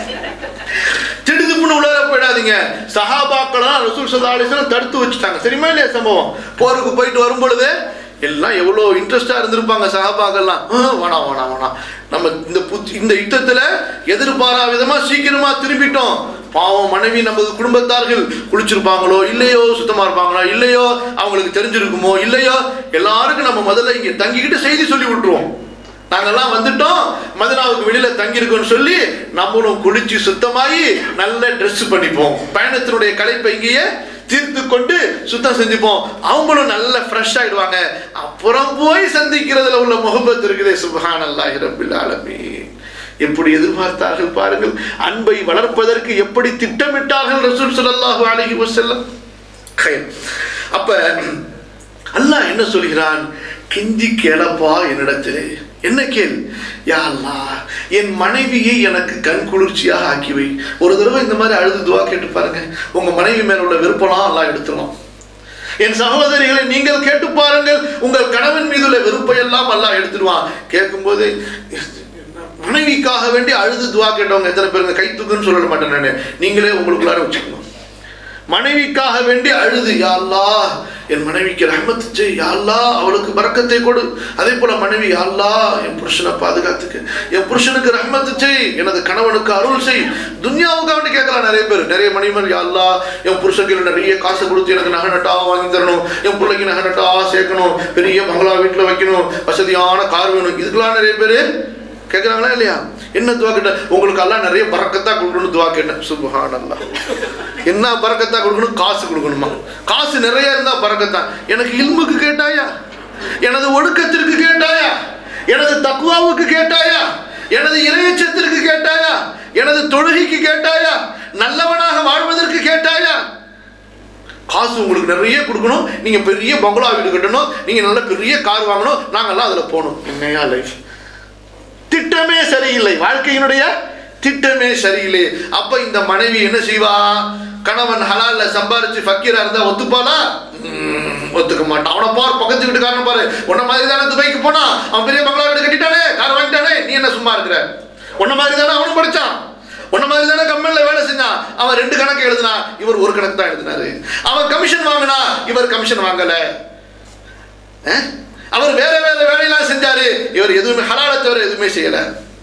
திடுதுப்புன்னு உள்ளார போயிடாதீங்க சஹாபாக்கெல்லாம் ரசூல் சல்லா அலிஸ்லாம் தடுத்து வச்சுட்டாங்க சரிமா இல்லையா சம்பவம் போருக்கு போயிட்டு வரும் பொழுது எல்லாம் எவ்வளோ இன்ட்ரெஸ்டாக இருந்திருப்பாங்க சஹாபாக்கெல்லாம் "ஆ, வேணாம் வேணாம் வேணாம் நம்ம இந்த புத் இந்த யுத்தத்தில் எதிர்பாரா விதமாக சீக்கிரமாக திரும்பிட்டோம் பாவம் மனைவி நமது குடும்பத்தார்கள் குளிச்சிருப்பாங்களோ இல்லையோ சுத்தமாக இருப்பாங்களோ இல்லையோ அவங்களுக்கு தெரிஞ்சிருக்குமோ இல்லையோ எல்லாருக்கும் நம்ம முதல்ல இங்கே தங்கிக்கிட்டு செய்தி சொல்லி விட்டுருவோம் நாங்கெல்லாம் வந்துட்டோம் மதினாவுக்கு வெளியில தங்கியிருக்கோம்னு சொல்லி நம்மளும் குளிச்சு சுத்தமாகி நல்ல ட்ரெஸ் பண்ணிப்போம் பயணத்தினுடைய களைப்பை இங்கேயே தீர்த்து கொண்டு சுத்தம் செஞ்சுப்போம் அவங்களும் நல்ல ஃப்ரெஷ் ஆயிடுவாங்க அப்புறம் போய் சந்திக்கிறதுல உள்ள முகப்பத் இருக்குதே சுபஹான் அல்லாஹி ரபில் ஆலமீன் எப்படி எதிர்பார்த்தார்கள் பாருங்கள் அன்பை வளர்ப்பதற்கு எப்படி திட்டமிட்டார்கள் ரசூல் ஸல்லல்லாஹு அலைஹி வஸல்லம் ஹைர். அப்ப அல்லாஹ் என்ன சொல்கிறான் கெஞ்சி கேளப்பா என்னிடத்திலே என்ன கேள் யா அல்லாஹ் என் மனைவியை எனக்கு கண் குளிர்ச்சியாக ஆக்கி வை ஒரு தடவை இந்த மாதிரி அழுது துவா கேட்டு பாருங்க உங்க மனைவி மேல உள்ள விருப்பம்லாம் அல்லாஹ் எடுத்துரும் என் சகோதரிகளை நீங்கள் கேட்டு பாருங்கள் உங்கள் கணவன் மீது உள்ள வெறுப்பை எல்லாம் அல்லாஹ் எடுத்துடுவான் கேட்கும்போது மனைவிக்காக வேண்டி அழுது துவா கேட்டவங்க எத்தனை பேருங்க கை தூக்குன்னு சொல்ல மாட்டேன் நான் நீங்களே உங்களுக்குள்ளார வச்சுக்கணும் மனைவிக்காக வேண்டி அழுது யா அல்லாஹ் என் மனைவிக்கு ரஹமத்து செய் யா அல்லாஹ் அவளுக்கு பரக்கத்தை கொடு அதே போல மனைவி யா அல்லாஹ் என் புருஷனை பாதுகாத்துக்கு என் புருஷனுக்கு ரஹமத்து செய் எனது கணவனுக்கு அருள் செய் துன்யாவுக்கு வேண்டி கேட்கலாம் நிறைய பேர் நிறைய மணிமர் யா அல்லாஹ் என் புருஷனுக்கு நிறைய காசு கொடுத்து எனக்கு நகை நட்டா வாங்கி தரணும் என் பிள்ளைக்கு நகை நட்டா சேர்க்கணும் பெரிய பங்களா வீட்டில் வைக்கணும் வசதியான கார் வேணும் இதுக்கெல்லாம் நிறைய பேர் கேட்குறாங்களா இல்லையா என்ன துவா கேட்ட உங்களுக்கு எல்லாம் நிறைய பறக்கத்தா கொடுக்கணும் துவா கேட்டேன் சுபஹான் அல்லாஹ் என்ன பறக்கத்தா கொடுக்கணும் காசு கொடுக்கணுமா காசு நிறைய இருந்தா பறக்கத்தான் எனக்கு இல்முக்கு கேட்டாயா எனது ஒடுக்கத்திற்கு கேட்டாயா எனது தக்குவாவுக்கு கேட்டாயா எனது இறையச்சத்திற்கு கேட்டாயா எனது தொழுகைக்கு கேட்டாயா நல்லவனாக வாழ்வதற்கு கேட்டாயா காசு உங்களுக்கு நிறைய கொடுக்கணும் நீங்க பெரிய பங்களா வீடு கட்டணும் நீங்க நல்ல பெரிய கார் வாங்கணும் நாங்கெல்லாம் அதுல போகணும் என்னையா லைஃப் திட்டமே சரியில்லை வாழ்க்கையினுடைய திட்டமே சரியில்லை அப்ப இந்த மனைவி என்ன செய்வா கணவன் ஹலால்ல சம்பாரிச்சு ஃபக்கீரா இருந்தா ஒத்துப்பாளா ம்ம், ஒத்துக்க மாட்டான் அவனை பார் பக்கத்து வீட்டுக்காரன் பாரு உன்ன மாதிரி தானே துபாய்க்கு போனா அவன் பெரிய பங்களா வீடு கட்டிட்டானே கார் வாங்கிட்டானே நீ என்ன சும்மா இருக்கிற உன்ன மாதிரி தானே அவனும் படிச்சான் உன்ன மாதிரி தானே கம்பெனில வேலை செஞ்சான் அவன் ரெண்டு கணக்கு எழுதினா இவர் ஒரு கணக்கு தான் எழுதினாரு அவன் கமிஷன் வாங்கினா இவர் கமிஷன் வாங்கல அஹ்? அவர் வேற வேற வேலையெல்லாம் செஞ்சாரு இவர் எதுவுமே ஹலாலை தவிர எதுவுமே செய்யல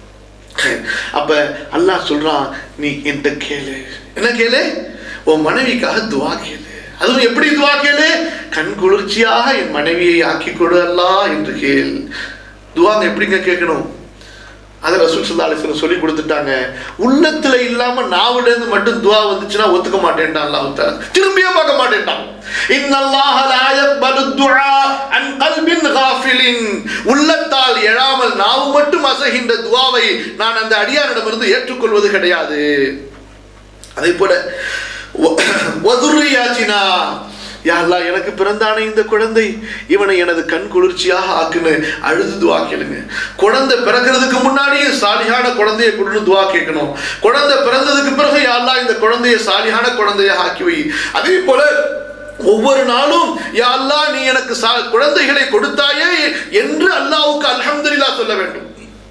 அப்ப அல்லாஹ் சொல்றான் நீ என்கிட்ட கேளு என்ன கேளு உன் மனைவிக்காக துவா கேளு அதுவும் எப்படி துவா கேளு கண் குளிர்ச்சியாக என் மனைவியை ஆக்கி கொடு அல்லாஹ் என்று கேள் துவாங்க எப்படிங்க கேட்கணும் அதை ரசூல் சல்லா அலிஸ்லம் சொல்லி கொடுத்துட்டாங்க உள்ளத்துல இல்லாம நாவுல இருந்து மட்டும் துவா வந்துச்சுன்னா ஒத்துக்க மாட்டேன்டான் அல்லாஹ் தஆலா திரும்பியே பார்க்க மாட்டேன்டான் இன்னல்லாஹ லா யக்பலு துஆ அன் கல்பின் காஃபிலின் உள்ளத்தால் எழாமல் நாவு மட்டும் அசைகின்ற துவாவை நான் அந்த அடியாரிடமிருந்து ஏற்றுக்கொள்வது கிடையாது அதே போல வதுர்ரியாச்சினா யா அல்லாஹ் எனக்கு பிறந்தானே இந்த குழந்தை இவனை எனது கண் குளிர்ச்சியாக ஆக்குன்னு அழுது துவா கேளுங்க குழந்தை பிறக்கிறதுக்கு முன்னாடியே சாலியான குழந்தையை கொடுன்னு துவா கேட்கணும் குழந்தை பிறந்ததுக்கு பிறகு யா அல்லாஹ் இந்த குழந்தையை சாலியான குழந்தையாக ஆக்கி வை அதே போல ஒவ்வொரு நாளும் யா அல்லாஹ் நீ எனக்கு சா- குழந்தைகளை கொடுத்தாயே என்று அல்லாஹ்வுக்கு அல்ஹம்துலில்லாஹ் சொல்ல வேண்டும்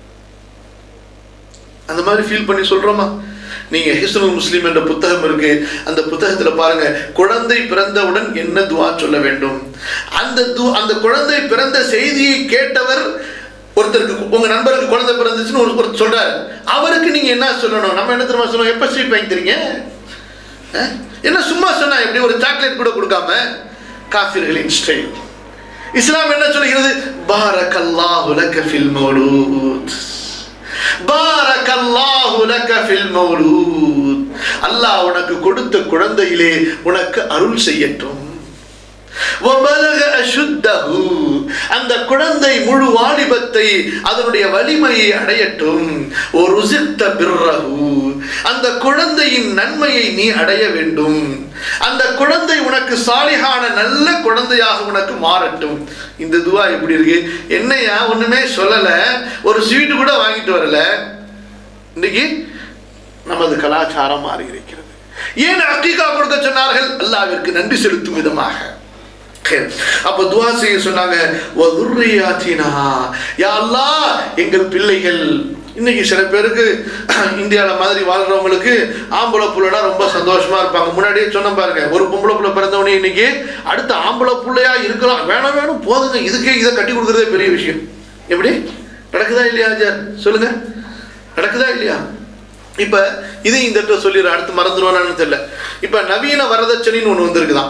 அந்த மாதிரி ஃபீல் பண்ணி சொல்றோமா நீங்க ஹிஸ்னுல் முஸ்லிம் என்ற புத்தகம் இருக்கு அந்த புத்தகத்துல பாருங்க குழந்தை பிறந்தவுடன் என்ன துஆ சொல்ல வேண்டும் அந்த து அந்த குழந்தை பிறந்த செய்தியை கேட்டவர் ஒருத்தருக்கு உங்க நண்பருக்கு குழந்தை பிறந்துச்சுன்னு ஒரு ஒருத்தர் சொல்றாரு அவருக்கு நீங்க என்ன சொல்லணும் நம்ம என்ன தெரியுமா சொல்லணும் எப்ப ஸ்வீட் வாங்கி தரீங்க அஹ்? என்ன சும்மா சொன்னா எப்படி ஒரு சாக்லேட் கூட கொடுக்காம காஃபிர்களின் ஸ்டைல் இஸ்லாம் என்ன சொல்கிறது பாரக்கல்லாஹு லக ஃபில் மௌலூத் பாரக்கல்லாஹு லக ஃபில் மௌலூத் அல்லாஹ் உனக்கு கொடுத்த குழந்தையிலே உனக்கு அருள் செய்யட்டும் وَبَلَغَ أَشُدَّهُ அந்த குழந்தை முழு வாலிபத்தை அதனுடைய வலிமையை அடையட்டும் وَرُزِقْتَ بِرَّهُ அந்த குழந்தையின் நன்மையை நீ அடைய வேண்டும் அந்த குழந்தை உனக்கு சாலிகான நல்ல குழந்தையாக உனக்கு மாறட்டும் இந்த துவா எப்படி இருக்கு என்னையா ஒண்ணுமே சொல்லல ஒரு ஸ்வீட் கூட வாங்கிட்டு வரல இன்னைக்கு நமது கலாச்சாரம் மாறி இருக்கிறது ஏன் அக்கீகா கொடுக்க சொன்னார்கள் அல்லாவிற்கு நன்றி செலுத்தும் விதமாக ஹேர். அப்ப துவா செய்ய சொன்னாங்க வதுர்ரியாத்தினா யா அல்லாஹ் எங்கள் பிள்ளைகள் இன்னைக்கு சில பேருக்கு இந்தியாவில் மாதிரி வாழ்றவங்களுக்கு ஆம்பளை புள்ளனா ரொம்ப சந்தோஷமா இருப்பாங்க முன்னாடியே சொன்ன பாருங்க ஒரு பொம்பளை புள்ள பிறந்தவனே இன்னைக்கு அடுத்த ஆம்பளை புள்ளையா இருக்கலாம் வேணாம் வேணும் போதுங்க இதுக்கே இதை கட்டி கொடுக்கறதே பெரிய விஷயம் எப்படி நடக்குதா இல்லையா ஆஜார் சொல்லுங்க நடக்குதா இல்லையா இப்ப இது இந்த இடத்துல சொல்லிடுறேன் அடுத்து மறந்துடுவானு தெரியல இப்ப நவீன வரதட்சணைன்னு ஒண்ணு வந்திருக்குதான்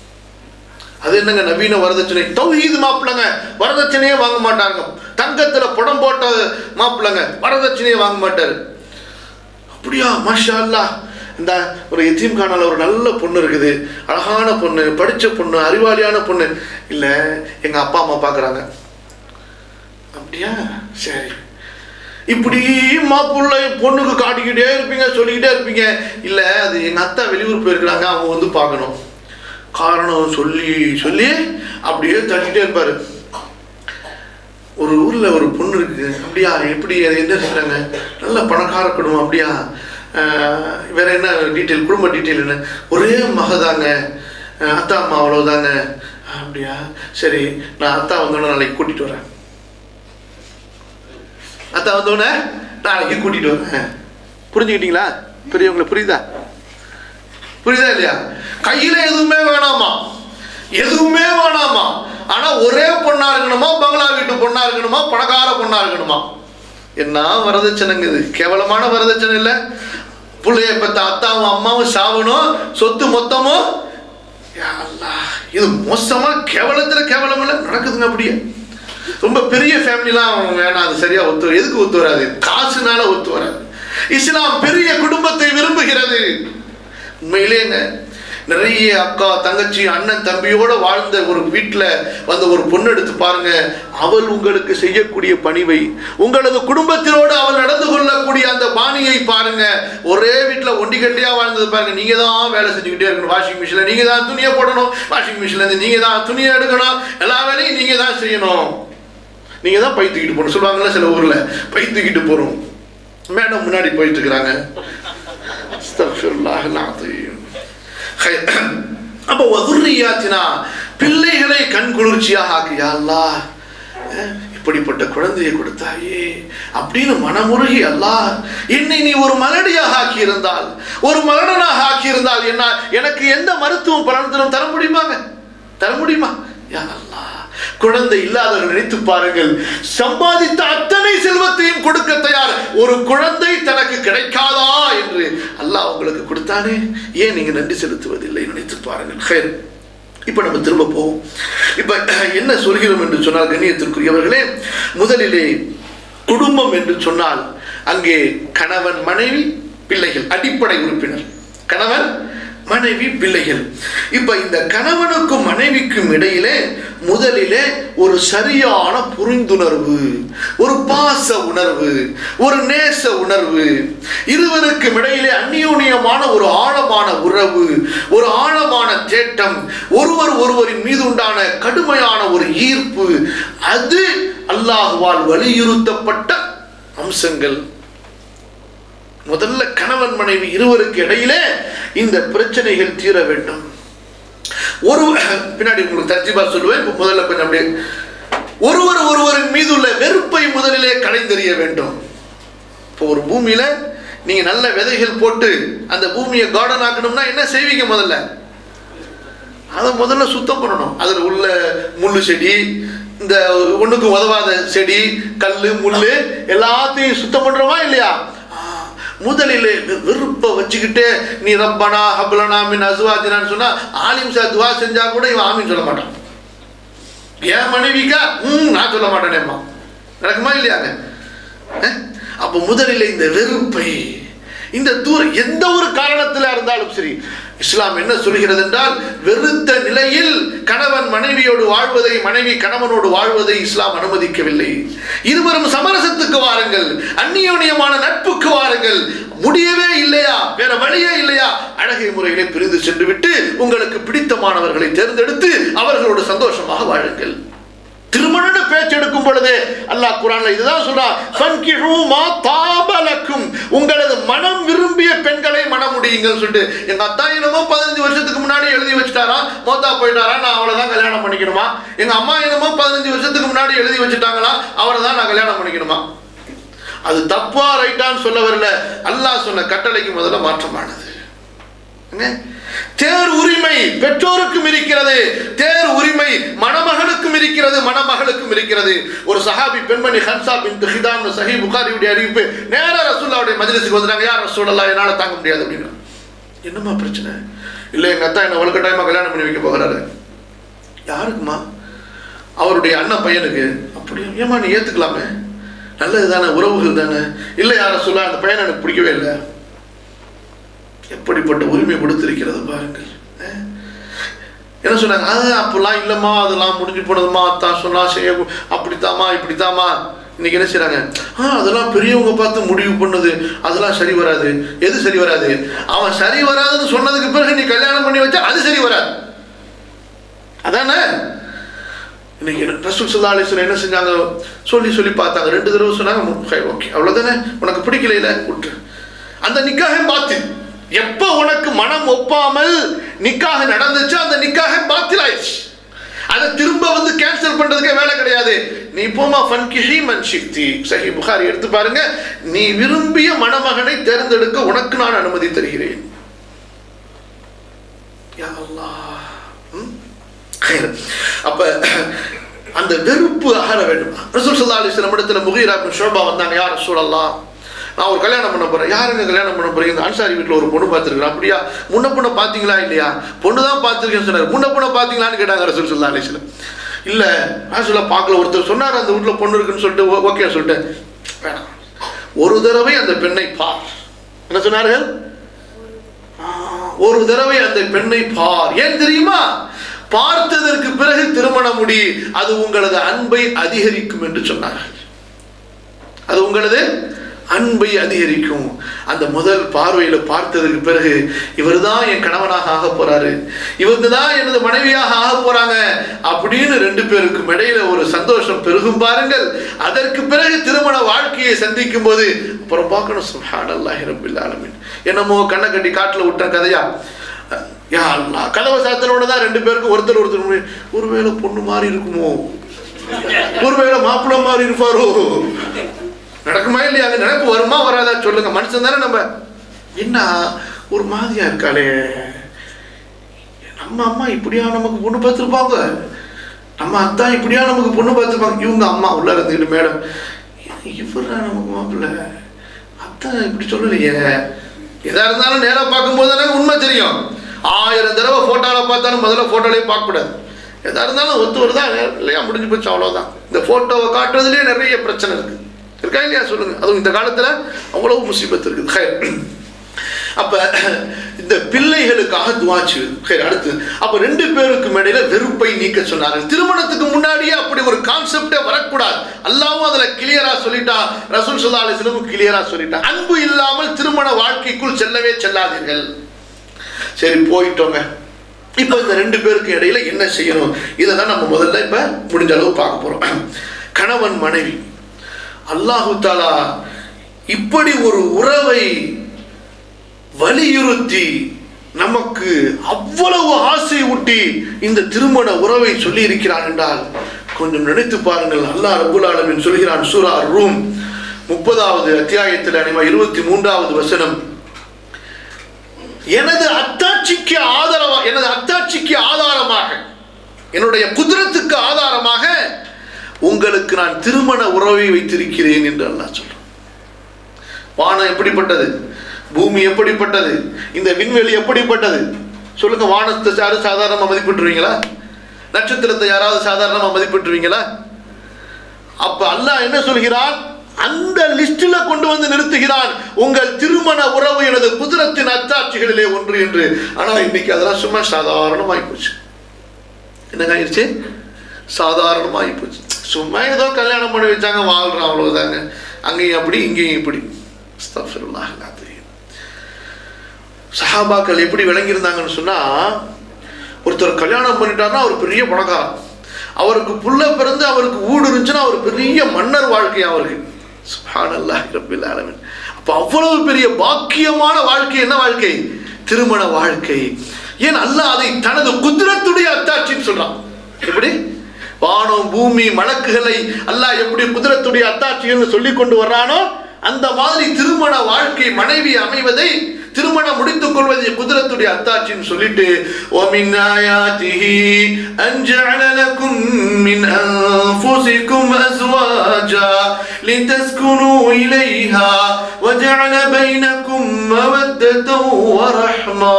அது என்னங்க நவீன வரதட்சணை தௌஹீது மாப்பிள்ளைங்க வரதட்சணையே வாங்க மாட்டாங்க தங்கத்துல புடம் போட்ட மாப்பிள்ளைங்க வரதட்சணையே வாங்க மாட்டாரு அப்படியா மாஷா அல்லாஹ் இந்த ஒரு எத்தீம் கானால ஒரு நல்ல பொண்ணு இருக்குது அழகான பொண்ணு படிச்ச பொண்ணு அறிவாளியான பொண்ணு இல்ல எங்க அப்பா அம்மா பார்க்கறாங்க அப்படியா சரி இப்படி மாப்பிள்ளை பொண்ணுக்கு காட்டிக்கிட்டே இருப்பீங்க சொல்லிக்கிட்டே இருப்பீங்க இல்ல அது எங்க அத்தா வெளியூர் போயிருக்கிறாங்க அவங்க வந்து பார்க்கணும் காரணம் சொல்லி சொல்லி அப்படியே தட்டிட்டே இருப்பாரு ஒரு ஊர்ல ஒரு பொண்ணு இருக்கு அப்படியா எப்படி அது என்ன செய்றாங்க நல்ல பணக்கார குடும்பம் அப்படியா ஆஹ் வேற என்ன டீட்டெயில் குடும்ப டீட்டெயில் என்ன ஒரே மகதாங்க ஆஹ் அத்தா அம்மா அவ்வளவுதாங்க அப்படியா சரி நான் அத்தா வந்தோடனே நாளைக்கு கூட்டிட்டு வரேன் அத்தா வந்தோடனே நாளைக்கு கூட்டிட்டு வரேன் புரிஞ்சுக்கிட்டீங்களா பெரியவங்களை புரியுதா புரியுதா இல்லையா கையில எதுவுமே வேணாமா எதுவுமே வேணாமா ஆனா ஒரே பொண்ணா இருக்கணுமா பங்களா வீட்டு பொண்ணா இருக்கணுமா பணக்கார பொண்ணா இருக்கணுமா என்ன வரதட்சணைங்க இது கேவலமான வரதட்சணை இல்ல பிள்ளைய பெத்த அத்தாவும் அம்மாவும் சாவணும் சொத்து மொத்தமும் யா அல்லாஹ், இது மோசமா கேவலத்துல கேவலம் இல்ல நடக்குதுங்க அப்படியே ரொம்ப பெரிய ஃபேமிலிலாம் வேணாம் அது சரியா ஒத்து வர- எதுக்கு ஒத்து வராது காசுனால ஒத்து வராது இஸ்லாம் பெரிய குடும்பத்தை விரும்புகிறது உண்மையிலேங்க நிறைய அக்கா தங்கச்சி அண்ணன் தம்பியோட வாழ்ந்த ஒரு வீட்டில் வந்த ஒரு பொண்ணு எடுத்து பாருங்க அவள் உங்களுக்கு செய்யக்கூடிய பணிவை உங்களது குடும்பத்தினோடு அவள் நடந்து கொள்ளக்கூடிய அந்த பாணியை பாருங்க ஒரே வீட்டில் ஒண்டிகட்டியா வாழ்ந்தது பாருங்க நீங்க தான் வேலை செஞ்சுக்கிட்டே இருக்கணும் வாஷிங் மிஷினில் நீங்க தான் துணியை போடணும் வாஷிங் மிஷின்ல இருந்து நீங்க தான் துணியை எடுக்கணும் எல்லா வேலையும் நீங்க தான் செய்யணும் நீங்க தான் பை தூக்கிட்டு போகணும் சொல்லுவாங்கல்ல சில ஊர்ல பை தூக்கிட்டு போறோம் மேடம் முன்னாடி போயிட்டு இருக்கிறாங்க அஸ்தக்ஃபிருல்லாஹ் அல்-அஸீம். ஹைர். அப்ப வதுர்ரியாத்தினா பிள்ளைகளை கண் குளிர்ச்சியாக ஆக்கு யா அல்லாஹ் அஹ், இப்படிப்பட்ட குழந்தையை கொடுத்தாயே அப்படின்னு மனமுருகி அல்லாஹ் என்னை நீ ஒரு மலடியாக ஆக்கி இருந்தால் ஒரு மலடனாக ஆக்கி இருந்தால் என்ன எனக்கு எந்த மருத்துவம் பலனத்திலும் தர முடியுமாங்க தர முடியுமா யா அல்லாஹ் குழந்தை இல்லாதவர்கள் நினைத்து பாருங்கள் சம்பாதித்த அத்தனை செல்வத்தையும் கொடுக்க தயார் ஒரு குழந்தை தனக்கு கிடைக்காதா என்று அல்லாஹ் உங்களுக்கு கொடுத்தானே ஏன் நீங்க நன்றி செலுத்துவதில்லை நினைத்து பாருங்கள் ஹைர் இப்ப நம்ம திரும்ப போவோம் இப்ப என்ன சொல்கிறோம் என்று சொன்னால் கண்ணியத்திற்குரியவர்களே முதலிலே குடும்பம் என்று சொன்னால் அங்கே கணவன் மனைவி பிள்ளைகள் அடிப்படை உறுப்பினர் கணவன் மனைவி பிள்ளைகள் இப்ப இந்த கணவனுக்கும் மனைவிக்கும் இடையிலே முதலிலே ஒரு சரியான புரிந்துணர்வு ஒரு பாச உணர்வு ஒரு நேச உணர்வு இருவருக்கும் இடையிலே அந்யோன்யமான ஒரு ஆழமான உறவு ஒரு ஆழமான தேட்டம் ஒருவர் ஒருவரின் மீது உண்டான கடுமையான ஒரு ஈர்ப்பு அது அல்லாஹுவால் வலியுறுத்தப்பட்ட அம்சங்கள் முதல்ல கணவன் மனைவி இருவருக்கு இடையிலே இந்த பிரச்சனைகள் தீர வேண்டும் ஒரு பின்னாடி உங்களுக்கு தர்ஜிபா சொல்லுவேன் இப்ப முதல்ல கொஞ்சம் அப்படியே ஒருவர் ஒருவரின் மீது உள்ள வெறுப்பை முதலிலே களைந்தெறிய வேண்டும் இப்போ ஒரு பூமியில நீங்க நல்ல விதைகள் போட்டு அந்த பூமியை கார்டன் ஆக்கணும்னா என்ன செய்வீங்க முதல்ல அதை முதல்ல சுத்தம் பண்ணணும் அதில் உள்ள முள்ளு செடி இந்த ஒண்ணுக்கு உதவாத செடி கல் முள்ளு எல்லாத்தையும் சுத்தம் பண்றோமா இல்லையா ஆ, முதலில் வெ- வெறுப்பை வச்சுக்கிட்டு நீ ரப்பனா ஹப்லனா மின் அசுவாஜினான்னு சொன்னா ஆலிம் சார் துவா செஞ்சா கூட இவன் ஆமின்னு சொல்ல மாட்டான் என் மனைவிக்கா ம் நான் சொல்ல மாட்டேனேம்மா நடக்குமா இல்லையாங்க அஹ்? அப்போ முதலில் இந்த வெறுப்பை இந்த தூரம் எந்த ஒரு காரணத்தில் இருந்தாலும் சரி இஸ்லாம் என்ன சொல்கிறது என்றால் வெறுத்த நிலையில் கணவன் மனைவியோடு வாழ்வதை மனைவி கணவனோடு வாழ்வதை இஸ்லாம் அனுமதிக்கவில்லை இருவரும் சமரசத்துக்கு வாருங்கள் அந்நியோன்யமான நட்புக்கு வாருங்கள் முடியவே இல்லையா வேற வழியே இல்லையா அழகிய முறையிலே பிரிந்து சென்று விட்டு உங்களுக்கு பிடித்தமானவர்களை தேர்ந்தெடுத்து அவர்களோடு சந்தோஷமாக வாழுங்கள் திருமண பேச்சு எடுக்கும் பொழுது அல்லாஹ் குரான்ல இதுதான் சொல்றான் "ஃபன்கிஹூ மா தாப லக்கும்." உங்களது மனம் விரும்பிய பெண்களை மனம் முடியுங்கள் சொல்லிட்டு எங்க அத்தா என்னமோ பதினஞ்சு வருஷத்துக்கு முன்னாடி எழுதி வச்சுட்டாரா மோத்தா போயிட்டாரா நான் அவளை தான் கல்யாணம் பண்ணிக்கணுமா எங்க அம்மா என்னமோ பதினஞ்சு வருஷத்துக்கு முன்னாடி எழுதி வச்சுட்டாங்களா அவரை தான் நான் கல்யாணம் பண்ணிக்கணுமா அது தப்பா ரைட்டான்னு சொல்ல வரல அல்லாஹ் சொன்ன கட்டளைக்கு முதல்ல மாற்றமானது என்ன? தேர் உரிமை பெற்றோருக்கும் இருக்கிறது தேர் உரிமை மணமகனுக்கும் இருக்கிறது மணமகளுக்கும் இருக்கிறது ஒரு சஹாபி பெண்மணி ஹன்சா பின் ஹிதாம் சஹி புகாரியுடைய அறிவிப்பு நேரா ரசூல்லாவுடைய மஜ்லிஸுக்கு வந்துட்டாங்க யார் ரசூலல்லா என்னால தாங்க முடியாது அப்படின்னு என்னம்மா பிரச்சனை இல்லை எங்க அத்தா என்ன வலுக்கட்டாயமா கல்யாணம் பண்ணி வைக்க போகிறாரு யாருக்குமா அவருடைய அண்ணன் பையனுக்கு அப்படியே ஏமா நீ ஏத்துக்கலாமே நல்லது தானே உறவுகள் தானே இல்லை யார சொல்ல அந்த பையனை எனக்கு பிடிக்கவே இல்லை எப்படிப்பட்ட உரிமை கொடுத்திருக்கிறது பாருங்கள் அஹ். என்ன சொன்னாங்க அது அப்பெல்லாம் இல்லைம்மா அதெல்லாம் முடிஞ்சு போனதுமா தான் சொன்னா செய்ய அப்படித்தாம்மா இப்படித்தாம்மா இன்னைக்கு என்ன செய்றாங்க ஆ அதெல்லாம் பெரியவங்க பார்த்து முடிவு பண்ணது அதெல்லாம் சரி வராது எது சரி வராது அவன் சரி வராதுன்னு சொன்னதுக்கு பிறகு நீ கல்யாணம் பண்ணி வச்சா அது சரி வராது அதானே இன்னைக்கு ரசூல் சல்லா அலிஸ்லாம் என்ன செஞ்சாங்க சொல்லி சொல்லி பார்த்தாங்க ரெண்டு தடவை சொன்னாங்க ஓகே அவ்வளோதானே உனக்கு பிடிக்கல இல்லை விட்டு அந்த நிக்காக பாத்து எப்போ உனக்கு மனம் ஒப்பாமல் நிக்காக நடந்துச்சோ அந்த நிக்காக பாத்தில் ஆயிடுச்சு அதை திரும்ப வந்து கேன்சல் பண்றதுக்கே வேலை கிடையாது நீ போமா ஃபன் கிஹி மன் சிக்தி சஹி புகாரி எடுத்து பாருங்க நீ விரும்பிய மணமகனை தேர்ந்தெடுக்க உனக்கு நான் அனுமதி தருகிறேன் யா அல்லாஹ் ம்? خير. அப்ப அந்த வெறுப்பு அகல வேண்டும் ரசூல் சல்லா அலிஸ்லாம் இடத்துல முகீரா பின் ஷோபா வந்தாங்க யார் ரசூல் அல்லாஹ் நான் ஒரு கல்யாணம் பண்ண போறேன் யாருங்க கல்யாணம் பண்ண போறீங்க இந்த அன்சாரி வீட்டில் ஒரு பொண்ணு பார்த்துருக்கேன் அப்படியா முன்ன பொண்ணை பார்த்தீங்களா இல்லையா பொண்ணு தான் பார்த்துருக்கேன்னு சொன்னார் முன்ன பொண்ணை பார்த்தீங்களான்னு கேட்டாங்க ரசூல் சல்லா அலிஸ்லாம் இல்லை ரசூலா பார்க்கல ஒருத்தர் சொன்னார் அந்த வீட்டில் பொண்ணு இருக்குன்னு சொல்லிட்டு ஓகே சொல்லிட்டு வேணாம் ஒரு தடவை அந்த பெண்ணை பார் என்ன சொன்னார்கள் ஒரு தடவை அந்த பெண்ணை பார் ஏன் தெரியுமா பார்த்ததற்கு பிறகு திருமண முடி அது உங்களது அன்பை அதிகரிக்கும் என்று சொன்னார்கள் அது உங்களது அன்பை அதிகரிக்கும் அந்த முதல் பார்வையில பார்த்ததுக்கு பிறகு இவர்தான் என் கணவனாக ஆக போறாரு இவங்க தான் எனது மனைவியாக ஆக போறாங்க அப்படின்னு ரெண்டு பேருக்கும் இடையில ஒரு சந்தோஷம் பெருகும் பாருங்கள் அதற்கு பிறகு திருமண வாழ்க்கையை சந்திக்கும் போது அப்புறம் பார்க்கணும் சுப்ஹானல்லாஹி ரப்பில் ஆலமீன் என்னமோ கண்ணை கட்டி காட்டுல விட்ட கதையா யா அல்லாஹ் கதவை சாத்தனோட தான் ரெண்டு பேருக்கும் ஒருத்தர் ஒருத்தர் முன்னாடி, ஒருவேளை பொண்ணு மாதிரி இருக்குமோ ஒருவேளை மாப்பிள்ளை மாதிரி இருப்பாரோ நடக்குமா இல்லையா அந்த நினைப்பு வருமா வராதா சொல்லுங்க மனுஷன் தானே நம்ம என்ன ஒரு மாதிரியா இருக்காளே நம்ம அம்மா இப்படியா நமக்கு பொண்ணு பார்த்துருப்பாங்க நம்ம அத்தா இப்படியா நமக்கு பொண்ணு பார்த்துருப்பாங்க இவங்க அம்மா உள்ள இருந்துக்கிட்டு மேடம் இவரா நமக்கு மாப்பிள்ள அத்தா இப்படி சொல்லலையே எதா இருந்தாலும் நேரா பார்க்கும்போது தானே உண்மை தெரியும் ஆயிரம் தடவை ஃபோட்டோவில் பார்த்தாலும் முதல்ல ஃபோட்டோலேயே பார்க்கக்கூடாது எதா இருந்தாலும் ஒத்து வருதா இல்லையா முடிஞ்சு போச்சு அவ்வளோதான் இந்த ஃபோட்டோவை காட்டுறதுலேயே நிறைய பிரச்சனை இருக்கு இருக்கா இல்லையா சொல்லுங்க அதுவும் இந்த காலத்துல அவ்வளவு முசீபத் இருக்குது ஹைர். அப்ப இந்த பிள்ளைகளுக்காக துவா செய்வது சரி அடுத்து அப்ப ரெண்டு பேருக்கும் இடையில வெறுப்பை நீக்க சொன்னார்கள் திருமணத்துக்கு முன்னாடியே அப்படி ஒரு கான்செப்டே வரக்கூடாது அல்லாவும் அதுல கிளியரா சொல்லிட்டான் ரசூல் சுல்லா அலிஸ்லமும் கிளியரா சொல்லிட்டான் அன்பு இல்லாமல் திருமண வாழ்க்கைக்குள் செல்லவே செல்லாதீர்கள் சரி போயிட்டோங்க இப்போ இந்த ரெண்டு பேருக்கு இடையில என்ன செய்யணும் இதை தான் நம்ம முதல்ல இப்ப முடிஞ்ச அளவு பார்க்க போறோம் கணவன் மனைவி அல்லாஹு தாலா இப்படி ஒரு உறவை வலியுறுத்தி நமக்கு அவ்வளவு ஆசை ஊட்டி இந்த திருமண உறவை சொல்லி இருக்கிறான் என்றால் கொஞ்சம் நினைத்து பாருங்கள் அல்லாஹ் ரபுல் ஆலமீன் சொல்கிறான் சூரா ரூம் முப்பதாவது அத்தியாயத்தில் அனிமா இருபத்தி மூன்றாவது வசனம் எனது அத்தாட்சிக்கு ஆதரவா எனது அத்தாட்சிக்கு ஆதாரமாக என்னுடைய குதிரத்துக்கு ஆதாரமாக உங்களுக்கு நான் திருமண உறவை வைத்திருக்கிறேன் என்று அல்லாஹ் சொல்றான் வானம் எப்படிப்பட்டது பூமி எப்படிப்பட்டது இந்த விண்வெளி எப்படிப்பட்டது சொல்லுங்க வானத்தை யாரும் சாதாரணமா மதிப்பிட்டுருவீங்களா நட்சத்திரத்தை யாராவது சாதாரணமா மதிப்பிட்டுருவீங்களா அப்ப அல்லாஹ் என்ன சொல்கிறான் அந்த லிஸ்டில் கொண்டு வந்து நிறுத்துகிறான் உங்கள் திருமண உறவு எனது குதிரத்தின் அத்தாட்சிகளிலே ஒன்று என்று ஆனா இன்னைக்கு அதெல்லாம் சும்மா சாதாரணமாகி போச்சு என்னங்க ஆயிடுச்சு சாதாரணமாகி போச்சு சும்மா ஏதோ கல்யாணம் பண்ணி வச்சாங்க வாழ்றோம் அவ்வளவுதாங்க அங்கேயும் அப்படி இங்கேயும் இப்படி அஸ்தக்ஃபிருல்லாஹ் அல்-அஸீம். சஹாபாக்கள் எப்படி விளங்கியிருந்தாங்கன்னு சொன்னா ஒருத்தர் கல்யாணம் பண்ணிட்டாருன்னா அவர் பெரிய பணக்காரன் அவருக்கு புள்ள பிறந்து அவருக்கு வீடு இருந்துச்சுன்னா அவர் பெரிய மன்னர் வாழ்க்கை அவருக்கு சுப்ஹானல்லாஹி ரப்பில் ஆலமீன் அப்ப அவ்வளவு பெரிய பாக்கியமான வாழ்க்கை என்ன வாழ்க்கை திருமண வாழ்க்கை ஏன் அல்லாஹ் அதை தனது குதிரத்துடைய அத்தாட்சின்னு சொல்றான் எப்படி வானம் பூமி மலக்குகளை அல்லாஹ் எப்படி குதிரத்துடைய அத்தாட்சிகள்னு சொல்லி கொண்டு வர்றானோ அந்த மாதிரி திருமண வாழ்க்கை மனைவி அமைவதை திருமணம் முடித்துக் கொள்வதை குதிரத்துடைய அத்தாட்சின்னு சொல்லிட்டு وَمِنْ آيَاتِهِ أَنْ جَعَلَ لَكُمْ مِنْ أَنْفُسِكُمْ أَزْوَاجًا لِتَسْكُنُوا إِلَيْهَا وَجَعَلَ بَيْنَكُمْ مَوَدَّةً وَرَحْمَةً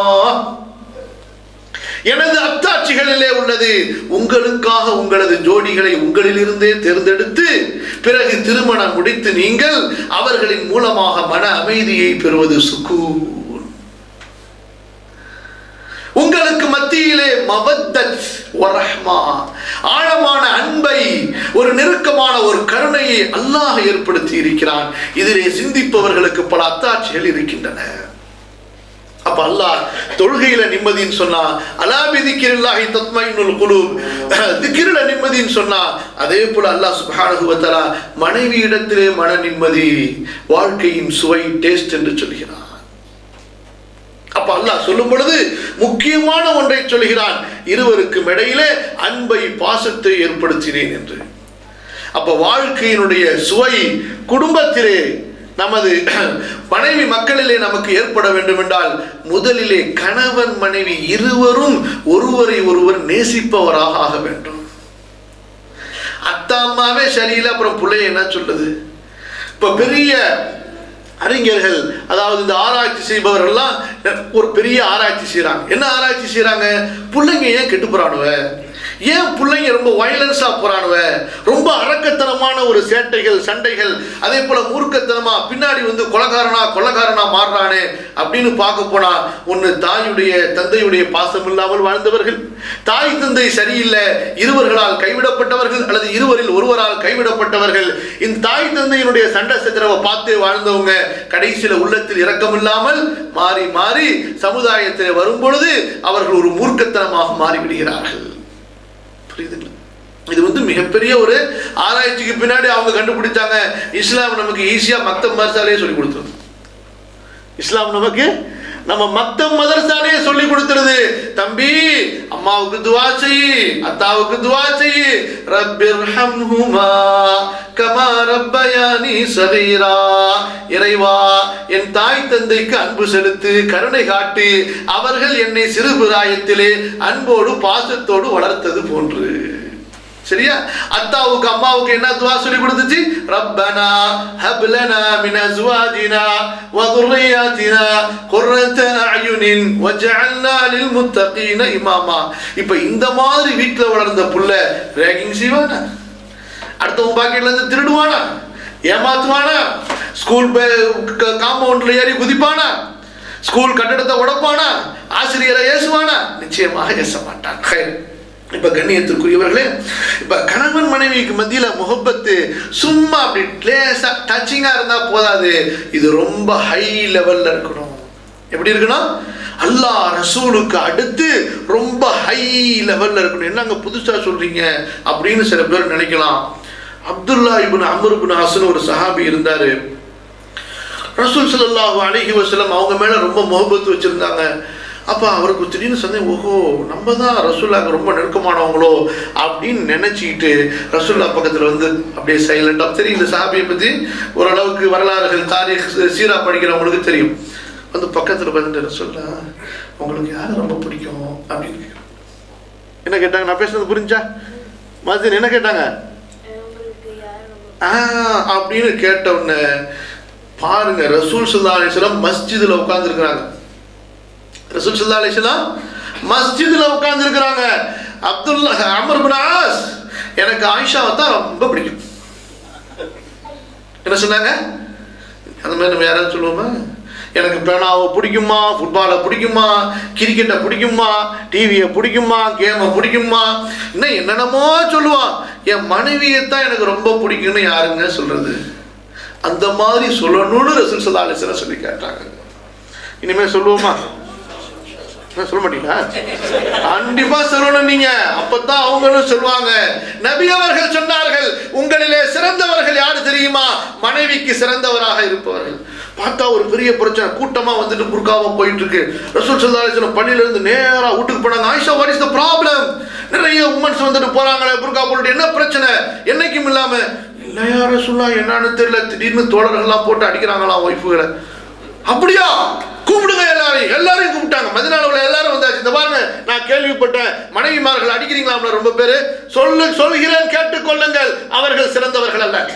எனது அத்தாட்சிகளிலே உள்ளது உங்களுக்காக உங்களது ஜோடிகளை உங்களிலிருந்தே தேர்ந்தெடுத்து பிறகு திருமணம் முடித்து நீங்கள் அவர்களின் மூலமாக மன அமைதியை பெறுவது சுக்கூன் உங்களுக்கு மத்தியிலே மவத்தத் வரஹ்மா ஆழமான அன்பை ஒரு நெருக்கமான ஒரு கருணையை அல்லாஹ் ஏற்படுத்தி இருக்கிறான் இதிலே சிந்திப்பவர்களுக்கு பல அத்தாட்சிகள் இருக்கின்றன அப்ப அல்லாஹ் தொழுகையில நிம்மதின்னு சொன்னா அலா பிதிக்கிரில்லாஹி தத்மைனுல் குலூப் திக்கிரில நிம்மதின்னு சொன்னா அதே போல அல்லாஹ் சுப்ஹானஹு வ தஆலா மனைவி இடத்திலே மன நிம்மதி வாழ்க்கையின் சுவை டேஸ்ட் என்று சொல்கிறான் அப்ப அல்லாஹ் சொல்லும் பொழுது முக்கியமான ஒன்றை சொல்கிறான் இருவருக்கும் இடையிலே அன்பை பாசத்தை ஏற்படுத்தினேன் என்று அப்ப வாழ்க்கையினுடைய சுவை குடும்பத்திலே நமது மனைவி மக்களிலே நமக்கு ஏற்பட வேண்டும் என்றால் முதலிலே கணவன் மனைவி இருவரும் ஒருவரை ஒருவர் நேசிப்பவராக ஆக வேண்டும் அத்தா அம்மாவே சரியில்லை அப்புறம் பிள்ளைய என்ன சொல்லுது இப்ப பெரிய அறிஞர்கள் அதாவது இந்த ஆராய்ச்சி செய்பவர்கள்லாம் ஒரு பெரிய ஆராய்ச்சி செய்றாங்க என்ன ஆராய்ச்சி செய்றாங்க பிள்ளைங்க ஏன் கெட்டு போறானுவ ஏன் பிள்ளைங்க ரொம்ப வயலன்ஸா போறானுவ ரொம்ப அரக்கத்தனமான ஒரு சேட்டைகள் சண்டைகள் அதே போல மூர்க்கத்தனமா பின்னாடி வந்து கொலகாரனா கொலகாரனா மாறுறானே அப்படின்னு பார்க்க போனா ஒன்னு தாயுடைய தந்தையுடைய பாசம் இல்லாமல் வாழ்ந்தவர்கள் தாய் தந்தை சரியில்லை இருவர்களால் கைவிடப்பட்டவர்கள் அல்லது இருவரில் ஒருவரால் கைவிடப்பட்டவர்கள் இந்த தாய் தந்தையினுடைய சண்டை சச்சரவை பார்த்து வாழ்ந்தவங்க கடைசியில உள்ளத்தில் இரக்கம் இல்லாமல் மாறி மாறி சமுதாயத்தில் வரும் பொழுது அவர்கள் ஒரு மூர்க்கத்தனமாக மாறிவிடுகிறார்கள் புரியுதுங்களா இது வந்து மிகப்பெரிய ஒரு ஆராய்ச்சிக்கு பின்னாடி அவங்க கண்டுபிடிச்சாங்க இஸ்லாம் நமக்கு ஈஸியா மத்த மதரசாலேயே சொல்லி கொடுத்துருது இஸ்லாம் நமக்கு நம்ம மத்த மதரசாலேயே சொல்லி கொடுத்துருது தம்பி அம்மாவுக்கு துவா செய் அத்தாவுக்கு துவா செய் ரப்பிர்ஹம்ஹுமா கமா ரப்பயானி சகீரா இறைவா என் தாய் தந்தைக்கு அன்பு செலுத்து கருணை காட்டு அவர்கள் என்னை சிறு பிராயத்திலே அன்போடு பாசத்தோடு வளர்த்தது போன்று சரியா அத்தாவுக்கு அம்மாவுக்கு என்ன துவா சொல்லி கொடுத்துச்சு ரப்பனா ஹப்லனா மின் அஸ்வாஜினா வ ذُرِّيَّاتِنَا قُرَّةَ أَعْيُنٍ وَجَعَلْنَا لِلْمُتَّقِينَ இமாமா இப்ப இந்த மாதிரி வீட்ல வளர்ந்த புள்ள ரேகிங் செய்வானா அடுத்தவன் பாக்கெட்ல இருந்து திருடுவானா ஏமாத்துவானா ஸ்கூல் காம்பவுண்ட்ல ஏறி குதிப்பானா ஸ்கூல் கட்டடத்தை உடைப்பானா ஆசிரியரை ஏசுவானா நிச்சயமாக ஏச மாட்டான் ஹைர். இப்ப கண்ணியத்திற்குரியவர்களே இப்ப கணவன் மனைவிக்கு மத்தியில முகப்பத்து சும்மா அப்படி லேசா டச்சிங்கா இருந்தா போதாது இது ரொம்ப ஹை லெவல்ல இருக்கணும் எப்படி இருக்கணும் அல்லாஹ் ரசூலுக்கு அடுத்து ரொம்ப ஹை லெவல்ல இருக்கணும் என்னங்க புதுசா சொல்றீங்க அப்படின்னு சில பேர் நினைக்கலாம் அப்துல்லா இப்னு அமர் இப்னு ஹசன் ஒரு சஹாபி இருந்தாரு ரசூல் ஸல்லல்லாஹு அலைஹி வஸல்லம் அவங்க மேல ரொம்ப முகப்பத்து வச்சிருந்தாங்க அப்போ அவருக்கு திடீர்னு சந்தேகம் ஓஹோ நம்ம தான் ரசூல்லாக்கு ரொம்ப நெருக்கமானவங்களோ அப்படின்னு நினச்சிக்கிட்டு ரசூல்லா பக்கத்தில் வந்து அப்படியே சைலண்டாக தெரியும் இந்த சாபியை பற்றி ஓரளவுக்கு வரலாறுகள் தாரீக் சீரா படிக்கிறவங்களுக்கு தெரியும் வந்து பக்கத்தில் வந்து ரசூல்லா உங்களுக்கு யாரை ரொம்ப பிடிக்கும் அப்படின்னு கேக்குறாங்க. என்ன கேட்டாங்க நான் பேசுனது புரிஞ்சா மாதிரி என்ன கேட்டாங்க உங்களுக்கு யார் ரொம்ப ஆ அப்படின்னு கேட்ட உடனே பாருங்க ரசூல் சல்லா அலிஸ்லாம் மஸ்ஜிதில் உட்காந்துருக்குறாங்க ரசூல் சல்லா அலிஸ்லாம் மஸ்ஜிதில் உட்காந்துருக்குறாங்க அப்துல்லா அமர் பின் ஆஸ் எனக்கு ஆயிஷாவை தான் ரொம்ப பிடிக்கும் என்ன சொன்னாங்க அந்த மாதிரி நம்ம யாராவது சொல்லுவோமா எனக்கு பேனாவை பிடிக்குமா ஃபுட்பாலை பிடிக்குமா கிரிக்கெட்டை பிடிக்குமா டிவியை பிடிக்குமா கேமை பிடிக்குமா இன்னும் என்னென்னமோ சொல்லுவான் என் மனைவியை தான் எனக்கு ரொம்ப பிடிக்கும்னு யாருங்க சொல்றது அந்த மாதிரி சொல்லணும்னு ரசூல் சல்லா அலிஸ்லாம் சொல்லி கேட்டாங்க இனிமேல் சொல்லுவோமா என்ன சொல்ல மாட்டீங்களா கண்டிப்பா சொல்லணும் நீங்க அப்பதான் அவங்களும் சொல்லுவாங்க நபி அவர்கள் சொன்னார்கள் உங்களிலே சிறந்தவர்கள் யாரு தெரியுமா மனைவிக்கு சிறந்தவராக இருப்பவர்கள் பார்த்தா ஒரு பெரிய பிரச்சனை கூட்டமா வந்துட்டு புர்காவா போயிட்டு இருக்கு ரசூல் சல்லா அலிஸ்லாம் பள்ளியில இருந்து நேரா வீட்டுக்கு போனாங்க Aisha what is the problem நிறைய உமன்ஸ் வந்துட்டு போறாங்களே புர்கா போட்டு என்ன பிரச்சனை என்னைக்கும் இல்லாம இல்லையா ரசூல்லா என்னன்னு தெரியல திடீர்னு தோழர்கள்லாம் போட்டு அடிக்கிறாங்களாம் ஒய்ஃபுகளை அப்படியா கூப்பிடுங்க எல்லாரையும் எல்லாரையும் கூப்பிட்டாங்க மதினால உள்ள எல்லாரும் வந்தாச்சு இந்த பாருங்க நான் கேள்விப்பட்டேன் மனைவிமார்கள் அடிக்கிறீங்களா ரொம்ப பேரு சொல்லு சொல்கிறேன் கேட்டுக்கொள்ளுங்கள் அவர்கள் சிறந்தவர்கள் அல்ல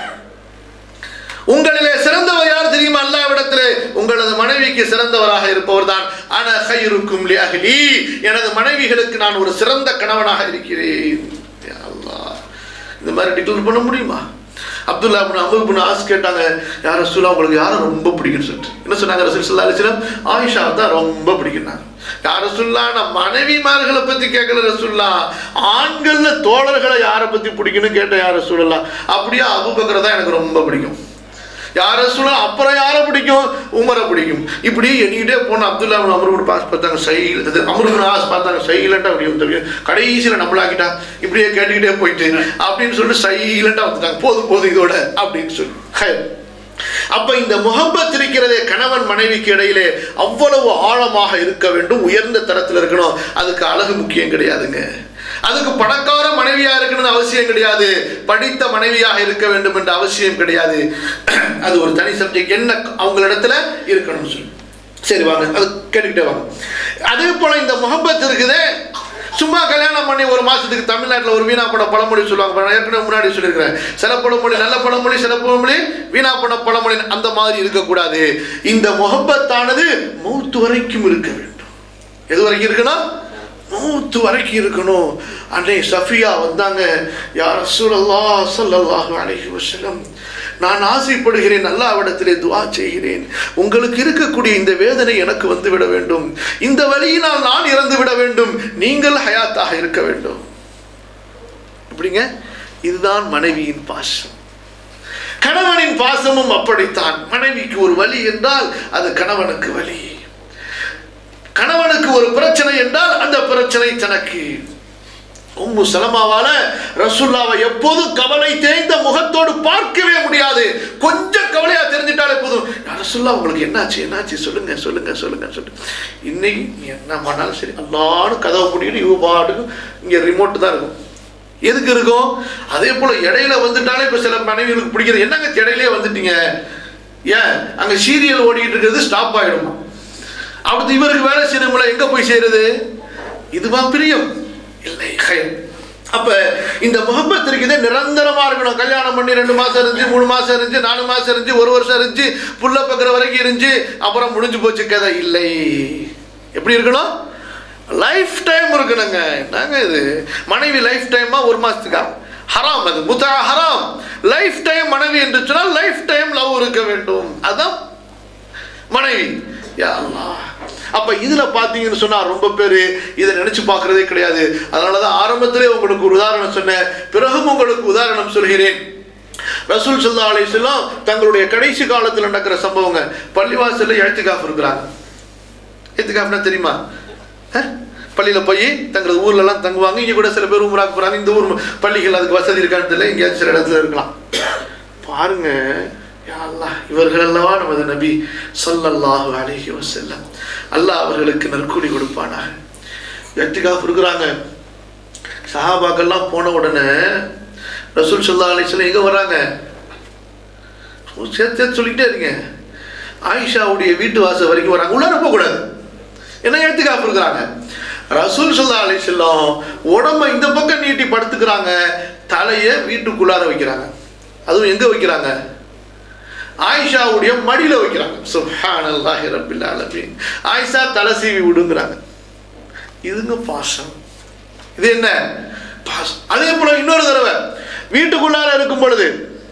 உங்களிலே சிறந்தவர் யார் தெரியுமா அல்லாவிடத்திலே உங்களது மனைவிக்கு சிறந்தவராக இருப்பவர் தான் அன ஹைருக்கும் லியஹ்லி எனது மனைவிகளுக்கு நான் ஒரு சிறந்த கணவனாக இருக்கிறேன் யா அல்லாஹ். இந்த மாதிரி டிக்ளேர் பண்ண முடியுமா Abdullah bin Amr bin As கேட்டாங்க யார் ரசூலா உங்களுக்கு யாரை ரொம்ப பிடிக்கும்னு சொல்லிட்டு என்ன சொன்னாங்க ரசூல் சல்லா அலிஸ்லாம் ஆயிஷா தான் ரொம்ப பிடிக்கும்னாங்க யார் ரசூல்லா நான் மனைவிமார்களை பத்தி கேட்கல ரசூல்லா ஆண்கள்ல தோழர்களை யாரை பத்தி பிடிக்கும்னு கேட்டேன் யார் ரசூலல்லா அப்படியே அபுபக்கரை தான் எனக்கு ரொம்ப பிடிக்கும் யாரை சொல்ல அப்புறம் யாரை பிடிக்கும் உமரை பிடிக்கும் இப்படி எண்ணிக்கிட்டே போன அப்துல்லா பின் அமர் பின் பாஸ் பார்த்தாங்க சைல் இது அமர் பின் ஆஸ் பார்த்தாங்க சைலண்டாக அப்படி வந்து கடைசியில் நம்மளாக்கிட்டா இப்படியே கேட்டுக்கிட்டே போயிட்டு அப்படின்னு சொல்லிட்டு சைலண்டாக வந்துட்டாங்க போதும் போதும் இதோட அப்படின்னு சொல்லி ஹைர். அப்ப இந்த முகப்பத் இருக்கிறதே கணவன் மனைவிக்கு இடையிலே அவ்வளவு ஆழமாக இருக்க வேண்டும் உயர்ந்த தரத்தில் இருக்கணும் அதுக்கு அழகு முக்கியம் கிடையாதுங்க அதுக்கு பணக்கார மனைவியா இருக்கணும்னு அவசியம் கிடையாது படித்த மனைவியாக இருக்க வேண்டும் என்ற அவசியம் கிடையாது அது ஒரு தனி சப்ஜெக்ட் என்ன அவங்களிடத்துல இருக்கணும்னு சொல்லி சரி வாங்க அது கேட்டுக்கிட்டே வாங்க அதே போல இந்த முகப்பத் இருக்குதே சும்மா கல்யாணம் பண்ணி ஒரு மாசத்துக்கு தமிழ்நாட்டில் ஒரு வீணா பட பழமொழி சொல்லுவாங்க நான் ஏற்கனவே முன்னாடி சொல்லியிருக்கிறேன் சில பழமொழி நல்ல பழமொழி சில பழமொழி வீணா பட பழமொழி அந்த மாதிரி இருக்கக்கூடாது இந்த முகப்பத்தானது மௌத்து வரைக்கும் இருக்க வேண்டும் எது வரைக்கும் இருக்கணும் மௌத்து வரைக்கும் இருக்கணும் அன்னை சஃபியா வந்தாங்க யார் ரசூலல்லா ஸல்லல்லாஹு அலைஹி வஸல்லம் நான் ஆசைப்படுகிறேன் அல்லாவிடத்திலே துஆ செய்கிறேன் உங்களுக்கு இருக்கக்கூடிய இந்த வேதனை எனக்கு வந்து விட வேண்டும் இந்த வழியினால் நான் இறந்து விட வேண்டும் நீங்கள் ஹயாத்தாக இருக்க வேண்டும் இப்படிங்க இதுதான் மனைவியின் பாசம் கணவனின் பாசமும் அப்படித்தான் மனைவிக்கு ஒரு வலி என்றால் அது கணவனுக்கு வலி கணவனுக்கு ஒரு பிரச்சனை என்றால் அந்த பிரச்சனை தனக்கு உம்மு சலமாவால ரசுல்லாவை எப்போதும் கவலை தேய்ந்த முகத்தோடு பார்க்கவே முடியாது கொஞ்சம் கவலையா தெரிஞ்சிட்டாலே போதும் "யா ரசூல்லா உங்களுக்கு என்னாச்சு என்னாச்சு சொல்லுங்க சொல்லுங்க சொல்லுங்க சொல்லு இன்னைக்கு நீ என்ன பண்ணாலும் சரி அல்லான்னு கதவை முடியும் இவ பாட்டுக்கு இங்க ரிமோட் தான் இருக்கும் எதுக்கு இருக்கும் அதே போல இடையில வந்துட்டாலே இப்ப சில மனைவிகளுக்கு பிடிக்கிறது என்னங்க இடையிலே வந்துட்டீங்க ஏன் அங்க சீரியல் ஓடிக்கிட்டு இருக்கிறது ஸ்டாப் ஆயிடுமா அடுத்து இவருக்கு வேலை செய்யணும்ல எங்க போய் செய்யறது இதுவா பிரியம் இல்லை ஹைர். அப்ப இந்த முகப்பத் இருக்குதே நிரந்தரமா இருக்கணும் கல்யாணம் பண்ணி ரெண்டு மாசம் இருந்துச்சு மூணு மாசம் இருந்துச்சு நாலு மாசம் இருந்துச்சு ஒரு வருஷம் இருந்துச்சு புள்ள பக்கிற வரைக்கும் இருந்துச்சு அப்புறம் முடிஞ்சு போச்சு கதை இல்லை எப்படி இருக்கணும் லைஃப் டைம் இருக்கணுங்க என்னங்க இது மனைவி லைஃப் டைமா ஒரு மாசத்துக்கா ஹராம் அது முத்தா ஹராம் லைஃப் டைம் மனைவி என்று சொன்னால் லைஃப் டைம் லவ் இருக்க வேண்டும் அதான் மனைவி யா அல்லாஹ் அப்ப இதுல பாத்தீங்கன்னு சொன்னா ரொம்ப பேர் இதை நினைச்சு பார்க்கறதே கிடையாது அதனாலதான் ஆரம்பத்திலே உங்களுக்கு ஒரு உதாரணம் சொன்னேன் பிறகும் உங்களுக்கு உதாரணம் சொல்கிறேன் ரசூல் சல்லா அலிஸ்லாம் தங்களுடைய கடைசி காலத்தில் நடக்கிற சம்பவங்க பள்ளிவாசல்ல எழுத்துக்காஃப் இருக்கிறாங்க எழுத்துக்காஃப்னா தெரியுமா அஹ்? பள்ளியில போய் தங்களது ஊர்ல எல்லாம் தங்குவாங்க இங்க கூட சில பேர் உமராக்கு போறாங்க இந்த ஊர் பள்ளிகள் அதுக்கு வசதி இருக்கான்னு தெரியல எங்கேயாச்சும் சில இடத்துல இருக்கலாம் பாருங்க யா அல்லாஹ் இவர்கள் அல்லவா நமது நபி ஸல்லல்லாஹு அலைஹி வஸல்லம் அல்லாஹ் அவர்களுக்கு நற்கூலி கொடுப்பானாக எத்திகாஃப் இருக்கிறாங்க சஹாபாக்கள்லாம் போன உடனே ரசூல் ஸல்லல்லாஹு அலைஹி வஸல்லம் எங்க வராங்க சேர்த்து சேர்த்து சொல்லிக்கிட்டே இருங்க ஆயிஷாவுடைய வீட்டு வாசல் வரைக்கும் வராங்க உள்ளார போகக்கூடாது என்ன எடுத்துக்காப்பு இருக்கிறாங்க ரசூல் சொல்லா அலி செல்லம் உடம்ப இந்த பக்கம் நீட்டி படுத்துக்கிறாங்க தலையை வீட்டுக்குள்ளார வைக்கிறாங்க அதுவும் எங்க வைக்கிறாங்க ஆயிஷாவுடைய மடியில வைக்கிறாங்க சுப்ஹானல்லாஹி ரப்பில் ஆலமீன் ஆயிஷா தலை சீவி விடுங்கிறாங்க இதுங்க பாசம் இது என்ன பாசம் அதே போல இன்னொரு தடவை வீட்டுக்குள்ளார இருக்கும் பொழுது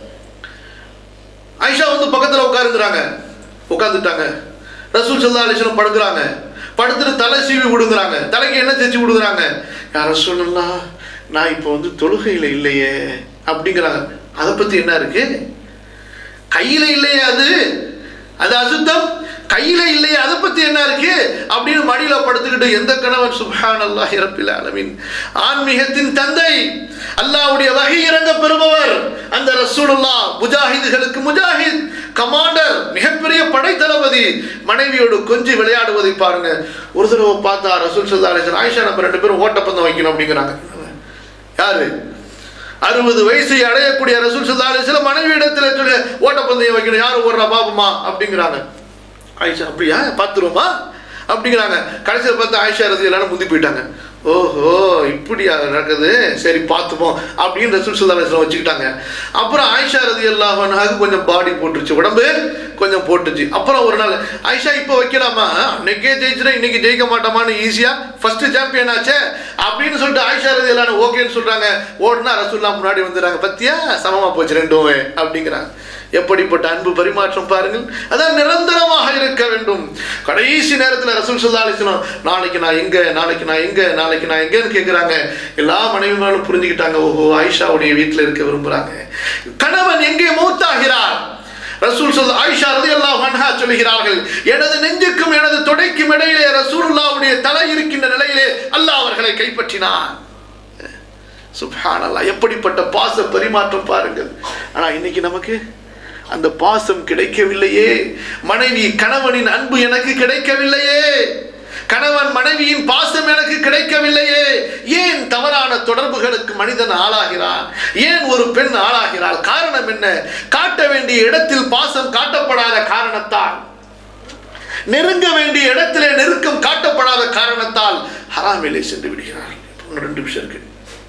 ஆயிஷா வந்து பக்கத்துல உட்காருங்கிறாங்க உட்காந்துட்டாங்க ரசூல் சல்லா அலிஸ்லம் படுக்கிறாங்க படுத்துட்டு தலை சீவி விடுங்கிறாங்க தலைக்கு என்ன தேய்ச்சி விடுங்கிறாங்க யார சொல்லலாம் நான் இப்போ வந்து தொழுகையில் இல்லையே அப்படிங்கிறாங்க அதை பத்தி என்ன இருக்கு கையில இல்லையே அது அது அசுத்தம் கையில இல்லையே அதை பத்தி என்ன இருக்கு அப்படின்னு மடியில படுத்துக்கிட்டு எந்த கணவன் சுப்ஹான் அல்லாஹ் இரப்பில் ஆலமீன் ஆன்மீகத்தின் தந்தை அல்லாஹ்வுடைய வகை இறங்க பெறுபவர் அந்த ரசூலுல்லாஹ் முஜாஹிதுகளுக்கு முஜாஹித் கமாண்டர் மிகப்பெரிய படை தளபதி மனைவியோடு கொஞ்சி விளையாடுவதை பாருங்க ஒரு தடவை பார்த்தா ரசூல் சல்லா அலிஸ்லாம் ஆயிஷா நம்ம ரெண்டு பேரும் ஓட்டப்பந்தம் வைக்கணும் அப்படிங்கிறாங்க யாரு அறுபது வயசை அடையக்கூடிய ரசூல் சல்லா அலிஸ்லாம் மனைவி இடத்துல சொல்லி ஓட்டப்பந்தயம் வைக்கணும் யார் ஓடுறா பாபுமா அப்படிங்கிறாங்க ஆயிஷா அப்படியா பார்த்துருவோமா அப்படிங்கிறாங்க கடைசியில் பார்த்து ஆயிஷா ரதி எல்லாரும் முந்தி போயிட்டாங்க ஓஹோ இப்படியா நடக்குது சரி பார்த்துப்போம் அப்படின்னு ரசூல் சல்லா அலிஸ்லாம் வச்சுக்கிட்டாங்க அப்புறம் ஆயிஷா ரதி அல்லாஹாக கொஞ்சம் பாடி போட்டுருச்சு உடம்பு கொஞ்சம் போட்டுச்சு அப்புறம் ஒரு நாள் ஆயிஷா இப்போ வைக்கலாமா அன்னைக்கே ஜெயிச்சுனா இன்னைக்கு ஜெயிக்க மாட்டோமான்னு ஈஸியா ஃபர்ஸ்ட் சாம்பியன் ஆச்சே அப்படின்னு சொல்லிட்டு ஆயிஷா ரதி எல்லாரும் ஓகேன்னு சொல்றாங்க ஓடுனா ரசூல்லா முன்னாடி வந்துடுறாங்க பத்தியா சமமா போச்சு ரெண்டும் அப்படிங்கிறாங்க எப்படிப்பட்ட அன்பு பரிமாற்றம் பாருங்கள் அதான் நிரந்தரமாக இருக்க வேண்டும் கடைசி நேரத்தில் ரசூல் சல்லா அலிஸ்லாம் நாளைக்கு நான் எங்க நாளைக்கு நான் எங்க நாளைக்கு நான் எங்கன்னு கேட்குறாங்க எல்லா மனைவிமாரும் புரிஞ்சுக்கிட்டாங்க ஓஹோ ஆயிஷாவுடைய வீட்டில் இருக்க விரும்புறாங்க கணவன் எங்கே மூத்தாகிறார் ரசூல் சொல் ஆயிஷா ரலியல்லாஹு அன்ஹா சொல்கிறார்கள் எனது நெஞ்சுக்கும் எனது தொடைக்கும் இடையிலே ரசூலுல்லாஹ்வுடைய தலை இருக்கின்ற நிலையிலே அல்லாஹ் அவர்களை கைப்பற்றினான் சுப்ஹானல்லாஹ் எப்படிப்பட்ட பாச பரிமாற்றம் பாருங்கள் ஆனா இன்னைக்கு நமக்கு அந்த பாசம் கிடைக்கவில்லையே மனைவி கணவனின் அன்பு எனக்கு கிடைக்கவில்லையே கணவன் மனைவியின் பாசம் எனக்கு கிடைக்கவில்லையே ஏன் தவறான தொடர்புகளுக்கு மனிதன் ஆளாகிறான் ஏன் ஒரு பெண் ஆளாகிறாள் காரணம் என்ன காட்ட வேண்டிய இடத்தில் பாசம் காட்டப்படாத காரணத்தால் நெருங்க வேண்டிய இடத்திலே நெருக்கம் காட்டப்படாத காரணத்தால் ஹராமிலே சென்று விடுகிறார் இன்னும் ரெண்டு நிமிஷம் இருக்கு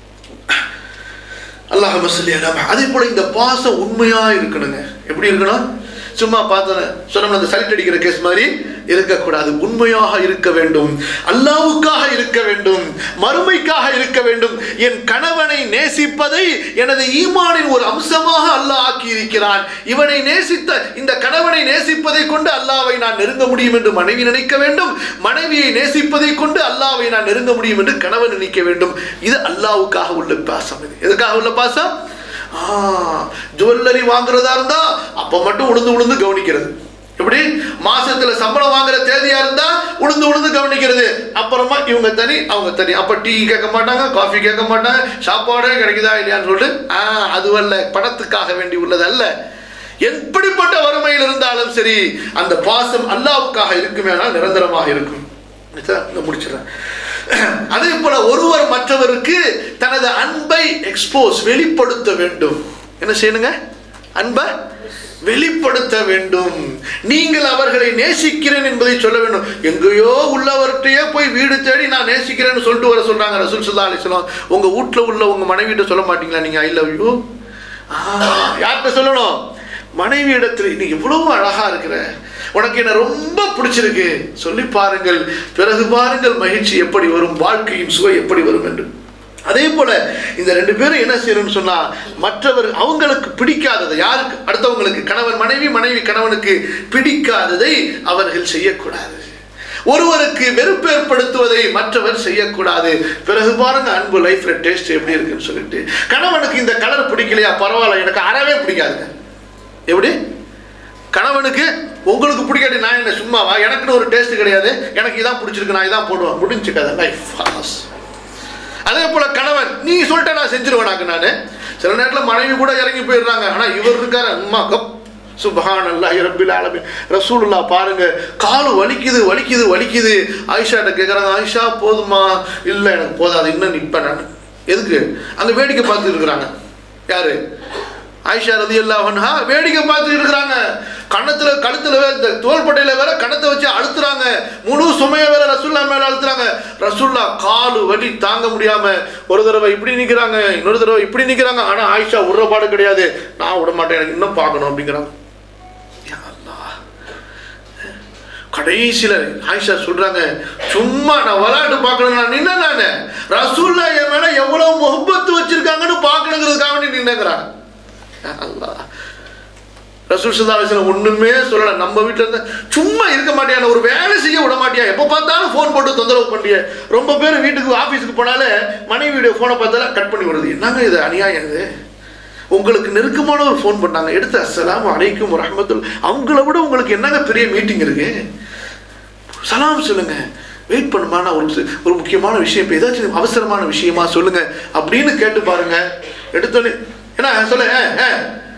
அல்லாஹ் மசல்லி அலாம அதே போல இந்த பாசம் உண்மையா இருக்கணுங்க எப்படி இருக்கணும் சும்மா பார்த்தேன் சொன்னோம்ல அந்த சலிட் அடிக்கிற கேஸ் மாதிரி இருக்கக்கூடாது உண்மையாக இருக்க வேண்டும் அல்லாவுக்காக இருக்க வேண்டும் மறுமைக்காக இருக்க வேண்டும் என் கணவனை நேசிப்பதை எனது ஈமானின் ஒரு அம்சமாக அல்லாஹ் ஆக்கி இருக்கிறான் இவனை நேசித்த இந்த கணவனை நேசிப்பதை கொண்டு அல்லாவை நான் நெருங்க முடியும் என்று மனைவி நினைக்க வேண்டும் மனைவியை நேசிப்பதை கொண்டு அல்லாவை நான் நெருங்க முடியும் என்று கணவன் நினைக்க வேண்டும் இது அல்லாவுக்காக உள்ள பாசம் இது எதுக்காக உள்ள பாசம் ஆ ஜுவல்லரி வாங்குறதா இருந்தா அப்ப மட்டும் உளுந்து உளுந்து கவனிக்கிறது எப்படி மாசத்துல சம்பளம் வாங்குற தேதியா இருந்தா உளுந்து உளுந்து கவனிக்கிறது அப்புறமா இவங்க தனி அவங்க தனி அப்ப டீ கேட்க மாட்டாங்க காஃபி கேட்க மாட்டாங்க சாப்பாடே கிடைக்குதா இல்லையான்னு சொல்லிட்டு ஆ அதுவல்ல பணத்துக்காக வேண்டி உள்ளது அல்ல எப்படிப்பட்ட வறுமையில் இருந்தாலும் சரி அந்த பாசம் அல்லாவுக்காக இருக்குமேனால் நிரந்தரமாக இருக்கும் இதை முடிச்சிடறேன் அதே போல ஒருவர் மற்றவருக்கு தனது அன்பை எக்ஸ்போஸ் வெளிப்படுத்த வேண்டும் என்ன செய்யணுங்க அன்பை வெளிப்படுத்த வேண்டும் நீங்கள் அவர்களை நேசிக்கிறேன் என்பதை சொல்ல வேண்டும் எங்கேயோ உள்ளவர்கிட்டயே போய் வீடு தேடி நான் நேசிக்கிறேன்னு சொல்லிட்டு வர சொல்றாங்க ரசூல் சுல்லா அலிஸ்லாம் உங்க வீட்டுல உள்ள உங்க மனைவிட்ட சொல்ல மாட்டீங்களா நீங்க ஐ லவ் யூ யார்கிட்ட சொல்லணும் மனைவி இடத்துல நீ எவ்வளவு அழகா இருக்கிற உனக்கு என்ன ரொம்ப பிடிச்சிருக்கு சொல்லி பாருங்கள் பிறகு பாருங்கள் மகிழ்ச்சி எப்படி வரும் வாழ்க்கையின் சுவை எப்படி வரும் என்று அதே போல இந்த ரெண்டு பேரும் என்ன செய்யணும்னு சொன்னா மற்றவர் அவங்களுக்கு பிடிக்காததை யாருக்கு அடுத்தவங்களுக்கு கணவன் மனைவி மனைவி கணவனுக்கு பிடிக்காததை அவர்கள் செய்யக்கூடாது ஒருவருக்கு வெறுப்பு ஏற்படுத்துவதை மற்றவர் செய்யக்கூடாது பிறகு பாருங்க அன்பு லைஃப்ல டேஸ்ட் எப்படி இருக்குன்னு சொல்லிட்டு கணவனுக்கு இந்த கலர் பிடிக்கலையா பரவாயில்ல எனக்கு அறவே பிடிக்காதுங்க எப்படி கணவனுக்கு உங்களுக்கு பிடிக்காட்டி நான் என்ன சும்மாவா எனக்குன்னு ஒரு டேஸ்ட் கிடையாது எனக்கு இதான் பிடிச்சிருக்கு நான் இதான் போடுவேன் முடிஞ்சு கதை லைஃப் அதே போல கணவன் நீ சொல்லிட்ட நான் செஞ்சிருவேனாக்கு நான் சில நேரத்தில் மனைவி கூட இறங்கி போயிடுறாங்க ஆனால் இவர் இருக்காரு அம்மா கப் சுபஹான் அல்லா இரபில் ஆலமி ரசூலுல்லா பாருங்க காலு வலிக்குது வலிக்குது வலிக்குது ஆயிஷாட்ட கேட்குறாங்க ஆயிஷா போதுமா இல்லை எனக்கு போதாது இன்னும் நிற்பேன் நான் எதுக்கு அங்கே வேடிக்கை பார்த்துட்டு இருக்கிறாங்க யாரு ஆயிஷா ரதி அல்லாஹா வேடிக்கை பார்த்துட்டு இருக்கிறாங்க கண்ணத்துல கழுத்துல வேற இந்த தோள்பட்டையில வேற கணத்தை வச்சு அழுத்துறாங்க முழு சுமைய வேற ரசுல்லா மேல அழுத்துறாங்க ரசுல்லா காலு வலி தாங்க முடியாம ஒரு தடவை இப்படி நிக்கிறாங்க இன்னொரு தடவை இப்படி நிக்கிறாங்க ஆனா ஆயிஷா விடுற பாடு கிடையாது நான் விட மாட்டேன் எனக்கு இன்னும் பார்க்கணும் அப்படிங்கிறாங்க யா அல்லாஹ். கடைசியில ஆயிஷா சொல்றாங்க சும்மா நான் விளையாட்டு பார்க்கணும் நான் நின்ன நானு ரசூல்லா என் மேல எவ்வளவு முகப்பத்து வச்சிருக்காங்கன்னு பார்க்கணுங்கிறதுக்காக வேண்டி நின்னுங்கிறாங்க யா அல்லாஹ் ரசூல் சல்லா அலிஸ்லாம் ஒண்ணுமே சொல்லல நம்ம வீட்டுல இருந்து சும்மா இருக்க மாட்டியா ஒரு வேலை செய்ய விட மாட்டியா எப்போ பார்த்தாலும் ஃபோன் போட்டு தொந்தரவு பண்ணிய ரொம்ப பேர் வீட்டுக்கு ஆஃபீஸுக்கு போனாலே மனைவியுடைய ஃபோனை பார்த்தாலும் கட் பண்ணி விடுறது என்னங்க இது அநியாயம் இது உங்களுக்கு நெருக்கமான ஒரு ஃபோன் பண்ணாங்க எடுத்து அஸ்ஸலாமு அலைக்கும் ரஹமத்துல் அவங்கள விட உங்களுக்கு என்னங்க பெரிய மீட்டிங் இருக்கு சலாம் சொல்லுங்க வெயிட் பண்ணுமா நான் ஒரு சி- ஒரு முக்கியமான விஷயம் இப்போ ஏதாச்சும் அவசரமான விஷயமா சொல்லுங்க அப்படின்னு கேட்டு பாருங்க எடுத்தோன்னே என்ன சொல்ல ஆ, ஆ.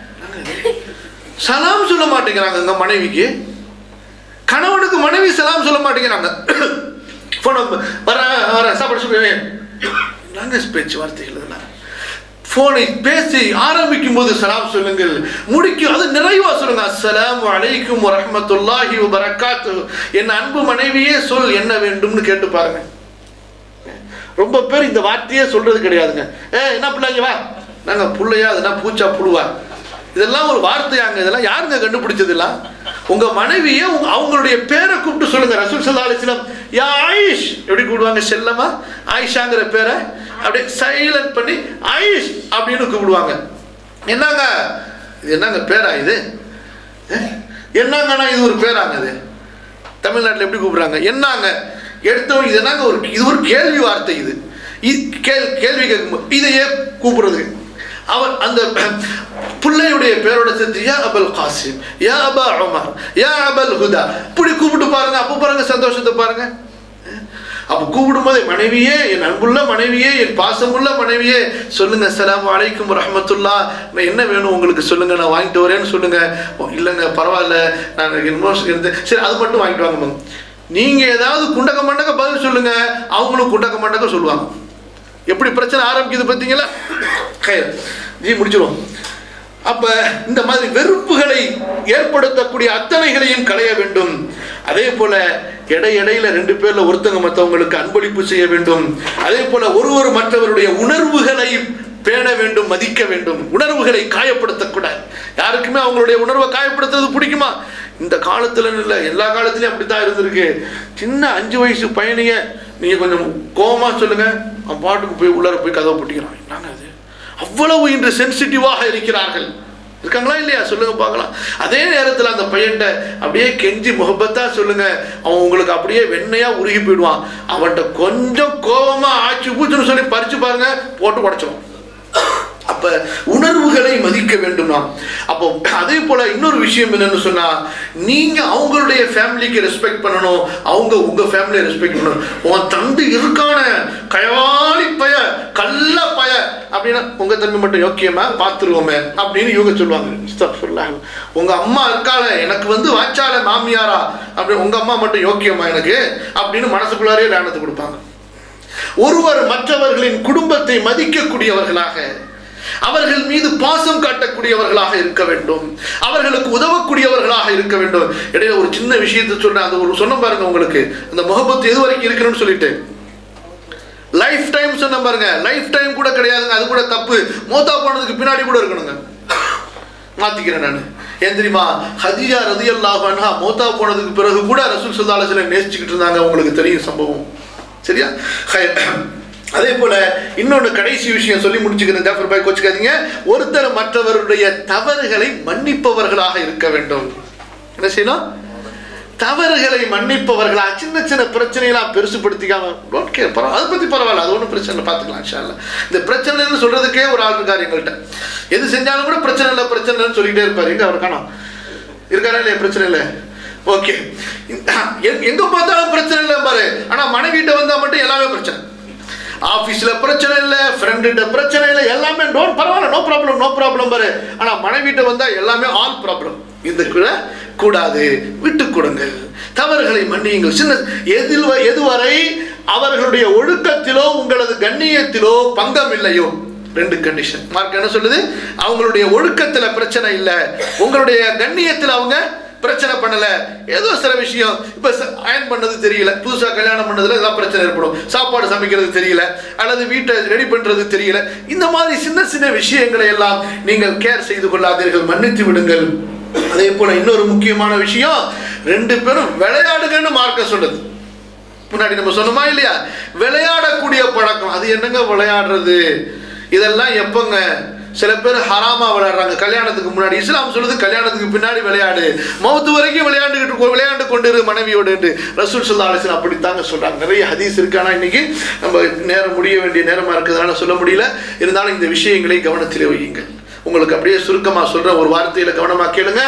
சலாம் சொல்ல மாட்டேங்கிறாங்க எங்க மனைவிக்கு கணவனுக்கு மனைவி சலாம் சொல்ல மாட்டேங்கிறாங்க போன வர வர சாப்பாடு சொல்லுவேன் நாங்க பேச்சுவார்த்தைகள் இதெல்லாம் போனை பேசி ஆரம்பிக்கும் போது சலாம் சொல்லுங்கள் முடிக்கும் அது நிறைவா சொல்லுங்க அஸ்ஸலாமு அலைக்கும் வரஹ்மத்துல்லாஹி வபரகாத்து என் அன்பு மனைவியே சொல் என்ன வேண்டும்னு கேட்டு பாருங்க ரொம்ப பேர் இந்த வார்த்தையே சொல்றது கிடையாதுங்க ஏ என்ன பிள்ளைங்க வா நாங்க புள்ளையா அதுனா பூச்சா புழுவா இதெல்லாம் ஒரு வார்த்தையாங்க இதெல்லாம் யாருங்க கண்டுபிடிச்சதெல்லாம் உங்க மனைவியை உங்க அவங்களுடைய பேரை கூப்பிட்டு சொல்லுங்க ரசூல் சல்லா அலிஸ்லாம் யா ஆயிஷ் எப்படி கூப்பிடுவாங்க செல்லமா ஆயிஷாங்கிற பேரை அப்படியே சைலண்ட் பண்ணி ஆயிஷ் அப்படின்னு கூப்பிடுவாங்க என்னங்க இது என்னங்க பேரா இது அஹ்? என்னங்கண்ணா இது ஒரு பேராங்க இது தமிழ்நாட்டில் எப்படி கூப்பிடுறாங்க என்னங்க எடுத்தோம் இது என்னங்க ஒரு இது ஒரு கேள்வி வார்த்தை இது இ- கேள் கேள்வி கேட்கும் இதையே கூப்பிடுறது அவர் அந்த பிள்ளையுடைய பேரோட சேர்த்து யா அபல் காசிம் யா அபா உமர் யா அபல் ஹுதா இப்படி கூப்பிட்டு பாருங்க அப்போ பாருங்க சந்தோஷத்தை பாருங்க அப்போ கூப்பிடும் போதே மனைவியே என் அன்புள்ள மனைவியே என் பாசமுள்ள மனைவியே சொல்லுங்க அஸ்ஸலாமு அலைக்கும் ரஹமத்துல்லா நான் என்ன வேணும் உங்களுக்கு சொல்லுங்க நான் வாங்கிட்டு வரேன்னு சொல்லுங்க ஓ, இல்லைங்க பரவாயில்ல நான் இன்வெஸ்ட் இருந்து சரி அது மட்டும் வாங்கிட்டு வாங்க மேம் நீங்க ஏதாவது குண்டக்க மண்டக்க பதில் சொல்லுங்க அவங்களும் குண்டக்க மண்டக்க சொல்லுவாங்க எப்படி பிரச்சனை ஆரம்பிக்குது பார்த்தீங்களா கயிறு ஜி முடிச்சிருவோம் அப்ப இந்த மாதிரி வெறுப்புகளை ஏற்படுத்தக்கூடிய அத்தனைகளையும் களைய வேண்டும் அதே போல இடை இடையில ரெண்டு பேர்ல ஒருத்தங்க மற்றவங்களுக்கு அன்பளிப்பு செய்ய வேண்டும் அதே போல ஒருவர் மற்றவருடைய உணர்வுகளை பேண வேண்டும் மதிக்க வேண்டும் உணர்வுகளை காயப்படுத்தக்கூடாது யாருக்குமே அவங்களுடைய உணர்வை காயப்படுத்துறது பிடிக்குமா இந்த காலத்துல இல்லை எல்லா காலத்துலயும் அப்படித்தான் இருந்திருக்கு சின்ன அஞ்சு வயசு பையனைய நீங்க கொஞ்சம் கோவமா சொல்லுங்க அவன் பாட்டுக்கு போய் உள்ளார போய் கதவை பூட்டிக்கிறான் என்னங்க அது அவ்வளவு இன்று சென்சிட்டிவாக இருக்கிறார்கள் இருக்காங்களா இல்லையா சொல்லுங்க பார்க்கலாம் அதே நேரத்தில் அந்த பையன்கிட்ட அப்படியே கெஞ்சி முகப்பத்தா சொல்லுங்க அவன் உங்களுக்கு அப்படியே வெண்ணையா உருகி போயிடுவான் அவன்கிட்ட கொஞ்சம் கோவமா ஆச்சு பூச்சுன்னு சொல்லி பறிச்சு பாருங்க போட்டு உடச்சிடும் அப்ப உணர்வுகளை மதிக்க வேண்டும் நாம் அப்போ அதே போல இன்னொரு விஷயம் என்னன்னு சொன்னா நீங்க அவங்களுடைய ஃபேமிலிக்கு ரெஸ்பெக்ட் பண்ணணும் அவங்க உங்க ஃபேமிலியை ரெஸ்பெக்ட் பண்ணணும் உன் தம்பி இருக்கான கயவாளி பய கள்ள பய அப்படின்னா உங்க தம்பி மட்டும் யோக்கியமா பார்த்துருவோமே அப்படின்னு இவங்க சொல்லுவாங்க அஸ்தக்ஃபிருல்லாஹ். உங்க அம்மா இருக்கால எனக்கு வந்து வாச்சால மாமியாரா அப்படி உங்க அம்மா மட்டும் யோக்கியமா எனக்கு அப்படின்னு மனசுக்குள்ளாரே லானத்து கொடுப்பாங்க ஒருவர் மற்றவர்களின் குடும்பத்தை மதிக்கக்கூடியவர்களாக அவர்கள் மீது பாசம் காட்டக்கூடியவர்களாக இருக்க வேண்டும் அவர்களுக்கு உதவக்கூடியவர்களாக இருக்க வேண்டும் இடையில ஒரு சின்ன விஷயத்தை சொல்றேன் அந்த ஒரு சொன்ன பாருங்க உங்களுக்கு அந்த முகப்பத்து எது வரைக்கும் இருக்கணும்னு சொல்லிட்டு லைஃப் டைம் சொன்ன பாருங்க லைஃப் டைம் கூட கிடையாதுங்க அது கூட தப்பு மூத்தா போனதுக்கு பின்னாடி கூட இருக்கணுங்க மாத்திக்கிறேன் நான் ஏன் தெரியுமா ஹதிஜா ரதி அல்லாஹா மூத்தா போனதுக்கு பிறகு கூட ரசூல் சல்லா அலுவலம் நேசிச்சுக்கிட்டு இருந்தாங்க உங்களுக்கு தெரியும் சம்பவம் சரியா ஹை- அதே போல இன்னொன்று கடைசி விஷயம் சொல்லி முடிச்சுக்கிறேன் ஜாஃபர் பாய் கோச்சுக்காதீங்க ஒருத்தர் மற்றவருடைய தவறுகளை மன்னிப்பவர்களாக இருக்க வேண்டும் என்ன செய்யணும் தவறுகளை மன்னிப்பவர்களா சின்ன சின்ன பிரச்சனையெல்லாம் பெருசுப்படுத்திக்காம ஓகே பரவாயில்ல அதை பற்றி பரவாயில்ல அது ஒன்றும் பிரச்சனை இல்லை பார்த்துக்கலாம் இன்ஷா அல்லாஹ். இந்த பிரச்சனைன்னு சொல்றதுக்கே ஒரு ஆள் இருக்கார் எங்கள்கிட்ட எது செஞ்சாலும் கூட பிரச்சனை இல்லை பிரச்சனை இல்லைன்னு சொல்லிக்கிட்டே இருப்பார் எங்க அவர் காணோம் இருக்காரா இல்லையா பிரச்சனை இல்லை ஓகே எங்க பார்த்தாலும் பிரச்சனை இல்லை பாரு ஆனா மனைவிட்ட வந்தா மட்டும் எல்லாமே பிரச்சனை ஆஃபீஸில் பிரச்சனை இல்லை ஃப்ரெண்டுகிட்ட பிரச்சனை இல்லை எல்லாமே டோன்ட் பரவாயில்ல நோ ப்ராப்ளம் நோ ப்ராப்ளம் பாரு ஆனால் மனைவிட்ட வந்தால் எல்லாமே ஆல் ப்ராப்ளம் இது கூட கூடாது விட்டு கொடுங்க தவறுகளை மன்னியுங்கள் சின்ன எதில் வ- எதுவரை அவர்களுடைய ஒழுக்கத்திலோ உங்களது கண்ணியத்திலோ பங்கம் இல்லையோ ரெண்டு கண்டிஷன் மார்க் என்ன சொல்லுது அவங்களுடைய ஒழுக்கத்துல பிரச்சனை இல்லை உங்களுடைய கண்ணியத்தில் அவங்க பிரச்சனை பண்ணல ஏதோ சில விஷயம் இப்ப அயன் பண்ணது தெரியல புதுசா கல்யாணம் பண்ணதுல ஏதாவது பிரச்சனை ஏற்படும் சாப்பாடு சமைக்கிறது தெரியல அல்லது வீட்டை ரெடி பண்றது தெரியல இந்த மாதிரி சின்ன சின்ன விஷயங்களை எல்லாம் நீங்கள் கேர் செய்து கொள்ளாதீர்கள் மன்னித்து விடுங்கள் அதே போல இன்னொரு முக்கியமான விஷயம் ரெண்டு பேரும் விளையாடுங்கன்னு மார்க்க சொல்லுது முன்னாடி நம்ம சொன்னோமா இல்லையா விளையாடக்கூடிய பழக்கம் அது என்னங்க விளையாடுறது இதெல்லாம் எப்பங்க சில பேர் ஹராமா விளையாடுறாங்க கல்யாணத்துக்கு முன்னாடி இஸ்லாம் சொல்லுது கல்யாணத்துக்கு பின்னாடி விளையாடு மௌத்து வரைக்கும் விளையாண்டுக்கிட்டு கொ- விளையாண்டு கொண்டிரு மனைவியோடு என்று ரசூல் சொல்லா அலிஸ்லாம் அப்படித்தாங்க சொல்றாங்க நிறைய ஹதீஸ் இருக்கு ஆனா இன்னைக்கு நம்ம நேரம் முடிய வேண்டிய நேரமா இருக்கிறதுனால சொல்ல முடியல இருந்தாலும் இந்த விஷயங்களை கவனத்திலே வையுங்கள் உங்களுக்கு அப்படியே சுருக்கமா சொல்ற ஒரு வார்த்தையில கவனமா கேளுங்க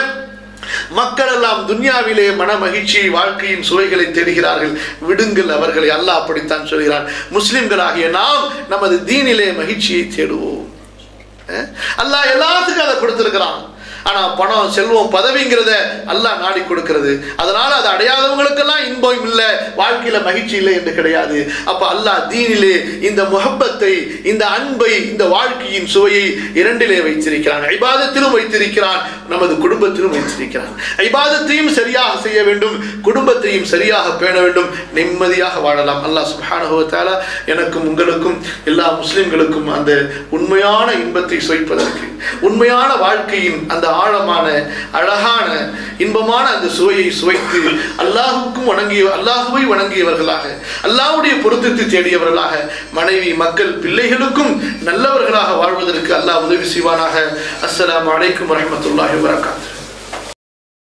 மக்கள் எல்லாம் துன்யாவிலே மன மகிழ்ச்சி வாழ்க்கையின் சுவைகளை தேடுகிறார்கள் விடுங்கள் அவர்களை அல்லாஹ் அப்படித்தான் சொல்கிறான் முஸ்லிம்களாகிய நாம் நமது தீனிலே மகிழ்ச்சியை தேடுவோம் அஹ்? அல்லாஹ் எல்லாத்துக்கும் அதை கொடுத்திருக்கிறான் ஆனா பணம் செல்வம் பதவிங்கிறத அல்லாஹ் நாடி கொடுக்கிறது அதனால அது அடையாதவங்களுக்கெல்லாம் இன்பம் இல்லை வாழ்க்கையில மகிழ்ச்சி இல்லை என்று கிடையாது அப்ப அல்லாஹ் தீனிலே இந்த முகப்பத்தை இந்த அன்பை இந்த வாழ்க்கையின் சுவையை இரண்டிலே வைத்திருக்கிறான் ஐபாதத்திலும் வைத்திருக்கிறான் நமது குடும்பத்திலும் வைத்திருக்கிறான் ஐபாதத்தையும் சரியாக செய்ய வேண்டும் குடும்பத்தையும் சரியாக பேண வேண்டும் நிம்மதியாக வாழலாம் அல்லாஹ் சுப்ஹானஹு வ தஆலா எனக்கும் உங்களுக்கும் எல்லா முஸ்லிம்களுக்கும் அந்த உண்மையான இன்பத்தை சுவைப்பதற்கு உண்மையான வாழ்க்கையின் அந்த ஆழமான அழகான இன்பமான அந்த சுவையை சுவைத்து அல்லாஹுக்கும் வணங்கிய அல்லாஹுவை வணங்கியவர்களாக அல்லாஹ்வுடைய பொருத்தத்தை தேடியவர்களாக மனைவி மக்கள் பிள்ளைகளுக்கும் நல்லவர்களாக வாழ்வதற்கு அல்லாஹ் உதவி செய்வானாக அஸ்ஸலாமு அலைக்கும் வரஹ்மத்துல்லாஹி வபரகாத்துஹு